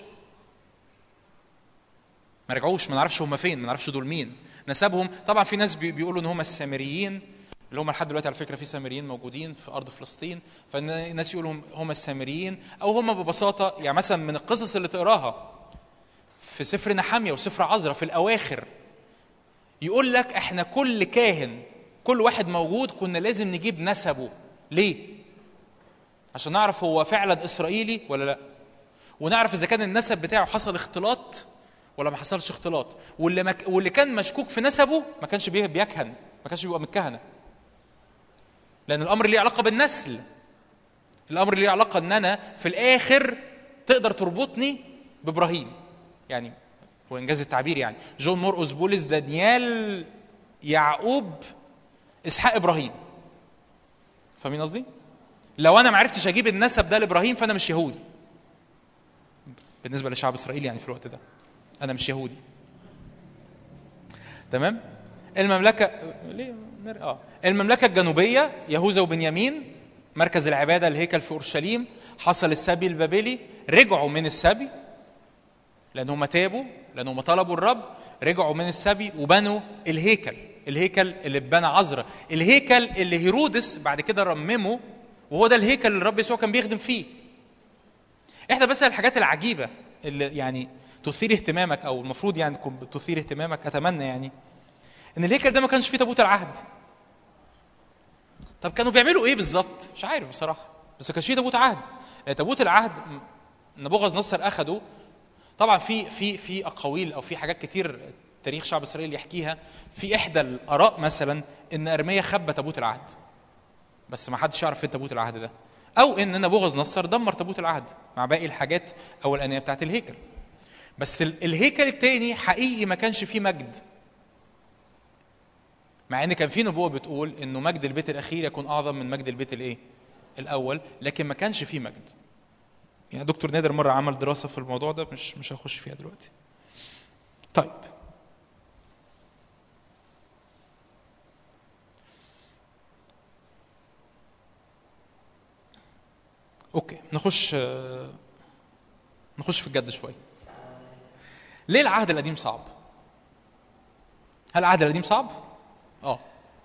ما رجعوش ما نعرفش هم فين ما نعرفش دول مين نسبهم طبعا في ناس بيقولوا ان هم السامريين اللي هم لحد دلوقتي على فكره في سامريين موجودين في ارض فلسطين فالناس يقولوا هم السامريين او هم ببساطه يعني مثلا من القصص اللي تقراها في سفر نحامية وسفر عزرا في الأواخر يقول لك احنا كل كاهن كل واحد موجود كنا لازم نجيب نسبه ليه؟ عشان نعرف هو فعلا إسرائيلي ولا لا ونعرف إذا كان النسب بتاعه حصل اختلاط ولا ما حصلش اختلاط واللي, مك... واللي كان مشكوك في نسبه ما كانش بيكهن ما كانش بيبقى من الكهنة لأن الأمر ليه علاقة بالنسل الأمر ليه علاقة إن أنا في الآخر تقدر تربطني بإبراهيم يعني وانجاز التعبير يعني جون مرقس بولس دانيال يعقوب اسحاق ابراهيم فاهمين قصدي؟ لو انا ما عرفتش اجيب النسب ده لابراهيم فانا مش يهودي بالنسبه لشعب اسرائيل يعني في الوقت ده انا مش يهودي تمام المملكه ليه اه المملكه الجنوبيه يهوذا وبنيامين مركز العباده الهيكل في اورشليم حصل السبي البابلي رجعوا من السبي لان هم تابوا لان هم طلبوا الرب رجعوا من السبي وبنوا الهيكل الهيكل اللي اتبنى عذرا الهيكل اللي هيرودس بعد كده رممه وهو ده الهيكل اللي الرب يسوع كان بيخدم فيه احدى بس الحاجات العجيبه اللي يعني تثير اهتمامك او المفروض يعني تكون تثير اهتمامك اتمنى يعني ان الهيكل ده ما كانش فيه تابوت العهد طب كانوا بيعملوا ايه بالظبط مش عارف بصراحه بس ما كانش فيه تابوت عهد يعني تابوت العهد نبوغذ نصر اخده طبعا في في في اقاويل او في حاجات كتير تاريخ شعب اسرائيل يحكيها في احدى الاراء مثلا ان ارميا خبى تابوت العهد بس ما حدش يعرف فين تابوت العهد ده او ان نبوغذ نصر دمر تابوت العهد مع باقي الحاجات او الانيه بتاعت الهيكل بس ال- الهيكل التاني حقيقي ما كانش فيه مجد مع ان كان في نبوه بتقول انه مجد البيت الاخير يكون اعظم من مجد البيت الايه الاول لكن ما كانش فيه مجد يعني دكتور نادر مره عمل دراسه في الموضوع ده مش مش هخش فيها دلوقتي طيب اوكي نخش آه، نخش في الجد شويه ليه العهد القديم صعب هل العهد القديم صعب اه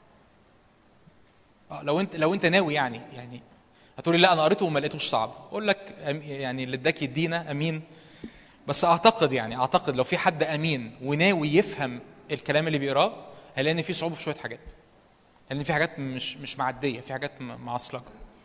اه لو انت لو انت ناوي يعني يعني هتقولي لا انا قريته وما لقيتوش صعب اقول لك أم- يعني اللي اداك يدينا امين بس اعتقد يعني اعتقد لو في حد امين وناوي يفهم الكلام اللي بيقراه هيلاقي ان في صعوبه في شويه حاجات لان في حاجات مش مش معديه في حاجات م- معصلجه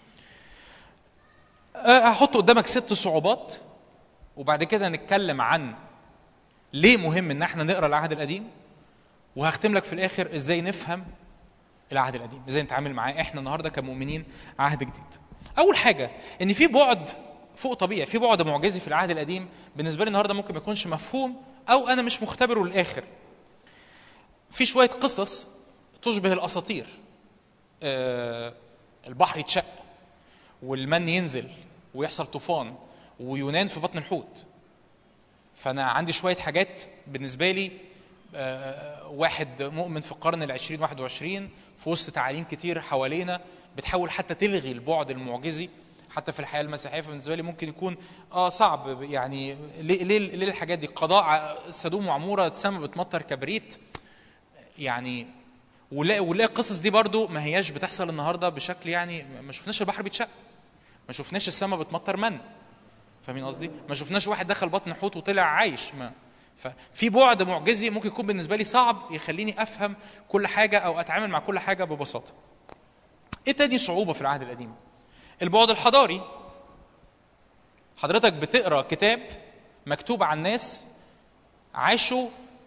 أه، هحط قدامك ست صعوبات وبعد كده نتكلم عن ليه مهم ان احنا نقرا العهد القديم وهختم لك في الاخر ازاي نفهم العهد القديم ازاي نتعامل معاه احنا النهارده كمؤمنين عهد جديد اول حاجه ان في بعد فوق طبيعي في بعد معجزي في العهد القديم بالنسبه لي النهارده ممكن ما يكونش مفهوم او انا مش مختبره للاخر في شويه قصص تشبه الاساطير آه، البحر يتشق والمن ينزل ويحصل طوفان ويونان في بطن الحوت فانا عندي شويه حاجات بالنسبه لي آه، واحد مؤمن في القرن العشرين 21 في وسط تعاليم كتير حوالينا بتحاول حتى تلغي البعد المعجزي حتى في الحياه المسيحيه فبالنسبه لي ممكن يكون اه صعب يعني ليه ليه, ليه الحاجات دي قضاء ع- سدوم وعموره السماء بتمطر كبريت يعني ولا ولا القصص دي برضو ما هياش بتحصل النهارده بشكل يعني ما شفناش البحر بيتشق ما شفناش السماء بتمطر من فاهمين قصدي؟ ما شفناش واحد دخل بطن حوت وطلع عايش ما ففي بعد معجزي ممكن يكون بالنسبه لي صعب يخليني افهم كل حاجه او اتعامل مع كل حاجه ببساطه. ايه تاني صعوبه في العهد القديم؟ البعد الحضاري. حضرتك بتقرا كتاب مكتوب عن ناس عاشوا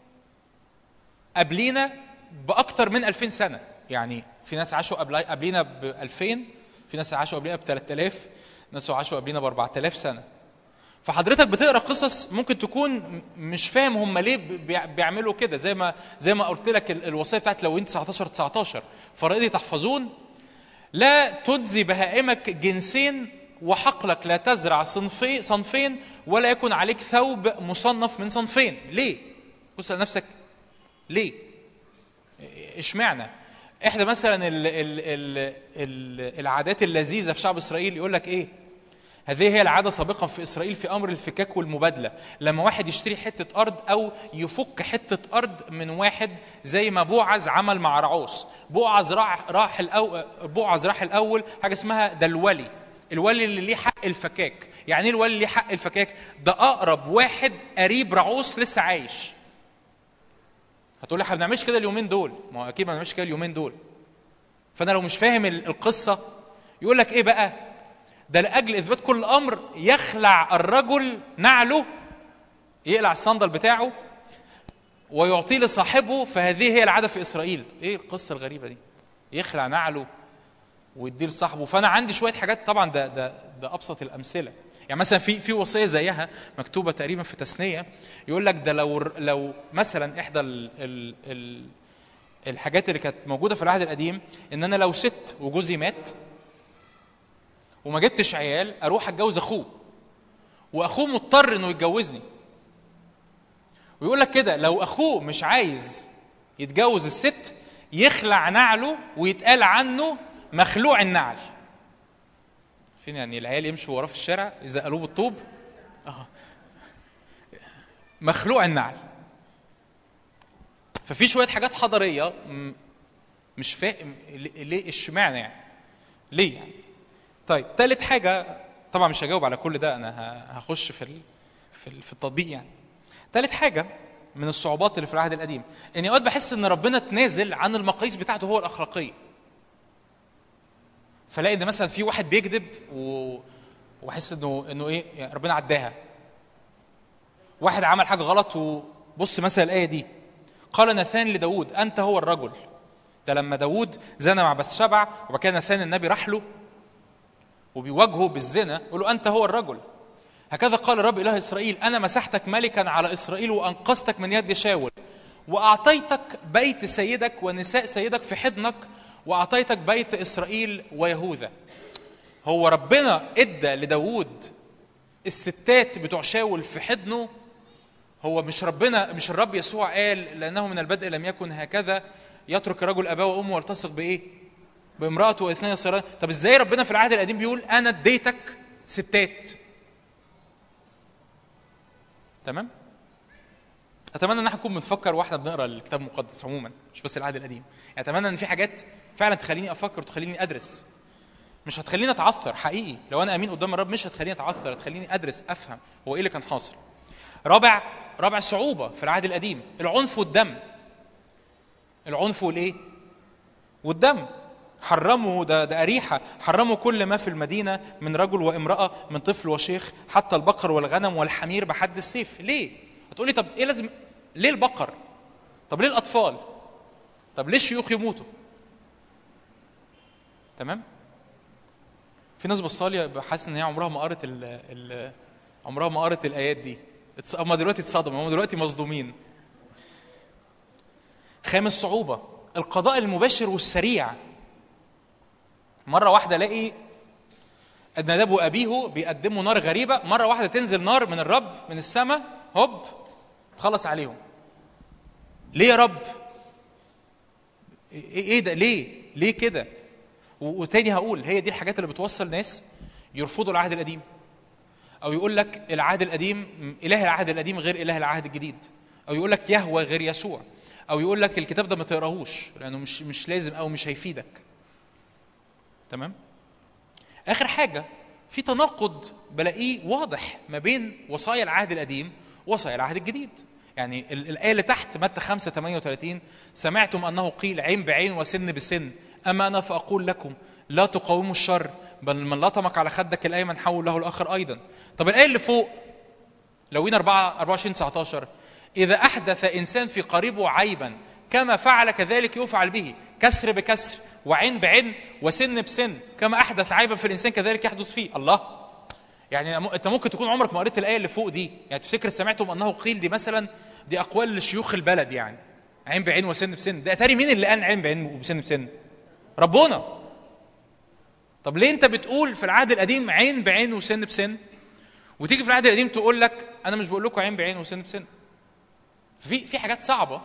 قبلينا باكتر من 2000 سنه، يعني في ناس عاشوا قبل قبلينا ب 2000 في ناس عاشوا قبلينا ب 3000 ناس عاشوا قبلينا ب 4000 سنه. فحضرتك بتقرا قصص ممكن تكون م- مش فاهم هم ليه بي- بيعملوا كده زي ما زي ما قلت لك ال- الوصيه بتاعت لو انت 19 19 فرائضي تحفظون لا تجزي بهائمك جنسين وحقلك لا تزرع صنفي صنفين ولا يكن عليك ثوب مصنف من صنفين ليه بص على نفسك ليه اشمعنى احدى مثلا ال ال ال ال العادات اللذيذه في شعب اسرائيل يقول لك ايه هذه هي العاده سابقا في اسرائيل في امر الفكاك والمبادله لما واحد يشتري حته ارض او يفك حته ارض من واحد زي ما بوعز عمل مع رعوس بوعز راح راح الأول بوعز راح الاول حاجه اسمها ده الولي الولي اللي ليه حق الفكاك يعني ايه الولي اللي ليه حق الفكاك ده اقرب واحد قريب رعوس لسه عايش هتقول لي احنا ما بنعملش كده اليومين دول ما هو اكيد ما بنعملش كده اليومين دول فانا لو مش فاهم ال- القصه يقول لك ايه بقى ده لاجل اثبات كل امر يخلع الرجل نعله يقلع الصندل بتاعه ويعطيه لصاحبه فهذه هي العاده في اسرائيل ايه القصه الغريبه دي يخلع نعله ويديه لصاحبه فانا عندي شويه حاجات طبعا ده ده ده ابسط الامثله يعني مثلا في في وصيه زيها مكتوبه تقريبا في تثنيه يقول لك ده لو لو مثلا احدى ال ال ال الحاجات اللي كانت موجوده في العهد القديم ان انا لو ست وجوزي مات وما جبتش عيال اروح اتجوز اخوه واخوه مضطر انه يتجوزني ويقول لك كده لو اخوه مش عايز يتجوز الست يخلع نعله ويتقال عنه مخلوع النعل فين يعني العيال يمشوا وراه في الشارع يزقلوه بالطوب اه مخلوع النعل ففي شويه حاجات حضاريه م- مش فاهم ليه اشمعنى يعني ليه يعني طيب ثالث حاجه طبعا مش هجاوب على كل ده انا ه- هخش في ال- في ال- في التطبيق يعني ثالث حاجه من الصعوبات اللي في العهد القديم اني اوقات بحس ان ربنا تنازل عن المقاييس بتاعته هو الاخلاقيه فلاقي ان مثلا في واحد بيكذب و... واحس انه انه ايه يعني ربنا عداها واحد عمل حاجه غلط وبص مثلا الايه دي قال ناثان لداود انت هو الرجل ده لما داود زنى مع بثشبع وبعد كده ناثان النبي راح له وبيواجهه بالزنا يقول له انت هو الرجل هكذا قال الرب اله اسرائيل انا مسحتك ملكا على اسرائيل وانقذتك من يد شاول واعطيتك بيت سيدك ونساء سيدك في حضنك واعطيتك بيت اسرائيل ويهوذا هو ربنا ادى لداوود الستات بتوع شاول في حضنه هو مش ربنا مش الرب يسوع قال لانه من البدء لم يكن هكذا يترك الرجل اباه وامه والتصق بايه؟ بامراته واثنين يصيران طب ازاي ربنا في العهد القديم بيقول انا اديتك ستات تمام؟ اتمنى ان احنا نكون بنفكر واحنا بنقرا الكتاب المقدس عموما مش بس العهد القديم يعني اتمنى ان في حاجات فعلا تخليني افكر وتخليني ادرس مش هتخليني اتعثر حقيقي لو انا امين قدام الرب مش هتخليني اتعثر هتخليني ادرس افهم هو ايه اللي كان حاصل رابع رابع صعوبه في العهد القديم العنف والدم العنف والايه والدم حرموا ده ده أريحة حرموا كل ما في المدينة من رجل وامرأة من طفل وشيخ حتى البقر والغنم والحمير بحد السيف ليه؟ هتقولي طب ايه لازم ليه البقر؟ طب ليه الأطفال؟ طب ليه الشيوخ يموتوا؟ تمام؟ في ناس بصالي حاسس ان هي عمرها ما قرت ال ال عمرها ما قرت الايات دي اتص- هم دلوقتي اتصدموا هم دلوقتي مصدومين خامس صعوبة القضاء المباشر والسريع مرة واحدة الاقي ناداب وأبيه بيقدموا نار غريبة مرة واحدة تنزل نار من الرب من السماء هوب تخلص عليهم ليه يا رب ايه إيه ده ليه ليه كده و- وتاني هقول هي دي الحاجات اللي بتوصل ناس يرفضوا العهد القديم او يقول لك العهد القديم م- اله العهد القديم غير اله العهد الجديد او يقول لك يهوى غير يسوع او يقول لك الكتاب ده ما تقراهوش لانه مش مش لازم او مش هيفيدك تمام اخر حاجه في تناقض بلاقيه واضح ما بين وصايا العهد القديم ووصايا العهد الجديد يعني ال- الايه اللي تحت متى 5 38 سمعتم انه قيل عين بعين وسن بسن اما انا فاقول لكم لا تقاوموا الشر بل من لطمك على خدك الايمن حول له الاخر ايضا طب الايه اللي فوق لوين 4 24 19 إذا أحدث إنسان في قريبه عيبا كما فعل كذلك يفعل به كسر بكسر وعين بعين وسن بسن كما أحدث عيبا في الإنسان كذلك يحدث فيه الله يعني م- أنت ممكن تكون عمرك ما قريت الآية اللي فوق دي يعني تفتكر سمعتم أنه قيل دي مثلا دي أقوال لشيوخ البلد يعني عين بعين وسن بسن ده أتاري مين اللي قال عين بعين وسن بسن ربنا طب ليه أنت بتقول في العهد القديم عين بعين وسن بسن وتيجي في العهد القديم تقول لك انا مش بقول لكم عين بعين وسن بسن في في حاجات صعبه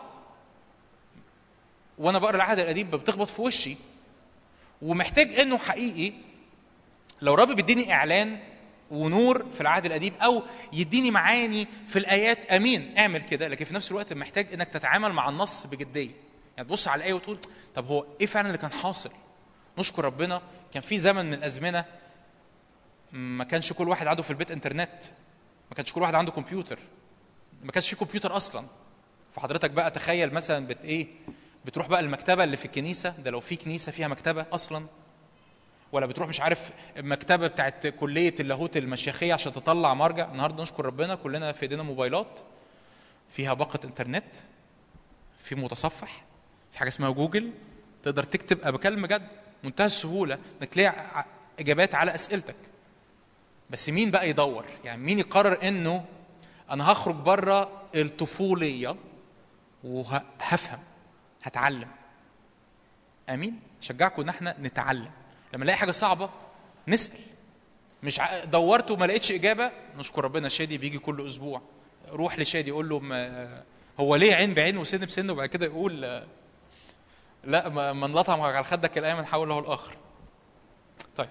وانا بقرا العهد القديم بتخبط في وشي ومحتاج انه حقيقي لو رب بيديني اعلان ونور في العهد القديم او يديني معاني في الايات امين اعمل كده لكن في نفس الوقت محتاج انك تتعامل مع النص بجديه يعني تبص على الايه وتقول طب هو ايه فعلا اللي كان حاصل نشكر ربنا كان في زمن من الازمنه ما كانش كل واحد عنده في البيت انترنت ما كانش كل واحد عنده كمبيوتر ما كانش في كمبيوتر اصلا فحضرتك بقى تخيل مثلا بت ايه بتروح بقى المكتبه اللي في الكنيسه ده لو في كنيسه فيها مكتبه اصلا ولا بتروح مش عارف مكتبه بتاعت كليه اللاهوت المشيخيه عشان تطلع مرجع النهارده نشكر ربنا كلنا في ايدينا موبايلات فيها باقه انترنت في متصفح في حاجه اسمها جوجل تقدر تكتب أنا بكلم جد منتهى السهوله انك تلاقي ع- اجابات على اسئلتك بس مين بقى يدور يعني مين يقرر انه انا هخرج بره الطفوليه وهفهم هتعلم امين شجعكم ان احنا نتعلم لما نلاقي حاجه صعبه نسال مش ع- دورت وما لقيتش اجابه نشكر ربنا شادي بيجي كل اسبوع روح لشادي يقول له ما هو ليه عين بعين وسن بسن وبعد كده يقول آه، لا ما- من لطمك على خدك الايمن حول له الاخر طيب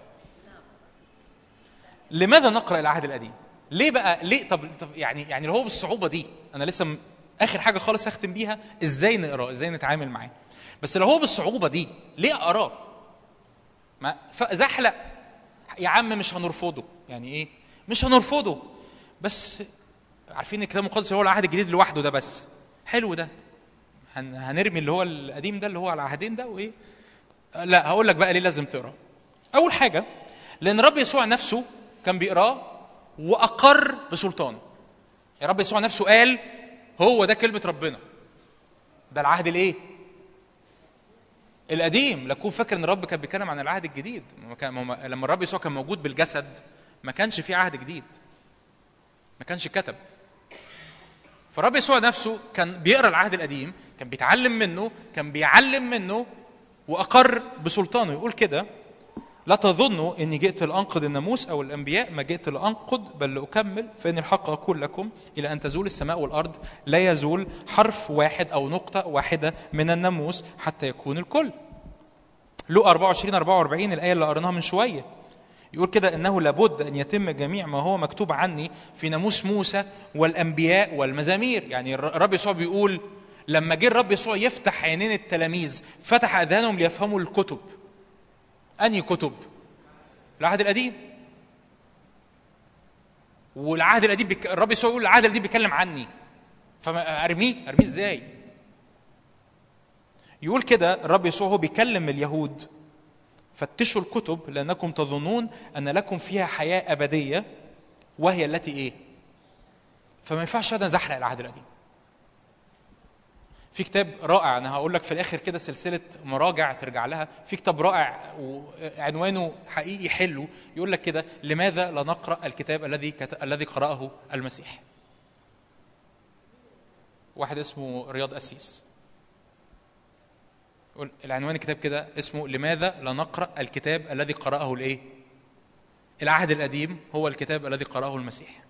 لماذا نقرا العهد القديم ليه بقى ليه طب, طب يعني يعني لو هو بالصعوبه دي انا لسه م- اخر حاجه خالص هختم بيها ازاي نقراه ازاي نتعامل معاه بس لو هو بالصعوبه دي ليه اقراه ما ف- زحلق يا عم مش هنرفضه يعني ايه مش هنرفضه بس عارفين الكتاب المقدس هو العهد الجديد لوحده ده بس حلو ده هن هنرمي اللي هو القديم ده اللي هو على العهدين ده وايه لا هقول لك بقى ليه لازم تقراه اول حاجه لان الرب يسوع نفسه كان بيقراه واقر بسلطان الرب يسوع نفسه قال هو ده كلمه ربنا ده العهد الايه القديم لا تكون فاكر ان الرب كان بيتكلم عن العهد الجديد ما كان ما هو- لما الرب يسوع كان موجود بالجسد ما كانش في عهد جديد ما كانش كتب فالرب يسوع نفسه كان بيقرا العهد القديم كان بيتعلم منه كان بيعلم منه واقر بسلطانه يقول كده لا تظنوا اني جئت لانقض الناموس او الانبياء ما جئت لانقض بل لاكمل فان الحق اقول لكم الى ان تزول السماء والارض لا يزول حرف واحد او نقطه واحده من الناموس حتى يكون الكل لو 24 44 الايه اللي قريناها من شويه يقول كده انه لابد ان يتم جميع ما هو مكتوب عني في ناموس موسى والانبياء والمزامير يعني الر- الرب يسوع بيقول لما جه الرب يسوع يفتح عينين التلاميذ فتح اذهانهم ليفهموا الكتب انهي كتب العهد القديم والعهد القديم بيك... الرب يسوع يقول العهد القديم بيتكلم عني فما ارميه ارميه ازاي يقول كده الرب يسوع هو بيكلم اليهود فتشوا الكتب لانكم تظنون ان لكم فيها حياه ابديه وهي التي ايه فما ينفعش انا زحلق العهد القديم في كتاب رائع انا هقول لك في الاخر كده سلسله مراجع ترجع لها في كتاب رائع وعنوانه حقيقي حلو يقول لك كده لماذا لا نقرا الكتاب الذي كت... الذي قراه المسيح واحد اسمه رياض أسيس يقول- العنوان الكتاب كده اسمه لماذا لا نقرا الكتاب الذي قراه الايه العهد القديم هو الكتاب الذي قراه المسيح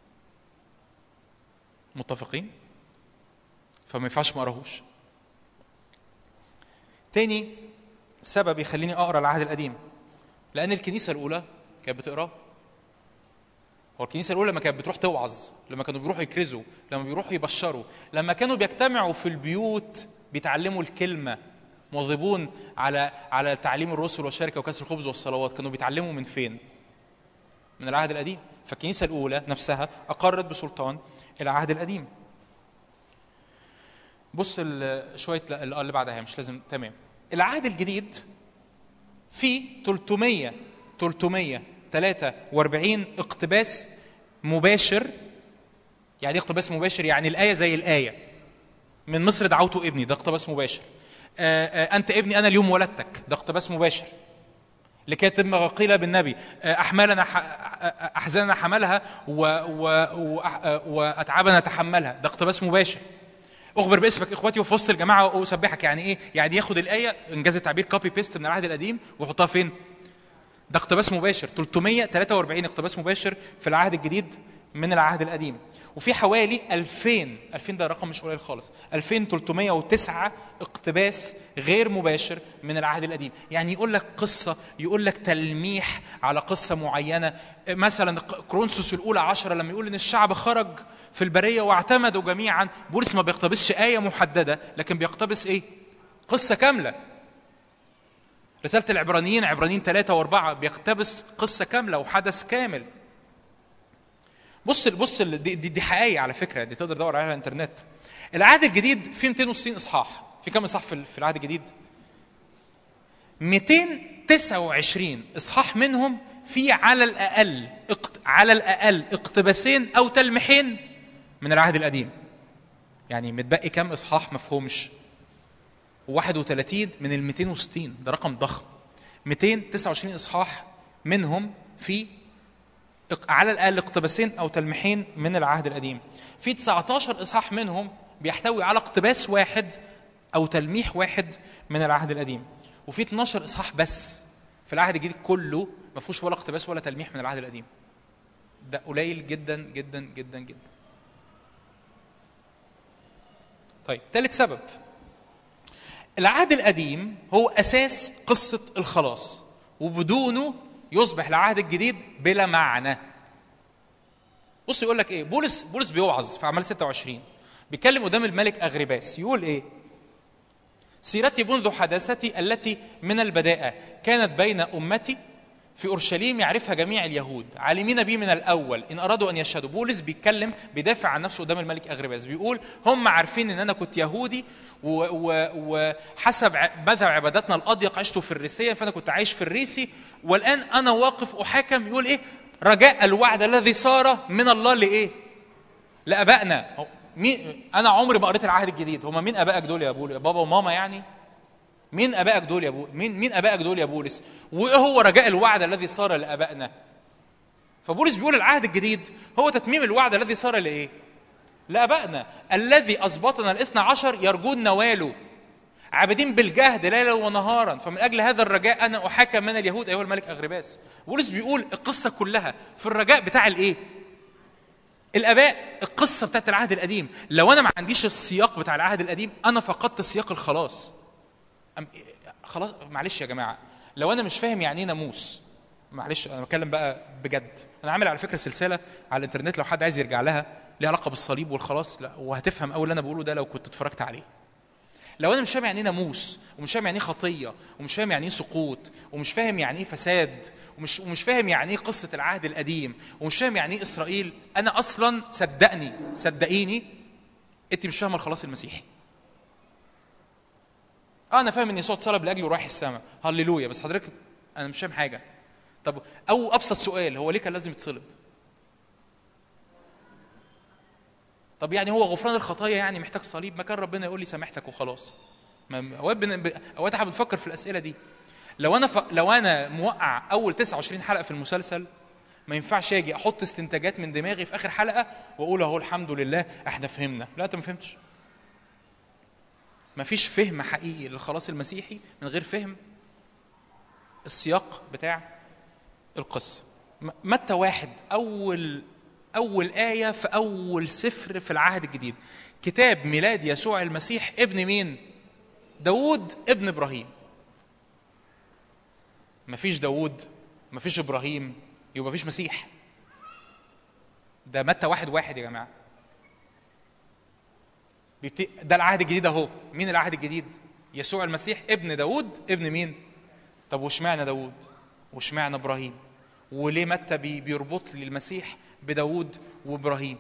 متفقين فما ينفعش ما اقراهوش تاني سبب يخليني اقرا العهد القديم لان الكنيسه الاولى كانت بتقراه هو الكنيسه الاولى لما كانت بتروح توعظ لما كانوا بيروحوا يكرزوا لما بيروحوا يبشروا لما كانوا بيجتمعوا في البيوت بيتعلموا الكلمه مواظبون على على تعليم الرسل والشركه وكسر الخبز والصلوات كانوا بيتعلموا من فين من العهد القديم فالكنيسه الاولى نفسها اقرت بسلطان العهد القديم بص ال- شويه لا، اللي اللي بعدها مش لازم تمام العهد الجديد فيه 300 343 اقتباس مباشر يعني ايه اقتباس مباشر يعني الايه زي الايه من مصر دعوت ابني ده اقتباس مباشر آه، آه، انت ابني انا اليوم ولدتك ده اقتباس مباشر لكي يتم ما قيل بالنبي آه، احمالنا ح- آه، احزاننا حملها و... و... وأح- آه، واتعابنا تحملها ده اقتباس مباشر اخبر باسمك اخواتي وفي وسط الجماعه واسبحك يعني ايه يعني ياخد الايه انجاز التعبير كوبي بيست من العهد القديم ويحطها فين ده اقتباس مباشر 343 اقتباس مباشر في العهد الجديد من العهد القديم وفي حوالي 2000 2000 ده رقم مش قليل خالص 2309 اقتباس غير مباشر من العهد القديم يعني يقول لك قصة يقول لك تلميح على قصة معينة مثلا كرونسوس الأولى عشرة لما يقول إن الشعب خرج في البرية واعتمدوا جميعا بولس ما بيقتبسش آية محددة لكن بيقتبس إيه قصة كاملة رسالة العبرانيين عبرانيين ثلاثة وأربعة بيقتبس قصة كاملة وحدث كامل بص بص ال- دي, دي, دي حقيقة على فكرة دي تقدر تدور عليها على الإنترنت العهد الجديد فيه 260 إصحاح في كم إصحاح في, ال- في العهد الجديد 229 إصحاح منهم في على الأقل اقت... على الأقل اقتباسين أو تلميحين من العهد القديم يعني متبقي كم إصحاح مفهومش 31 من ال 260 ده رقم ضخم 229 اصحاح منهم في اق- على الاقل اقتباسين او تلميحين من العهد القديم في 19 اصحاح منهم بيحتوي على اقتباس واحد او تلميح واحد من العهد القديم وفي 12 اصحاح بس في العهد الجديد كله ما فيهوش ولا اقتباس ولا تلميح من العهد القديم ده قليل جدا جدا جدا جدا طيب ثالث سبب العهد القديم هو اساس قصه الخلاص وبدونه يصبح العهد الجديد بلا معنى بص يقول لك ايه بولس بولس بيوعظ في اعمال 26 بيتكلم قدام الملك اغرباس يقول ايه سيرتي منذ حداثتي التي من البداءة كانت بين أمتي في أورشليم يعرفها جميع اليهود عالمين بي من الأول إن أرادوا أن يشهدوا بولس بيتكلم بيدافع عن نفسه قدام الملك أغرباس بيقول هم عارفين إن أنا كنت يهودي و- و- وحسب ع- مذهب عبادتنا الأضيق عشت في الريسية فأنا كنت عايش في الريسي والآن أنا واقف أحاكم يقول إيه رجاء الوعد الذي صار من الله لإيه لابائنا هو- مين انا عمري ما قريت العهد الجديد هم مين ابائك دول يا ابويا بابا وماما يعني مين ابائك دول يا بو مين مين ابائك دول يا بولس وايه هو رجاء الوعد الذي صار لابائنا فبولس بيقول العهد الجديد هو تتميم الوعد الذي صار لايه لابائنا الذي اثبتنا الاثنى عشر يرجون نواله عابدين بالجهد ليلا ونهارا فمن اجل هذا الرجاء انا احاكم من اليهود ايها الملك اغرباس بولس بيقول القصه كلها في الرجاء بتاع الايه الاباء القصه بتاعت العهد القديم لو انا ما عنديش السياق بتاع العهد القديم انا فقدت سياق الخلاص أم خلاص معلش يا جماعه لو انا مش فاهم يعني ايه ناموس معلش انا بتكلم بقى بجد انا عامل على فكره سلسله على الانترنت لو حد عايز يرجع لها ليها علاقه بالصليب والخلاص لا وهتفهم اول اللي انا بقوله ده لو كنت اتفرجت عليه لو انا مش فاهم يعني ايه ناموس ومش فاهم يعني ايه خطيه ومش فاهم يعني ايه سقوط ومش فاهم يعني ايه فساد ومش ومش فاهم يعني ايه قصه العهد القديم ومش فاهم يعني ايه اسرائيل انا اصلا صدقني صدقيني انت مش فاهمه الخلاص المسيحي اه انا فاهم ان يسوع اتصلب لاجلي ورايح السماء هللويا بس حضرتك انا مش فاهم حاجه طب او ابسط سؤال هو ليه كان لازم يتصلب طب يعني هو غفران الخطايا يعني محتاج صليب ما كان ربنا يقول لي سامحتك وخلاص ما- اوقات بن- ب- اوقات احنا بنفكر في الاسئله دي لو انا ف... لو انا موقع اول 29 حلقه في المسلسل ما ينفعش اجي احط استنتاجات من دماغي في اخر حلقه واقول اهو الحمد لله احنا فهمنا لا انت ما فهمتش ما فيش فهم حقيقي للخلاص المسيحي من غير فهم السياق بتاع القصه م- متى واحد اول اول ايه في اول سفر في العهد الجديد كتاب ميلاد يسوع المسيح ابن مين داوود ابن ابراهيم مفيش داوود مفيش ابراهيم يبقى مفيش مسيح ده متى واحد واحد يا جماعه بيبت... ده العهد الجديد اهو مين العهد الجديد يسوع المسيح ابن داوود ابن مين طب واشمعنى داوود واشمعنى ابراهيم وليه متى بي... بيربط لي المسيح بداوود وابراهيم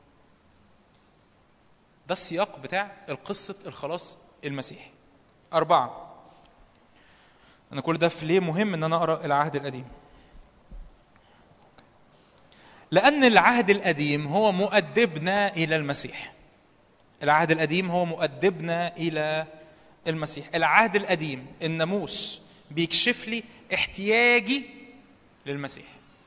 ده السياق بتاع القصة الخلاص المسيحي أربعة أنا كل ده في ليه مهم إن أنا أقرأ العهد القديم لأن العهد القديم هو مؤدبنا إلى المسيح العهد القديم هو مؤدبنا إلى المسيح العهد القديم الناموس بيكشف لي احتياجي للمسيح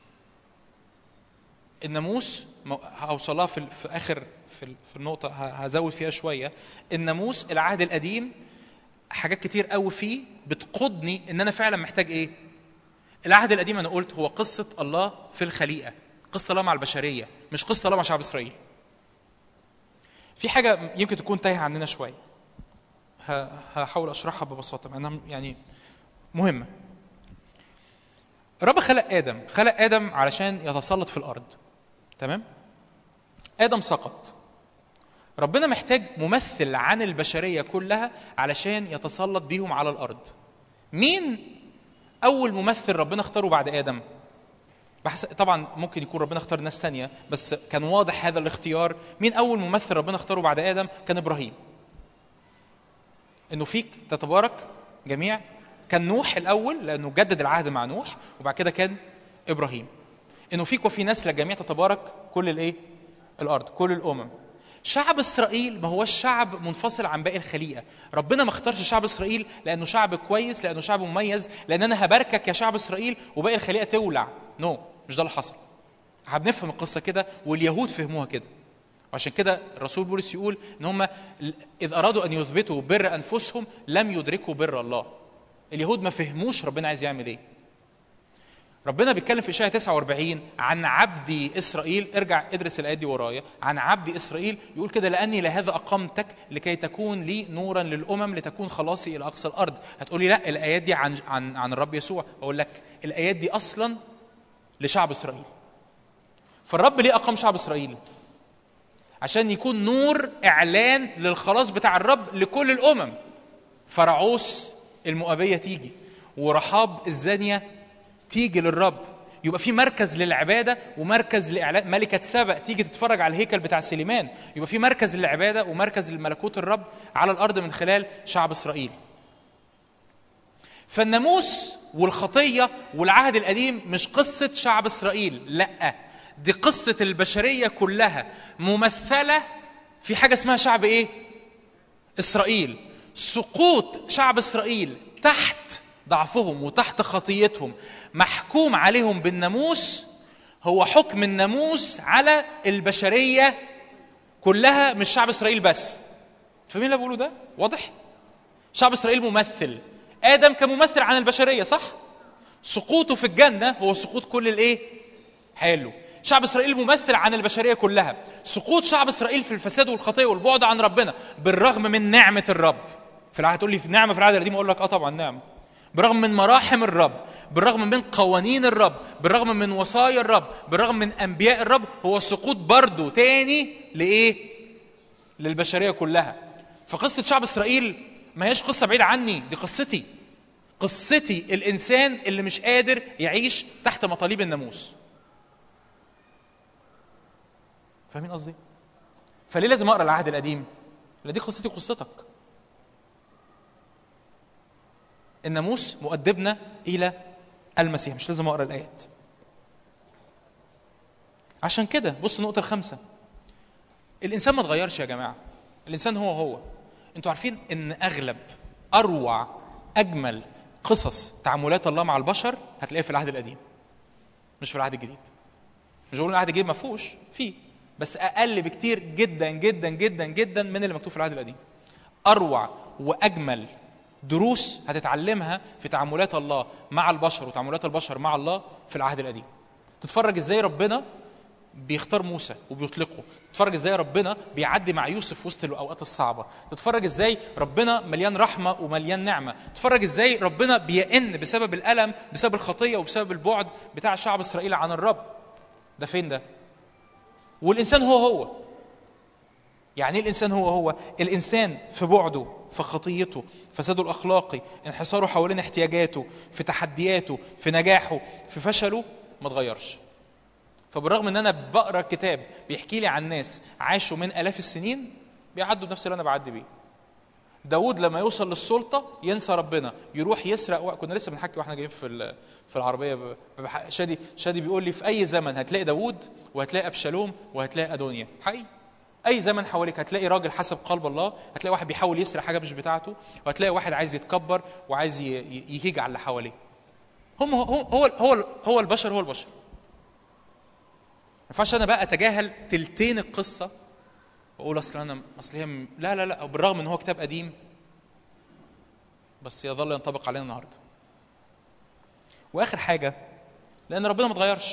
الناموس م- هوصلها في, ال- في اخر في, ال- في النقطه ه- هزود فيها شويه الناموس العهد القديم حاجات كتير قوي فيه بتقودني ان انا فعلا محتاج ايه العهد القديم انا قلت هو قصه الله في الخليقه قصه الله مع البشريه مش قصه الله مع شعب اسرائيل في حاجه يمكن تكون تايهه عننا شويه ه- هحاول اشرحها ببساطه مع انها يعني مهمه الرب خلق ادم خلق ادم علشان يتسلط في الارض تمام ادم سقط ربنا محتاج ممثل عن البشريه كلها علشان يتسلط بيهم على الارض مين اول ممثل ربنا اختاره بعد ادم بحس... طبعا ممكن يكون ربنا اختار ناس تانية بس كان واضح هذا الاختيار مين اول ممثل ربنا اختاره بعد ادم كان ابراهيم انه فيك تتبارك جميع كان نوح الاول لانه جدد العهد مع نوح وبعد كده كان ابراهيم انه فيك وفي نسل جميع تتبارك كل الايه الارض كل الامم شعب اسرائيل ما هوش شعب منفصل عن باقي الخليقه ربنا ما اختارش شعب اسرائيل لانه شعب كويس لانه شعب مميز لان انا هباركك يا شعب اسرائيل وباقي الخليقه تولع نو no. مش ده اللي حصل هنفهم القصه كده واليهود فهموها كده وعشان كده الرسول بولس يقول ان هم اذ ارادوا ان يثبتوا بر انفسهم لم يدركوا بر الله اليهود ما فهموش ربنا عايز يعمل ايه ربنا بيتكلم في اشعياء 49 عن عبدي اسرائيل ارجع ادرس الايات دي ورايا عن عبدي اسرائيل يقول كده لاني لهذا اقمتك لكي تكون لي نورا للامم لتكون خلاصي الى اقصى الارض هتقولي لا الايات دي عن عن عن الرب يسوع اقول لك الايات دي اصلا لشعب اسرائيل فالرب ليه اقام شعب اسرائيل عشان يكون نور اعلان للخلاص بتاع الرب لكل الامم فرعوس المؤابيه تيجي ورحاب الزانيه تيجي للرب يبقى في مركز للعباده ومركز لاعلان ملكه سبأ تيجي تتفرج على الهيكل بتاع سليمان يبقى في مركز للعباده ومركز لملكوت الرب على الارض من خلال شعب اسرائيل فالناموس والخطيه والعهد القديم مش قصه شعب اسرائيل لا دي قصه البشريه كلها ممثله في حاجه اسمها شعب ايه اسرائيل سقوط شعب اسرائيل تحت ضعفهم وتحت خطيتهم محكوم عليهم بالناموس هو حكم الناموس على البشريه كلها مش شعب اسرائيل بس فاهمين اللي بقوله ده واضح شعب اسرائيل ممثل ادم كممثل عن البشريه صح سقوطه في الجنه هو سقوط كل الايه حلو شعب اسرائيل ممثل عن البشريه كلها سقوط شعب اسرائيل في الفساد والخطيه والبعد عن ربنا بالرغم من نعمه الرب في العهد تقول لي في نعمه في العهد القديم اقول لك اه طبعا نعمه بالرغم من مراحم الرب بالرغم من قوانين الرب بالرغم من وصايا الرب بالرغم من انبياء الرب هو سقوط برضه تاني لايه للبشريه كلها فقصه شعب اسرائيل ما هيش قصه بعيده عني دي قصتي قصتي الانسان اللي مش قادر يعيش تحت مطالب الناموس فاهمين قصدي فليه لازم اقرا العهد القديم لان دي قصتي وقصتك الناموس مؤدبنا الى المسيح مش لازم اقرا الايات عشان كده بص النقطه الخامسه الانسان ما اتغيرش يا جماعه الانسان هو هو انتوا عارفين ان اغلب اروع اجمل قصص تعاملات الله مع البشر هتلاقيها في العهد القديم مش في العهد الجديد مش بقول العهد الجديد ما فيهوش فيه بس اقل بكتير جدا جدا جدا جدا من اللي مكتوب في العهد القديم اروع واجمل دروس هتتعلمها في تعاملات الله مع البشر وتعاملات البشر مع الله في العهد القديم تتفرج ازاي ربنا بيختار موسى وبيطلقه تتفرج ازاي ربنا بيعدي مع يوسف وسط الاوقات الصعبه تتفرج ازاي ربنا مليان رحمه ومليان نعمه تتفرج ازاي ربنا بيئن بسبب الالم بسبب الخطيه وبسبب البعد بتاع شعب اسرائيل عن الرب ده فين ده والانسان هو هو يعني ايه الانسان هو هو الانسان في بعده في خطيته فساده الاخلاقي انحصاره حوالين احتياجاته في تحدياته في نجاحه في فشله ما اتغيرش فبالرغم ان انا بقرا كتاب بيحكي لي عن ناس عاشوا من الاف السنين بيعدوا بنفس اللي انا بعدي بيه داود لما يوصل للسلطه ينسى ربنا يروح يسرق و... كنا لسه بنحكي واحنا جايين في ال- في العربيه ب... بح- شادي شادي بيقول لي في اي زمن هتلاقي داود وهتلاقي ابشالوم وهتلاقي ادونيا حقيقي اي زمن حواليك هتلاقي راجل حسب قلب الله هتلاقي واحد بيحاول يسرق حاجه مش بتاعته وهتلاقي واحد عايز يتكبر وعايز ي... ي- يهيج على اللي حواليه هم هو هو هو, هو البشر هو البشر ما ينفعش انا بقى اتجاهل تلتين القصه واقول اصل انا اصل هي م- لا لا لا بالرغم ان هو كتاب قديم بس يظل ينطبق علينا النهارده واخر حاجه لان ربنا ما اتغيرش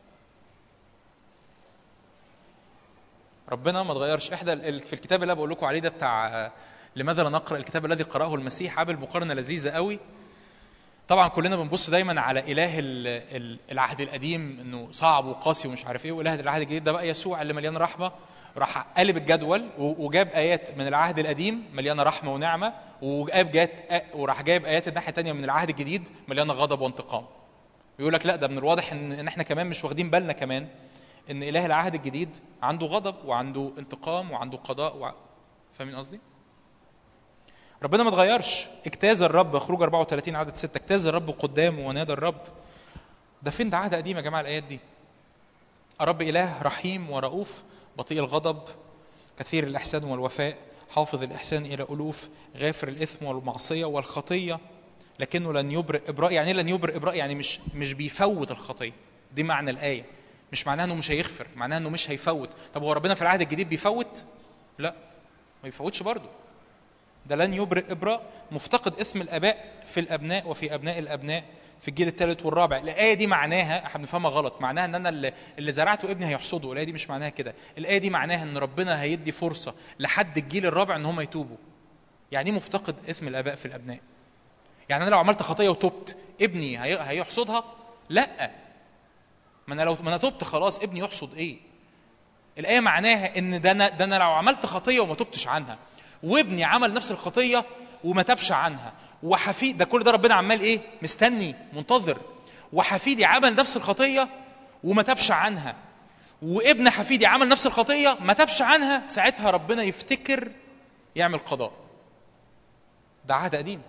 ربنا ما اتغيرش احدى ال- في الكتاب اللي أنا بقول لكم عليه ده بتاع آه، لماذا لا نقرا الكتاب الذي قراه المسيح عامل مقارنه لذيذه قوي طبعا كلنا بنبص دايما على اله ال- ال- العهد القديم انه صعب وقاسي ومش عارف ايه واله العهد الجديد ده بقى يسوع اللي مليان رحمه راح قلب الجدول و- وجاب ايات من العهد القديم مليانه رحمه ونعمه وجاب جات وراح جايب ايات الناحيه الثانيه من العهد الجديد مليانه غضب وانتقام يقول لك لا ده من الواضح ان ان احنا كمان مش واخدين بالنا كمان ان اله العهد الجديد عنده غضب وعنده انتقام وعنده قضاء وع... فاهمين قصدي؟ ربنا ما اتغيرش اجتاز الرب خروج 34 عدد 6 اجتاز الرب قدامه ونادى الرب ده فين ده عهد قديم يا جماعه الايات دي الرب اله رحيم ورؤوف بطيء الغضب كثير الاحسان والوفاء حافظ الاحسان الى الوف غافر الاثم والمعصيه والخطيه لكنه لن يبرئ ابراء يعني ايه لن يبرئ ابراء يعني مش مش بيفوت الخطيه دي معنى الايه مش معناها انه مش هيغفر معناها انه مش هيفوت طب هو ربنا في العهد الجديد بيفوت لا ما بيفوتش برضه ده لن يبرئ ابراء مفتقد اسم الاباء في الابناء وفي ابناء الابناء في الجيل الثالث والرابع الايه دي معناها احنا بنفهمها غلط معناها ان انا اللي, اللي زرعته ابني هيحصده الايه دي مش معناها كده الايه دي معناها ان ربنا هيدي فرصه لحد الجيل الرابع ان هم يتوبوا يعني ايه مفتقد اسم الاباء في الابناء يعني انا لو عملت خطيه وتبت ابني هي- هيحصدها لا ما انا لو ما انا تبت خلاص ابني يحصد ايه الايه معناها ان ده انا ده انا لو عملت خطيه وما تبتش عنها وابني عمل نفس الخطيه وما تبش عنها وحفيد ده كل ده ربنا عمال ايه مستني منتظر وحفيدي عمل نفس الخطيه وما تبش عنها وابن حفيدي عمل نفس الخطيه ما تبش عنها ساعتها ربنا يفتكر يعمل قضاء ده عهد قديم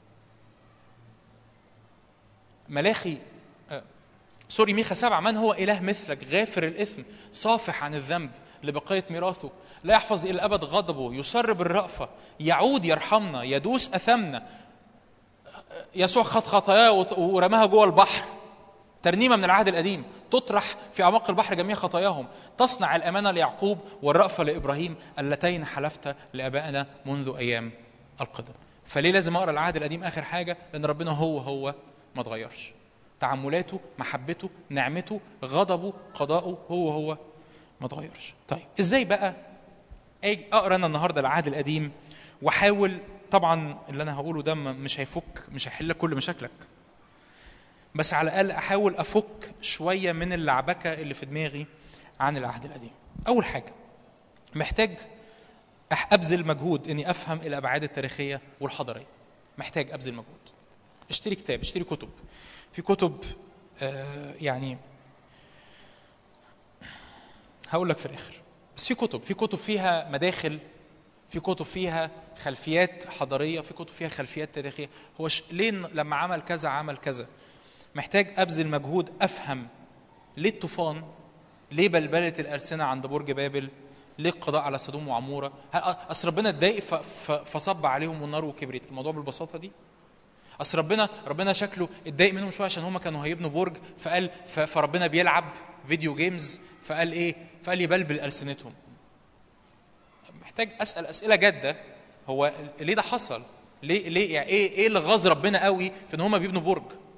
ملاخي آه، سوري ميخا سبعة من هو إله مثلك غافر الإثم صافح عن الذنب لبقية ميراثه لا يحفظ إلى الأبد غضبه يسر بالرأفة يعود يرحمنا يدوس أثمنا يسوع خد خطاياه وط- ورماها جوه البحر ترنيمة من العهد القديم تطرح في أعماق البحر جميع خطاياهم تصنع الأمانة ليعقوب والرأفة لإبراهيم اللتين حلفت لآبائنا منذ أيام القدم فليه لازم أقرأ العهد القديم آخر حاجة لأن ربنا هو هو ما اتغيرش تعاملاته محبته نعمته غضبه قضاؤه هو هو ما اتغيرش طيب ازاي بقى اجي اقرا انا النهارده العهد القديم واحاول طبعا اللي انا هقوله ده م- مش هيفك مش هيحل كل مشاكلك بس على الاقل احاول افك شويه من اللعبكه اللي في دماغي عن العهد القديم اول حاجه محتاج أح- ابذل مجهود اني افهم الابعاد التاريخيه والحضاريه محتاج ابذل مجهود اشتري كتاب اشتري كتب في كتب آه يعني هقول لك في الاخر بس في كتب في كتب فيها مداخل في كتب فيها خلفيات حضاريه في كتب فيها خلفيات تاريخيه هو ش... ليه ن- لما عمل كذا عمل كذا محتاج ابذل مجهود افهم ليه الطوفان ليه بلبله الالسنه عند برج بابل ليه القضاء على سدوم وعموره ه- اصل ربنا اتضايق ف... ف... فصب عليهم النار وكبرت الموضوع بالبساطه دي اصل ربنا ربنا شكله اتضايق منهم شويه عشان هم كانوا هيبنوا برج فقال ف... فربنا بيلعب فيديو جيمز فقال ايه فقال يبلبل السنتهم محتاج اسال اسئله جاده هو ليه ده حصل ليه ليه يعني ايه ايه اللي غاظ ربنا قوي في ان هم بيبنوا برج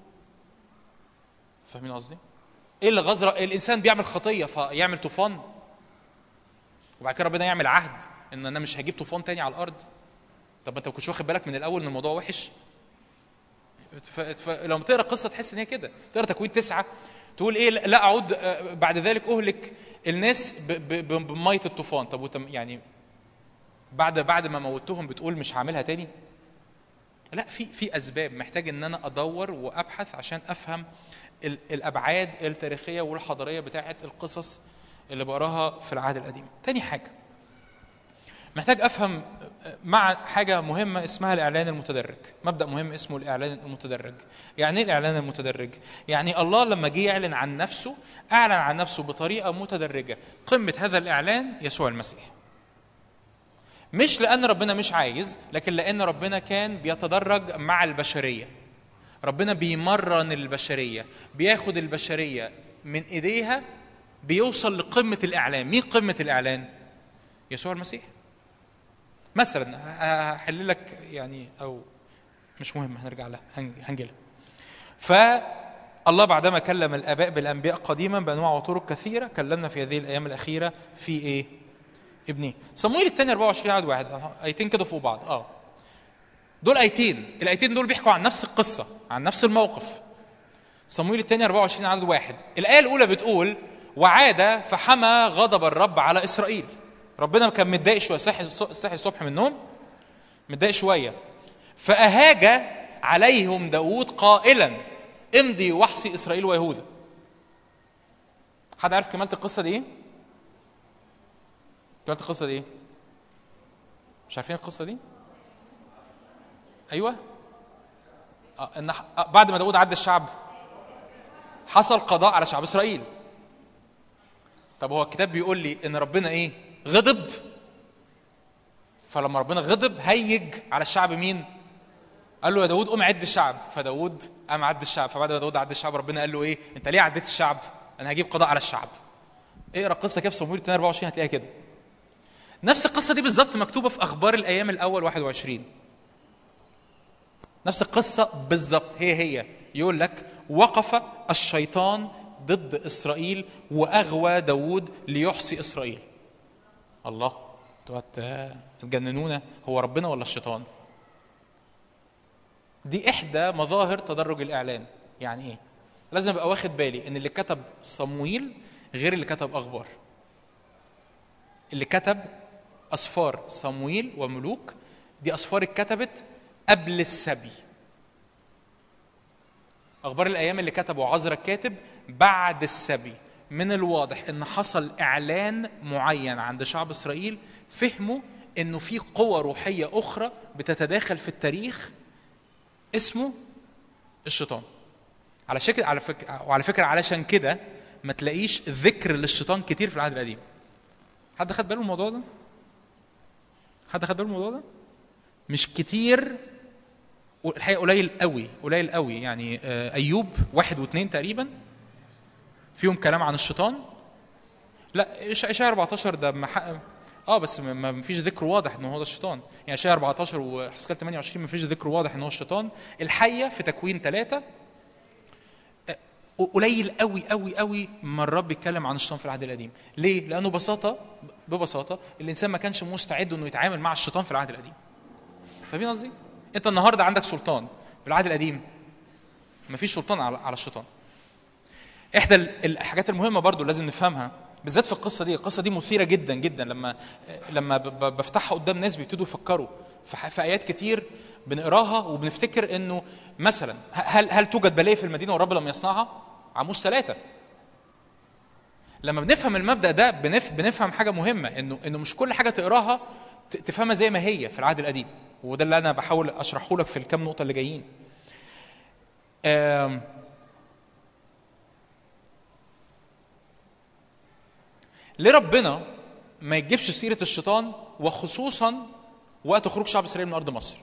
فاهمين قصدي ايه اللي غاظ ر- الانسان بيعمل خطيه فيعمل طوفان وبعد كده ربنا يعمل عهد ان انا مش هجيب طوفان تاني على الارض طب ما انت ما كنتش واخد بالك من الاول ان الموضوع وحش ف... ف... لما تقرا القصه تحس ان هي كده تقرا تكوين تسعه تقول ايه لا اعود آه، بعد ذلك اهلك الناس ب... ب... ب... بميه الطوفان طب وتم يعني بعد بعد ما موتهم بتقول مش هعملها تاني لا في في اسباب محتاج ان انا ادور وابحث عشان افهم ال... الابعاد التاريخيه والحضاريه بتاعه القصص اللي بقراها في العهد القديم تاني حاجه محتاج افهم مع حاجه مهمه اسمها الاعلان المتدرج مبدا مهم اسمه الاعلان المتدرج يعني ايه الاعلان المتدرج يعني الله لما جه يعلن عن نفسه اعلن عن نفسه بطريقه متدرجه قمه هذا الاعلان يسوع المسيح مش لان ربنا مش عايز لكن لان ربنا كان بيتدرج مع البشريه ربنا بيمرن البشريه بياخد البشريه من ايديها بيوصل لقمه الاعلان مين قمه الاعلان يسوع المسيح مثلا هحل لك يعني او مش مهم هنرجع لها هنج- هنجيلها فالله بعدما كلم الاباء بالانبياء قديما بانواع وطرق كثيره كلمنا في هذه الايام الاخيره في ايه ابنيه صمويل الثاني 24 عدد واحد أهو، ايتين كده فوق بعض اه دول ايتين الايتين دول بيحكوا عن نفس القصه عن نفس الموقف صمويل الثاني 24 عدد واحد الايه الاولى بتقول وعاد فحمى غضب الرب على اسرائيل ربنا كان متضايق شويه صحي صحي الصبح من النوم متضايق شويه فاهاج عليهم داود قائلا امضي واحصي اسرائيل ويهوذا حد عارف كمالة القصه دي ايه كمالة القصه دي ايه مش عارفين القصه دي ايوه آه ان ح- آه بعد ما داود عدى الشعب حصل قضاء على شعب اسرائيل طب هو الكتاب بيقول لي ان ربنا ايه غضب فلما ربنا غضب هيج على الشعب مين قال له يا داود قوم عد الشعب فداود قام عد الشعب فبعد ما داود عد الشعب ربنا قال له ايه انت ليه عديت الشعب انا هجيب قضاء على الشعب اقرا القصه كده في صمويل 24 هتلاقيها كده نفس القصه دي بالظبط مكتوبه في اخبار الايام الاول 21 نفس القصه بالظبط هي هي يقول لك وقف الشيطان ضد اسرائيل واغوى داود ليحصي اسرائيل الله انتوا هت- هتجننونا هو ربنا ولا الشيطان دي احدى مظاهر تدرج الاعلان يعني ايه لازم ابقى واخد بالي ان اللي كتب صمويل غير اللي كتب اخبار اللي كتب اسفار صمويل وملوك دي اسفار اتكتبت قبل السبي اخبار الايام اللي كتبه عذرا الكاتب بعد السبي من الواضح ان حصل اعلان معين عند شعب اسرائيل فهموا انه في قوة روحية اخرى بتتداخل في التاريخ اسمه الشيطان على شكل على فكرة وعلى فكرة علشان كده ما تلاقيش ذكر للشيطان كتير في العهد القديم حد خد باله من الموضوع ده حد خد باله من الموضوع ده مش كتير الحقيقه قليل قوي قليل قوي يعني آه، ايوب واحد واثنين تقريبا فيهم كلام عن الشيطان لا إش- اشعياء 14 ده محقق اه بس ما ما فيش ذكر واضح ان هو ده الشيطان يعني اشعياء 14 وحسكال 28 ما فيش ذكر واضح ان هو الشيطان الحيه في تكوين ثلاثة قليل قوي قوي قوي ما الرب يتكلم عن الشيطان في العهد القديم ليه لانه ببساطه ببساطه الانسان ما كانش مستعد انه يتعامل مع الشيطان في العهد القديم فاهمين قصدي انت النهارده عندك سلطان في العهد القديم ما فيش سلطان على على الشيطان احدى ال- الحاجات المهمه برضو لازم نفهمها بالذات في القصه دي القصه دي مثيره جدا جدا لما لما ب- ب- بفتحها قدام ناس بيبتدوا يفكروا في ح- في ايات كتير بنقراها وبنفتكر انه مثلا ه- هل هل توجد بلايا في المدينه والرب لم يصنعها؟ عموس ثلاثه لما بنفهم المبدا ده بنف بنفهم حاجه مهمه انه انه مش كل حاجه تقراها ت- تفهمها زي ما هي في العهد القديم وده اللي انا بحاول اشرحه لك في الكام نقطه اللي جايين آم، ليه ربنا ما يجيبش سيره الشيطان وخصوصا وقت خروج شعب اسرائيل من ارض مصر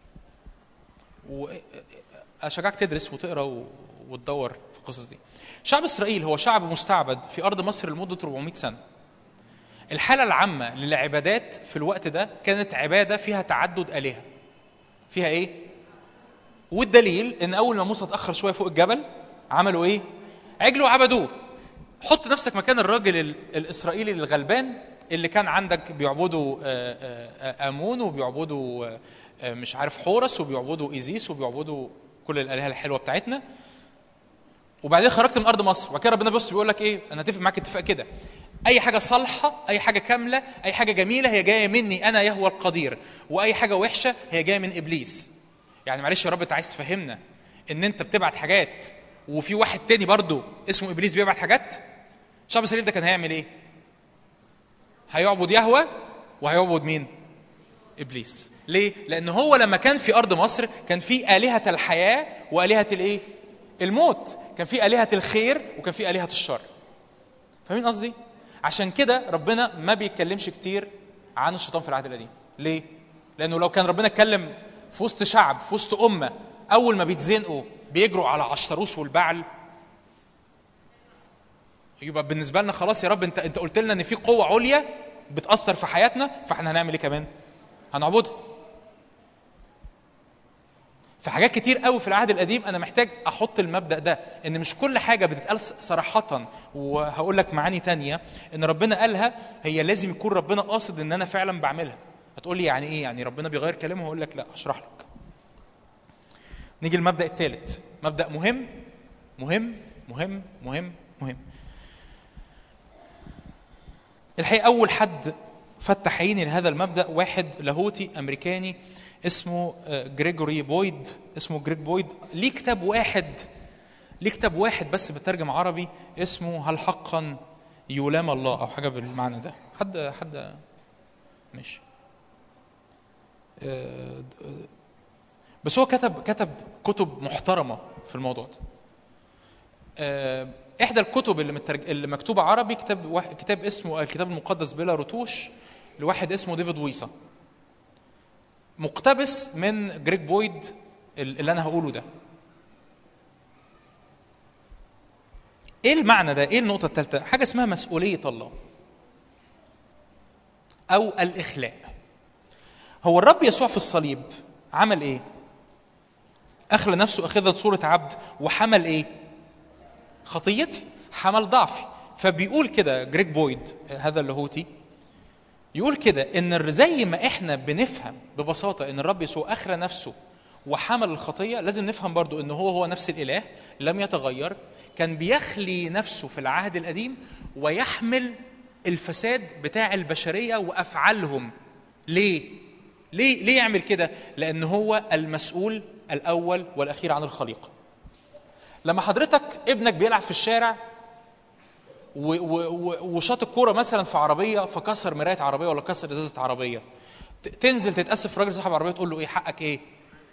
واشجعك تدرس وتقرا و- وتدور في القصص دي شعب اسرائيل هو شعب مستعبد في ارض مصر لمده 400 سنه الحاله العامه للعبادات في الوقت ده كانت عباده فيها تعدد الهه فيها ايه والدليل ان اول ما موسى اتاخر شويه فوق الجبل عملوا ايه عجلوا وعبدوه حط نفسك مكان الراجل ال- الاسرائيلي الغلبان اللي كان عندك بيعبدوا آه، آه، آه، امون وبيعبدوا آه، آه، مش عارف حورس وبيعبدوا ايزيس وبيعبدوا كل الالهه الحلوه بتاعتنا وبعدين خرجت من ارض مصر وبعد كده ربنا بص بيقول لك ايه انا اتفق معاك اتفاق كده اي حاجه صالحه اي حاجه كامله اي حاجه جميله هي جايه مني انا يهوى القدير واي حاجه وحشه هي جايه من ابليس يعني معلش يا رب انت عايز تفهمنا ان انت بتبعت حاجات وفي واحد تاني برضه اسمه ابليس بيبعت حاجات شعب اسرائيل ده كان هيعمل ايه هيعبد يهوى وهيعبد مين ابليس ليه لان هو لما كان في ارض مصر كان في الهه الحياه والهه الايه الموت كان في الهه الخير وكان في الهه الشر فاهمين قصدي عشان كده ربنا ما بيتكلمش كتير عن الشيطان في العهد القديم ليه لانه لو كان ربنا اتكلم في وسط شعب في وسط امه اول ما بيتزنقوا بيجروا على عشتروس والبعل يبقى بالنسبه لنا خلاص يا رب انت انت قلت لنا ان في قوه عليا بتاثر في حياتنا فاحنا هنعمل ايه كمان هنعبدها في حاجات كتير قوي في العهد القديم انا محتاج احط المبدا ده ان مش كل حاجه بتتقال صراحه وهقول لك معاني تانية ان ربنا قالها هي لازم يكون ربنا قاصد ان انا فعلا بعملها هتقول لي يعني ايه يعني ربنا بيغير كلامه هقول لك لا اشرح لك نيجي المبدا الثالث مبدا مهم مهم مهم مهم مهم الحقيقه اول حد فتح عيني لهذا المبدا واحد لاهوتي امريكاني اسمه آه، جريجوري بويد اسمه جريج بويد ليه كتاب واحد ليه كتاب واحد بس بترجم عربي اسمه هل حقا يلام الله او حاجه بالمعنى ده حد حد ماشي آه، آه، بس هو كتب كتب كتب محترمه في الموضوع ده آه، احدى الكتب اللي, مترج... اللي مكتوبه عربي كتاب واحد... كتاب اسمه الكتاب المقدس بلا رتوش لواحد اسمه ديفيد ويسا مقتبس من جريج بويد اللي انا هقوله ده ايه المعنى ده ايه النقطه الثالثه حاجه اسمها مسؤوليه الله او الاخلاء هو الرب يسوع في الصليب عمل ايه اخلى نفسه اخذت صوره عبد وحمل ايه خطيتي حمل ضعفي فبيقول كده جريج بويد هذا اللاهوتي يقول كده ان زي ما احنا بنفهم ببساطه ان الرب يسوع اخلى نفسه وحمل الخطيه لازم نفهم برضو ان هو هو نفس الاله لم يتغير كان بيخلي نفسه في العهد القديم ويحمل الفساد بتاع البشريه وافعالهم ليه ليه ليه يعمل كده لان هو المسؤول الاول والاخير عن الخليقه لما حضرتك ابنك بيلعب في الشارع و- و- و- وشاط الكوره مثلا في عربيه فكسر مرايه عربيه ولا كسر ازازه عربيه ت- تنزل تتاسف في راجل صاحب عربيه تقول له ايه حقك ايه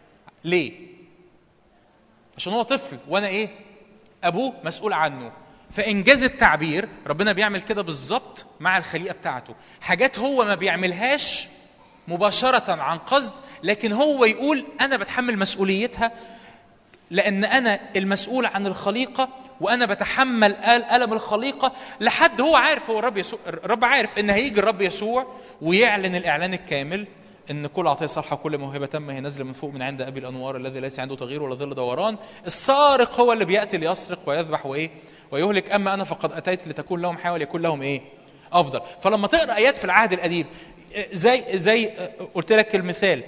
ليه عشان هو طفل وانا ايه ابوه مسؤول عنه فانجاز التعبير ربنا بيعمل كده بالظبط مع الخليقه بتاعته حاجات هو ما بيعملهاش مباشره عن قصد لكن هو يقول انا بتحمل مسؤوليتها لان انا المسؤول عن الخليقه وانا بتحمل آل- الم الخليقه لحد هو عارف هو الرب يسوع الرب عارف ان هيجي الرب يسوع ويعلن الاعلان الكامل ان كل عطيه صالحه وكل موهبه تامه هي نازله من فوق من عند ابي الانوار الذي ليس عنده تغيير ولا ظل دوران السارق هو اللي بياتي ليسرق ويذبح وايه ويهلك اما انا فقد اتيت لتكون لهم حياه وليكون لهم ايه افضل فلما تقرا ايات في العهد القديم زي زي قلت لك المثال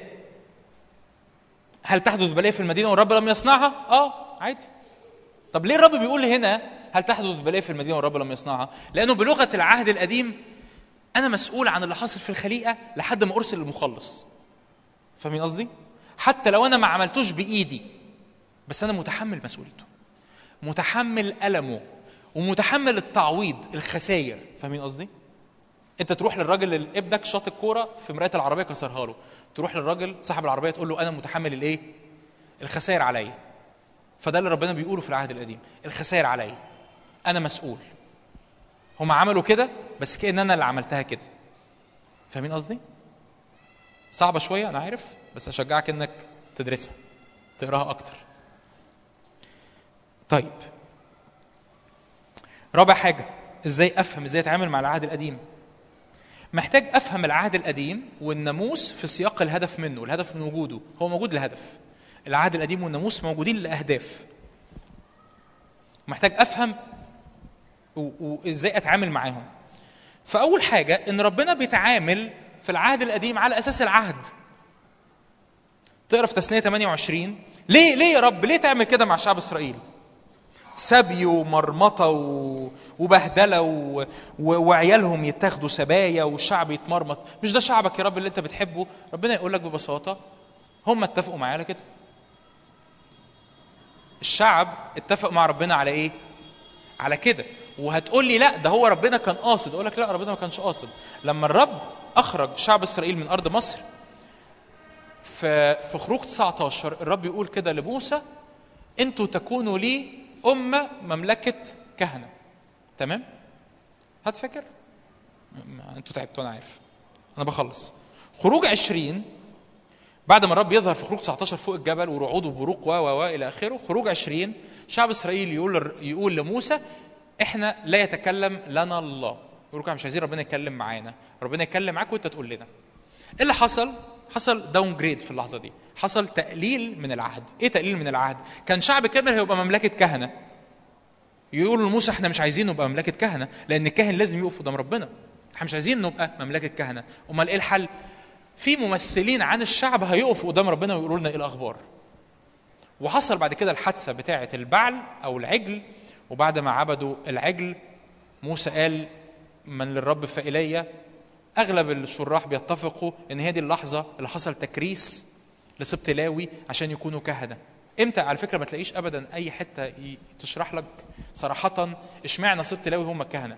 هل تحدث بلايا في المدينه والرب لم يصنعها اه عادي طب ليه الرب بيقول هنا هل تحدث بلايا في المدينه والرب لم يصنعها لانه بلغه العهد القديم انا مسؤول عن اللي حاصل في الخليقه لحد ما ارسل المخلص فاهمين قصدي حتى لو انا ما عملتوش بايدي بس انا متحمل مسؤوليته متحمل المه ومتحمل التعويض الخسائر فاهمين قصدي انت تروح للراجل اللي ابنك شاط الكوره في مرايه العربيه كسرها له تروح للراجل صاحب العربيه تقول له انا متحمل الايه الخسائر عليا فده اللي ربنا بيقوله في العهد القديم الخسائر عليا انا مسؤول هم عملوا كده بس كأن انا اللي عملتها كده فاهمين قصدي صعبه شويه انا عارف بس اشجعك انك تدرسها تقراها اكتر طيب رابع حاجه ازاي افهم ازاي اتعامل مع العهد القديم محتاج افهم العهد القديم والناموس في سياق الهدف منه الهدف من وجوده هو موجود لهدف العهد القديم والناموس موجودين لاهداف محتاج افهم و- وازاي اتعامل معاهم فاول حاجه ان ربنا بيتعامل في العهد القديم على اساس العهد تقرا في تثنيه 28 ليه ليه يا رب ليه تعمل كده مع شعب اسرائيل سبي ومرمطه و... وبهدله و... و... وعيالهم يتاخدوا سبايا والشعب يتمرمط مش ده شعبك يا رب اللي انت بتحبه ربنا يقول لك ببساطه هم اتفقوا معايا على كده الشعب اتفق مع ربنا على ايه على كده وهتقول لي لا ده هو ربنا كان قاصد اقول لك لا ربنا ما كانش قاصد لما الرب اخرج شعب اسرائيل من ارض مصر في في خروج 19 الرب يقول كده لموسى انتوا تكونوا لي امه مملكه كهنه تمام هتفكر م- انتوا تعبتوا انا عارف انا بخلص خروج 20 بعد ما الرب يظهر في خروج 19 فوق الجبل ورعود وبروق و و و الى اخره خروج 20 شعب اسرائيل يقول يقول لموسى احنا لا يتكلم لنا الله يقول لكم مش عايزين ربنا يتكلم معانا ربنا يتكلم معاك وانت تقول لنا ايه اللي حصل حصل داون جريد في اللحظه دي حصل تقليل من العهد ايه تقليل من العهد كان شعب كامل هيبقى مملكه كهنه يقولوا لموسى احنا مش عايزين نبقى مملكه كهنه لان الكاهن لازم يقف قدام ربنا احنا مش عايزين نبقى مملكه كهنه امال ايه الحل في ممثلين عن الشعب هيقفوا قدام ربنا ويقولوا لنا ايه الاخبار وحصل بعد كده الحادثه بتاعه البعل او العجل وبعد ما عبدوا العجل موسى قال من للرب فإلي اغلب الشراح بيتفقوا ان هي دي اللحظه اللي حصل تكريس لسبط لاوي عشان يكونوا كهنه امتى على فكره ما تلاقيش ابدا اي حته ي- تشرح لك صراحه اشمعنى سبط لاوي هم الكهنه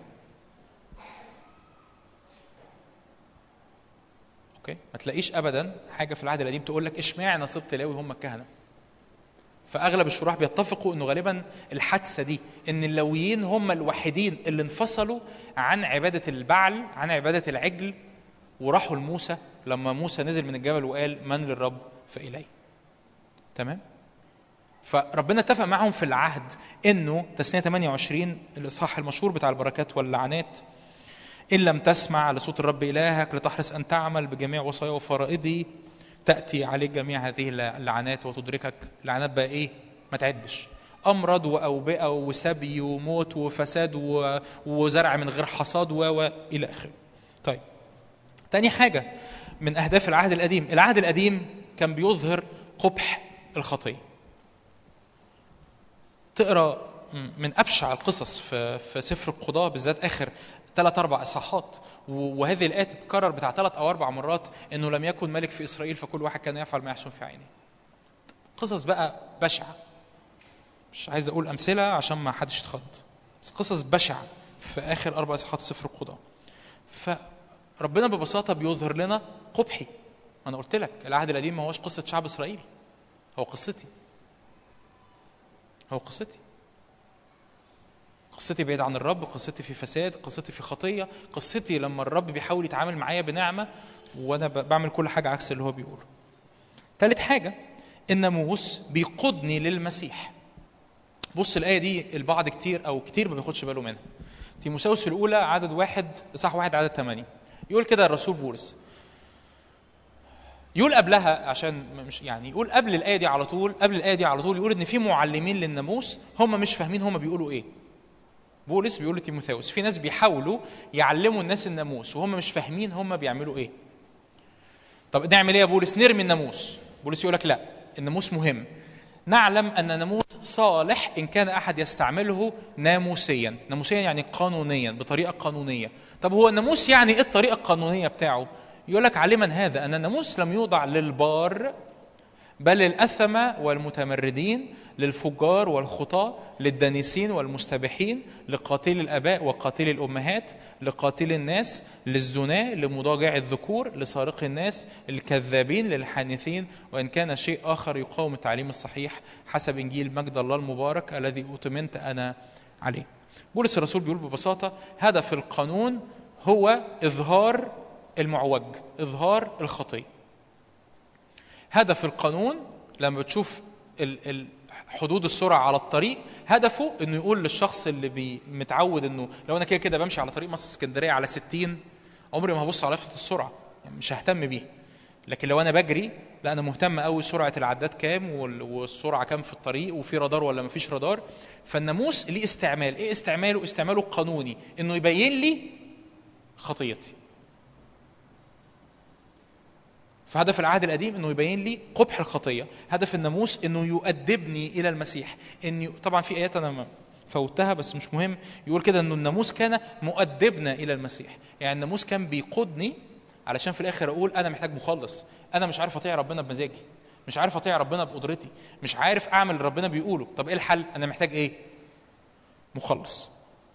اوكي ما تلاقيش ابدا حاجه في العهد القديم تقول لك اشمعنى سبط لاوي هم الكهنه فاغلب الشراح بيتفقوا انه غالبا الحادثه دي ان اللويين هم الوحيدين اللي انفصلوا عن عباده البعل عن عباده العجل وراحوا لموسى لما موسى نزل من الجبل وقال من للرب فإلي تمام فربنا اتفق معهم في العهد انه تسنيه 28 الاصحاح المشهور بتاع البركات واللعنات ان لم تسمع لصوت الرب الهك لتحرص ان تعمل بجميع وصايا وفرائضي تاتي عليك جميع هذه اللعنات وتدركك لعنات بقى ايه ما تعدش امراض واوبئه وسبي وموت وفساد و... وزرع من غير حصاد و... والى اخره طيب تاني حاجه من اهداف العهد القديم العهد القديم كان بيظهر قبح الخطيه تقرا من ابشع القصص في في سفر القضاء بالذات اخر ثلاث اربع اصحاحات وهذه الايه تتكرر بتاع ثلاث او اربع مرات انه لم يكن ملك في اسرائيل فكل واحد كان يفعل ما يحسن في عينه. قصص بقى بشعه. مش عايز اقول امثله عشان ما حدش يتخض. بس قصص بشعه في اخر اربع اصحاحات سفر القضاء. فربنا ببساطه بيظهر لنا قبحي. انا قلت لك العهد القديم ما هوش قصه شعب اسرائيل. هو قصتي. هو قصتي. قصتي بعيد عن الرب قصتي في فساد قصتي في خطيه قصتي لما الرب بيحاول يتعامل معايا بنعمه وانا ب- بعمل كل حاجه عكس اللي هو بيقوله ثالث حاجه الناموس بيقودني للمسيح بص الآية دي البعض كتير أو كتير ما بياخدش باله منها تيموساوس الأولى عدد واحد صح واحد عدد ثمانية يقول كده الرسول بولس يقول قبلها عشان مش يعني يقول قبل الآية دي على طول قبل الآية دي على طول يقول إن في معلمين للناموس هم مش فاهمين هم بيقولوا إيه بولس بيقول لتيموثاوس في ناس بيحاولوا يعلموا الناس الناموس وهم مش فاهمين هم بيعملوا إيه طب نعمل ايه يا بولس نرمي الناموس بولس يقول لك لا الناموس مهم نعلم ان الناموس صالح ان كان احد يستعمله ناموسيا ناموسيا يعني قانونيا بطريقه قانونيه طب هو الناموس يعني ايه الطريقه القانونيه بتاعه يقول لك علما هذا ان الناموس لم يوضع للبار بل للأثمة والمتمردين للفجار والخطاة للدانسين والمستبحين لقاتل الآباء وقاتل الأمهات لقاتل الناس للزناة لمضاجع الذكور لسارق الناس للكذابين للحانثين وإن كان شيء آخر يقاوم التعليم الصحيح حسب إنجيل مجد الله المبارك الذي أؤتمنت أنا عليه بولس الرسول بيقول ببساطة هدف القانون هو إظهار المعوج إظهار الخطية هدف القانون لما بتشوف ال- ال- حدود السرعه على الطريق هدفه انه يقول للشخص اللي بي متعود انه لو انا كده كده بمشي على طريق مصر اسكندريه على 60 عمري ما هبص على لفه السرعه يعني مش ههتم بيها لكن لو انا بجري لا انا مهتم قوي سرعه العداد كام وال- والسرعه كام في الطريق وفي رادار ولا ما فيش رادار فالناموس ليه استعمال ايه استعماله استعماله قانوني انه يبين لي خطيتي فهدف العهد القديم انه يبين لي قبح الخطيه هدف الناموس انه يؤدبني الى المسيح ان طبعا في ايات انا ما- فوتها بس مش مهم يقول كده انه الناموس كان مؤدبنا الى المسيح يعني الناموس كان بيقودني علشان في الاخر اقول انا محتاج مخلص انا مش عارف اطيع ربنا بمزاجي مش عارف اطيع ربنا بقدرتي مش عارف اعمل اللي ربنا بيقوله طب ايه الحل انا محتاج ايه مخلص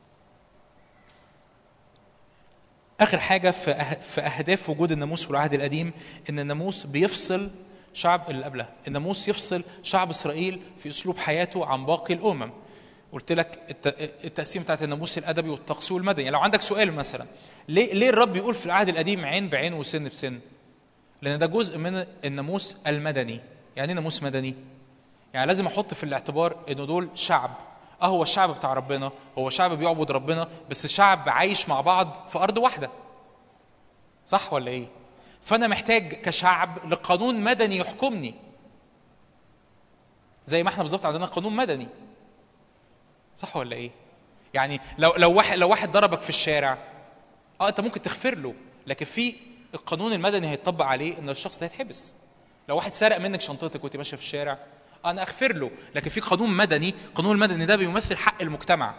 اخر حاجه في أه- في اهداف وجود الناموس في العهد القديم ان الناموس بيفصل شعب اللي قبلها الناموس يفصل شعب اسرائيل في اسلوب حياته عن باقي الامم قلت لك الت- التقسيم بتاعت الناموس الادبي والطقس والمدني لو عندك سؤال مثلا ليه ليه الرب يقول في العهد القديم عين بعين وسن بسن لان ده جزء من الناموس المدني يعني ايه ناموس مدني يعني لازم احط في الاعتبار انه دول شعب اه هو الشعب بتاع ربنا هو شعب بيعبد ربنا بس شعب عايش مع بعض في ارض واحده صح ولا ايه فانا محتاج كشعب لقانون مدني يحكمني زي ما احنا بالظبط عندنا قانون مدني صح ولا ايه يعني لو لو واحد لو واحد ضربك في الشارع اه انت ممكن تغفر له لكن في القانون المدني هيطبق عليه ان الشخص ده يتحبس لو واحد سرق منك شنطتك وانت ماشيه في الشارع انا اغفر له لكن في قانون مدني القانون المدني ده بيمثل حق المجتمع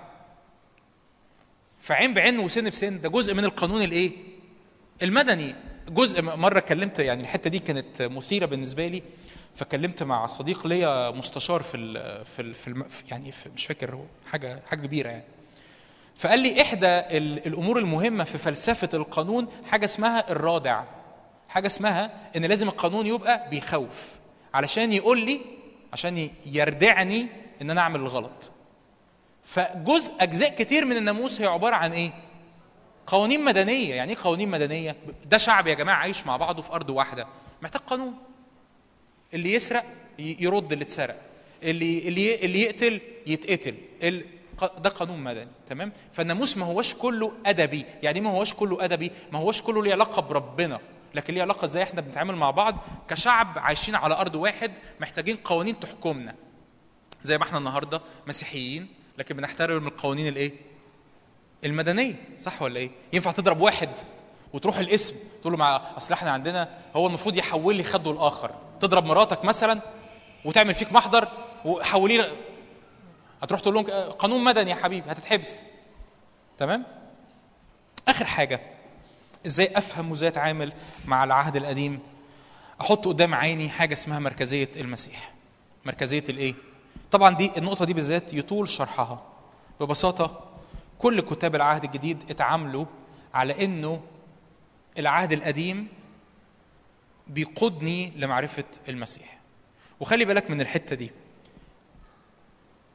فعين بعين وسن بسن ده جزء من القانون الايه المدني جزء مره اتكلمت يعني الحته دي كانت مثيره بالنسبه لي فكلمت مع صديق ليا مستشار في ال في, ال في الم يعني في مش فاكر هو حاجه حاجه كبيره يعني فقال لي احدى ال- الامور المهمه في فلسفه القانون حاجه اسمها الرادع حاجه اسمها ان لازم القانون يبقى بيخوف علشان يقول لي عشان ي- يردعني ان انا اعمل الغلط فجزء اجزاء كتير من الناموس هي عباره عن ايه قوانين مدنيه يعني ايه قوانين مدنيه ده شعب يا جماعه عايش مع بعضه في ارض واحده محتاج قانون اللي يسرق ي- يرد اللي اتسرق اللي اللي اللي يقتل يتقتل ال- ق- ده قانون مدني تمام فالناموس ما هوش كله ادبي يعني إيه ما هوش كله ادبي ما هوش كله ليه علاقه بربنا لكن ليه علاقه ازاي احنا بنتعامل مع بعض كشعب عايشين على ارض واحد محتاجين قوانين تحكمنا زي ما احنا النهارده مسيحيين لكن بنحترم القوانين الايه المدنيه صح ولا ايه ينفع تضرب واحد وتروح الاسم تقول له مع اصل احنا عندنا هو المفروض يحول لي خده الاخر تضرب مراتك مثلا وتعمل فيك محضر وحولي لي هتروح تقول لهم قانون مدني يا حبيبي هتتحبس تمام اخر حاجه ازاي افهم وازاي اتعامل مع العهد القديم احط قدام عيني حاجه اسمها مركزيه المسيح مركزيه الايه طبعا دي النقطه دي بالذات يطول شرحها ببساطه كل كتاب العهد الجديد اتعاملوا على انه العهد القديم بيقودني لمعرفه المسيح وخلي بالك من الحته دي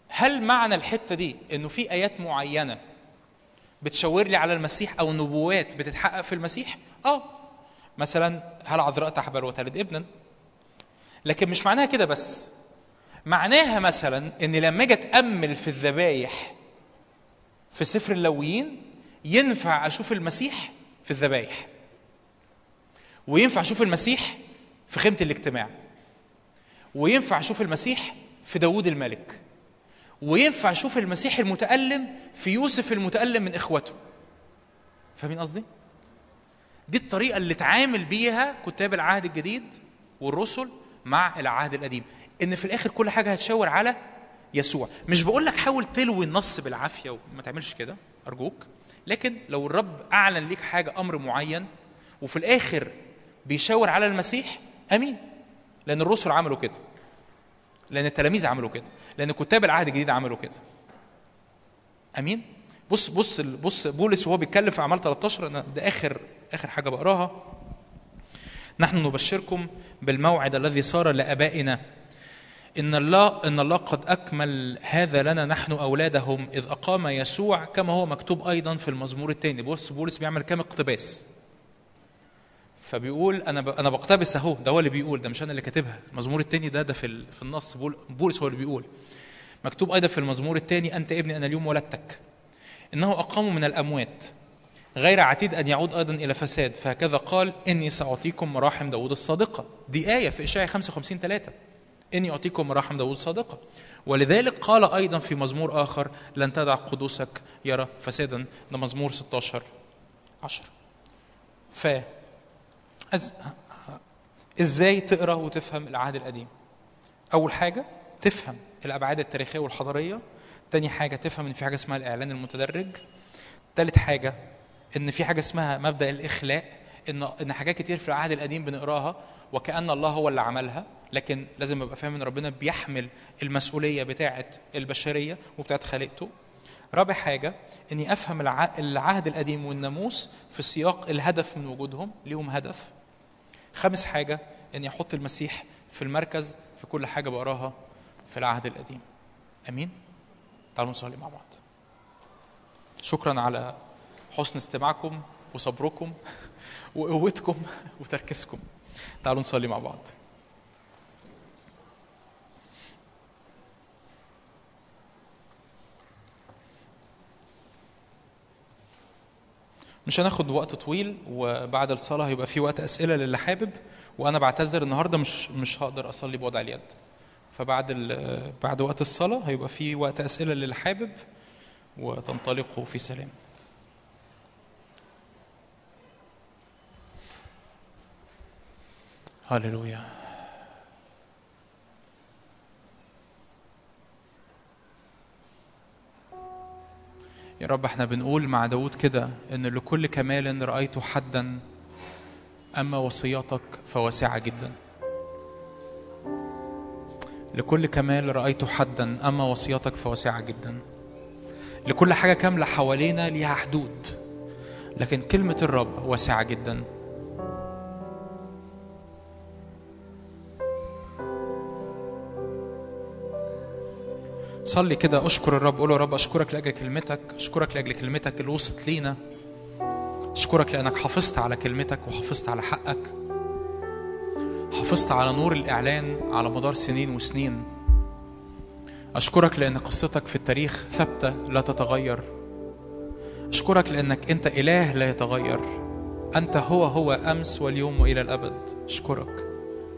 هل معنى الحته دي انه في ايات معينه بتشاور لي على المسيح او نبوات بتتحقق في المسيح اه مثلا هل عذراء تحبل وتلد ابنا لكن مش معناها كده بس معناها مثلا ان لما اجي اتامل في الذبايح في سفر اللويين ينفع اشوف المسيح في الذبايح وينفع اشوف المسيح في خيمه الاجتماع وينفع اشوف المسيح في داوود الملك وينفع اشوف المسيح المتالم في يوسف المتالم من اخوته فاهمين قصدي دي الطريقه اللي اتعامل بيها كتاب العهد الجديد والرسل مع العهد القديم ان في الاخر كل حاجه هتشاور على يسوع مش بقول لك حاول تلوي النص بالعافيه وما تعملش كده ارجوك لكن لو الرب اعلن ليك حاجه امر معين وفي الاخر بيشاور على المسيح امين لان الرسل عملوا كده لان التلاميذ عملوا كده لان كتاب العهد الجديد عملوا كده امين بص بص بص بولس وهو بيتكلم في اعمال 13 انا ده اخر اخر حاجه بقراها نحن نبشركم بالموعد الذي صار لابائنا ان الله ان الله قد اكمل هذا لنا نحن اولادهم اذ اقام يسوع كما هو مكتوب ايضا في المزمور الثاني بص بولس بيعمل كام اقتباس فبيقول انا ب... انا بقتبس اهو ده هو اللي بيقول ده مش انا اللي كاتبها المزمور الثاني ده ده في ال... في النص بول... بولس هو اللي بيقول مكتوب ايضا في المزمور الثاني انت ابني انا اليوم ولدتك انه اقاموا من الاموات غير عتيد ان يعود ايضا الى فساد فهكذا قال اني ساعطيكم مراحم داود الصادقه دي ايه في اشعياء 55 3 اني اعطيكم مراحم داود الصادقه ولذلك قال ايضا في مزمور اخر لن تدع قدوسك يرى فسادا ده مزمور 16 10 ف أز... ازاي تقرا وتفهم العهد القديم اول حاجه تفهم الابعاد التاريخيه والحضاريه تاني حاجه تفهم ان في حاجه اسمها الاعلان المتدرج تالت حاجه ان في حاجه اسمها مبدا الاخلاء ان ان حاجات كتير في العهد القديم بنقراها وكان الله هو اللي عملها لكن لازم ابقى فاهم ان ربنا بيحمل المسؤوليه بتاعه البشريه وبتاعه خليقته رابع حاجه اني افهم العهد القديم والناموس في سياق الهدف من وجودهم ليهم هدف خامس حاجه اني احط المسيح في المركز في كل حاجه بقراها في العهد القديم امين تعالوا نصلي مع بعض شكرا على حسن استماعكم وصبركم وقوتكم وتركيزكم تعالوا نصلي مع بعض مش هناخد وقت طويل وبعد الصلاة هيبقى في وقت أسئلة للي حابب وأنا بعتذر النهاردة مش مش هقدر أصلي بوضع اليد فبعد بعد وقت الصلاة هيبقى في وقت أسئلة للي حابب وتنطلقوا في سلام هللويا يا رب احنا بنقول مع داود كده ان لكل كمال رأيت حدا أما وصياتك فواسعة جدا لكل كمال رأيت حدا أما وصياتك فواسعة جدا لكل حاجة كاملة حوالينا ليها حدود لكن كلمة الرب واسعة جدا صلي كده اشكر الرب قول يا رب اشكرك لاجل كلمتك اشكرك لاجل كلمتك اللي وصلت لينا اشكرك لانك حافظت على كلمتك وحافظت على حقك حافظت على نور الاعلان على مدار سنين وسنين اشكرك لان قصتك في التاريخ ثابته لا تتغير اشكرك لانك انت اله لا يتغير انت هو هو امس واليوم والى الابد اشكرك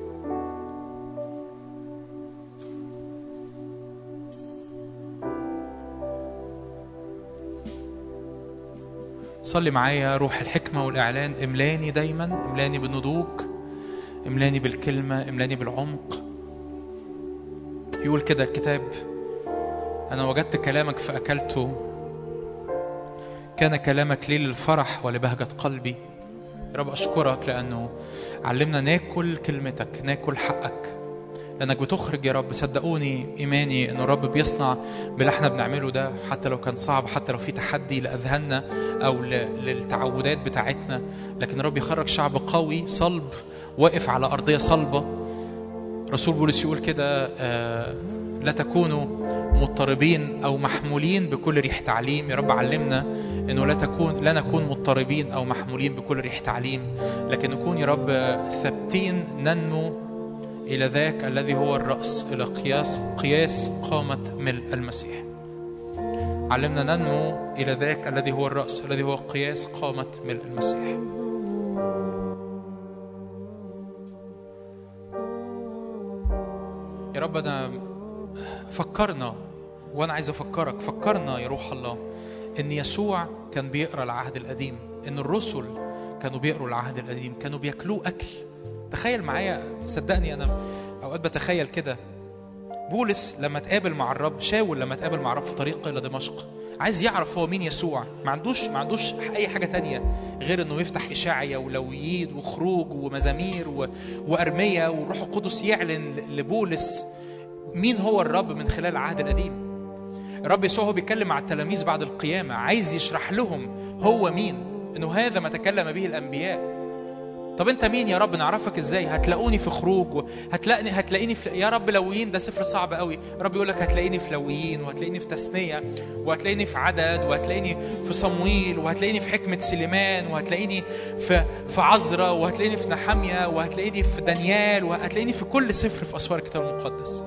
صلي معايا روح الحكمة والإعلان املاني دايما املاني بالنضوج املاني بالكلمة املاني بالعمق يقول كده الكتاب أنا وجدت كلامك فأكلته كان كلامك لي للفرح ولبهجة قلبي يا رب أشكرك لأنه علمنا ناكل كلمتك ناكل حقك لانك بتخرج يا رب صدقوني ايماني ان الرب بيصنع باللي احنا بنعمله ده حتى لو كان صعب حتى لو في تحدي لاذهاننا او للتعودات بتاعتنا لكن الرب يخرج شعب قوي صلب واقف على ارضيه صلبه رسول بولس يقول كده آه، لا تكونوا مضطربين او محمولين بكل ريح تعليم يا رب علمنا انه لا تكون لا نكون مضطربين او محمولين بكل ريح تعليم لكن نكون يا رب ثابتين ننمو الى ذاك الذي هو الراس الى قياس قياس قامه ملء المسيح علمنا ننمو الى ذاك الذي هو الراس الذي هو قياس قامه ملء المسيح يا رب انا فكرنا وانا عايز افكرك فكرنا يا روح الله ان يسوع كان بيقرا العهد القديم ان الرسل كانوا بيقروا العهد القديم كانوا بياكلوه اكل تخيل معايا صدقني انا اوقات بتخيل كده بولس لما تقابل مع الرب شاول لما تقابل مع الرب في طريقه الى دمشق عايز يعرف هو مين يسوع ما عندوش ما عندوش اي حاجه تانية غير انه يفتح اشاعيه ولويين وخروج ومزامير و... وارميه والروح القدس يعلن ل- لبولس مين هو الرب من خلال العهد القديم الرب يسوع هو بيتكلم مع التلاميذ بعد القيامه عايز يشرح لهم هو مين انه هذا ما تكلم به الانبياء طب انت مين يا رب نعرفك ازاي هتلاقوني في خروج هتلاقيني هتلاقيني في يا رب لويين ده سفر صعب قوي رب يقول لك هتلاقيني في لويين وهتلاقيني في تثنيه وهتلاقيني في عدد وهتلاقيني في صمويل وهتلاقيني في حكمه سليمان وهتلاقيني في في عزرا وهتلاقيني في نحمية وهتلاقيني في دانيال وهتلاقيني في كل سفر في اسفار الكتاب المقدس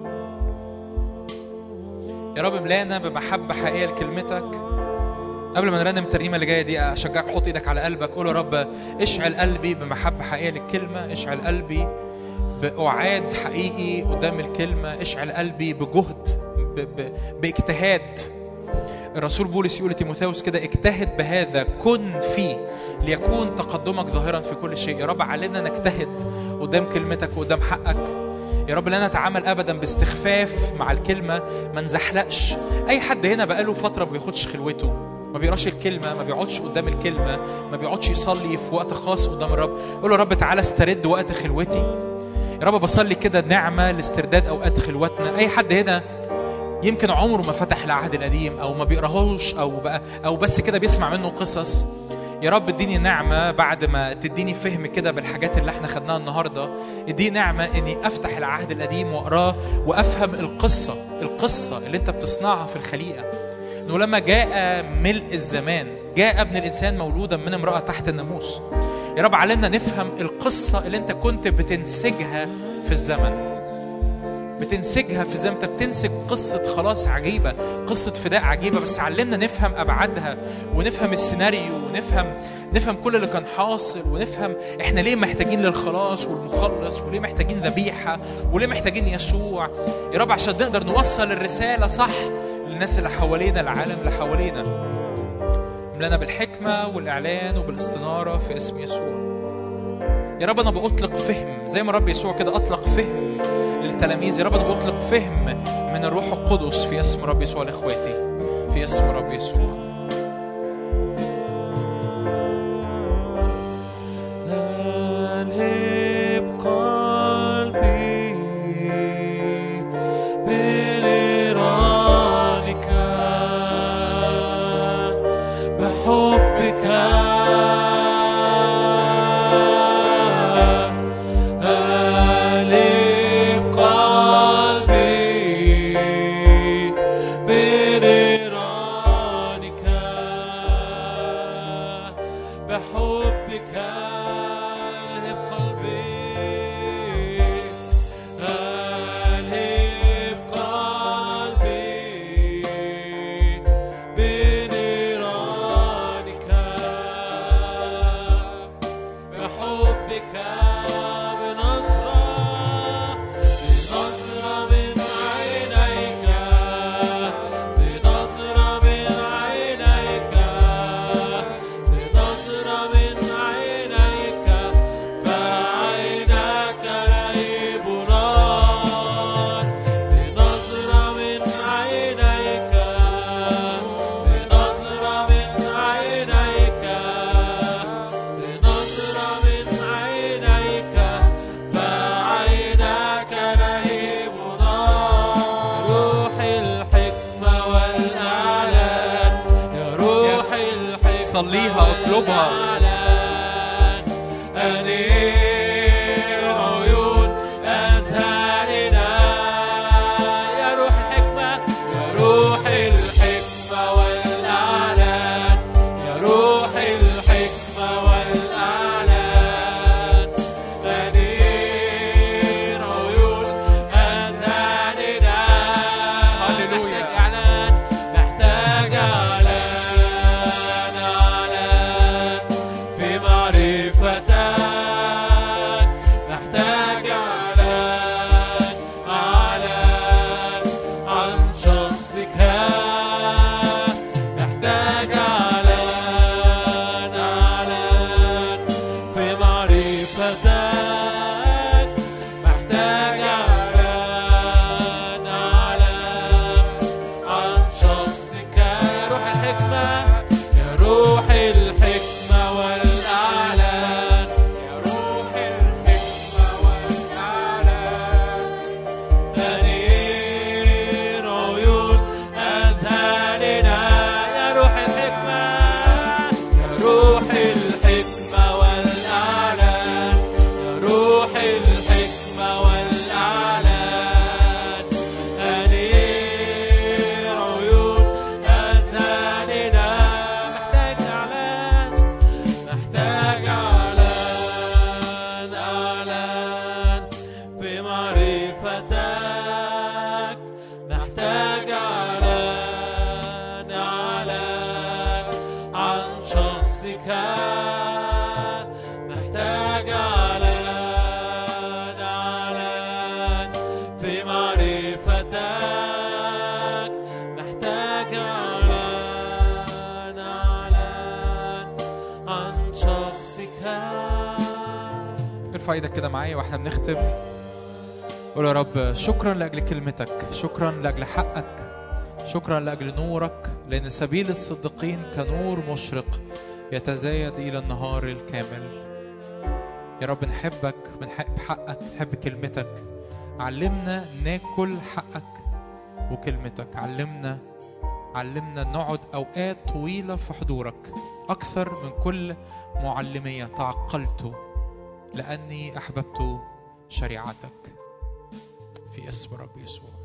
يا رب ملانا بمحبه حقيقيه لكلمتك قبل ما نرنم الترنيمه اللي جايه دي اشجعك حط ايدك على قلبك قول يا رب اشعل قلبي بمحبه حقيقيه للكلمه اشعل قلبي باعاد حقيقي قدام الكلمه اشعل قلبي بجهد ب... ب... باجتهاد الرسول بولس يقول لتيموثاوس كده اجتهد بهذا كن فيه ليكون تقدمك ظاهرا في كل شيء يا رب علمنا نجتهد قدام كلمتك وقدام حقك يا رب لا نتعامل ابدا باستخفاف مع الكلمه ما نزحلقش اي حد هنا بقاله فتره ما بياخدش خلوته ما بيقراش الكلمه ما بيقعدش قدام الكلمه ما بيقعدش يصلي في وقت خاص قدام الرب قول له يا رب تعالى استرد وقت خلوتي يا رب بصلي كده نعمه لاسترداد اوقات خلوتنا اي حد هنا يمكن عمره ما فتح العهد القديم او ما بيقراهوش او بقى او بس كده بيسمع منه قصص يا رب اديني نعمة بعد ما تديني فهم كده بالحاجات اللي احنا خدناها النهاردة اديني نعمة اني افتح العهد القديم واقراه وافهم القصة القصة اللي انت بتصنعها في الخليقة انه لما جاء ملء الزمان جاء ابن الانسان مولودا من امرأة تحت الناموس يا رب علمنا نفهم القصة اللي انت كنت بتنسجها في الزمن بتنسجها في زي ما انت بتنسج قصة خلاص عجيبة قصة فداء عجيبة بس علمنا نفهم أبعادها ونفهم السيناريو ونفهم نفهم كل اللي كان حاصل ونفهم احنا ليه محتاجين للخلاص والمخلص وليه محتاجين ذبيحة وليه محتاجين يسوع يا رب عشان نقدر نوصل الرسالة صح للناس اللي حوالينا العالم اللي حوالينا ملانا بالحكمة والإعلان وبالاستنارة في اسم يسوع يا رب أنا بأطلق فهم زي ما رب يسوع كده أطلق فهم للتلاميذ يا رب انا بطلق فهم من الروح القدس في اسم رب يسوع لاخواتي في اسم رب يسوع ألهب قلبي بنيرانك بحبك ألهب قلبي بنيرانك بحبك ألهب قلبي ألهب قلبي بنيرانك بحبك بنظرة بنظرة من عينيك بنظرة من عينيك بنظرة من عينيك فعينك لهيب نار بنظرة من عينيك بنظرة من عينيك بنظرة من عينيك فعينك لهيب نار روح الحكمة والإعلان يا روح الحكمة صليها، اطلبها. والإعلان أنير عيون أذهان ارفع ايدك كده معايا واحنا بنختم قول يا رب شكرا لاجل كلمتك شكرا لاجل حقك شكرا لاجل نورك لان سبيل الصديقين كنور مشرق يتزايد الى النهار الكامل يا رب نحبك بنحب حقك نحب كلمتك علمنا ناكل حقك وكلمتك علمنا علمنا نقعد اوقات طويله في حضورك اكثر من كل معلميه تعقلت لاني احببت شريعتك في اسم رب يسوع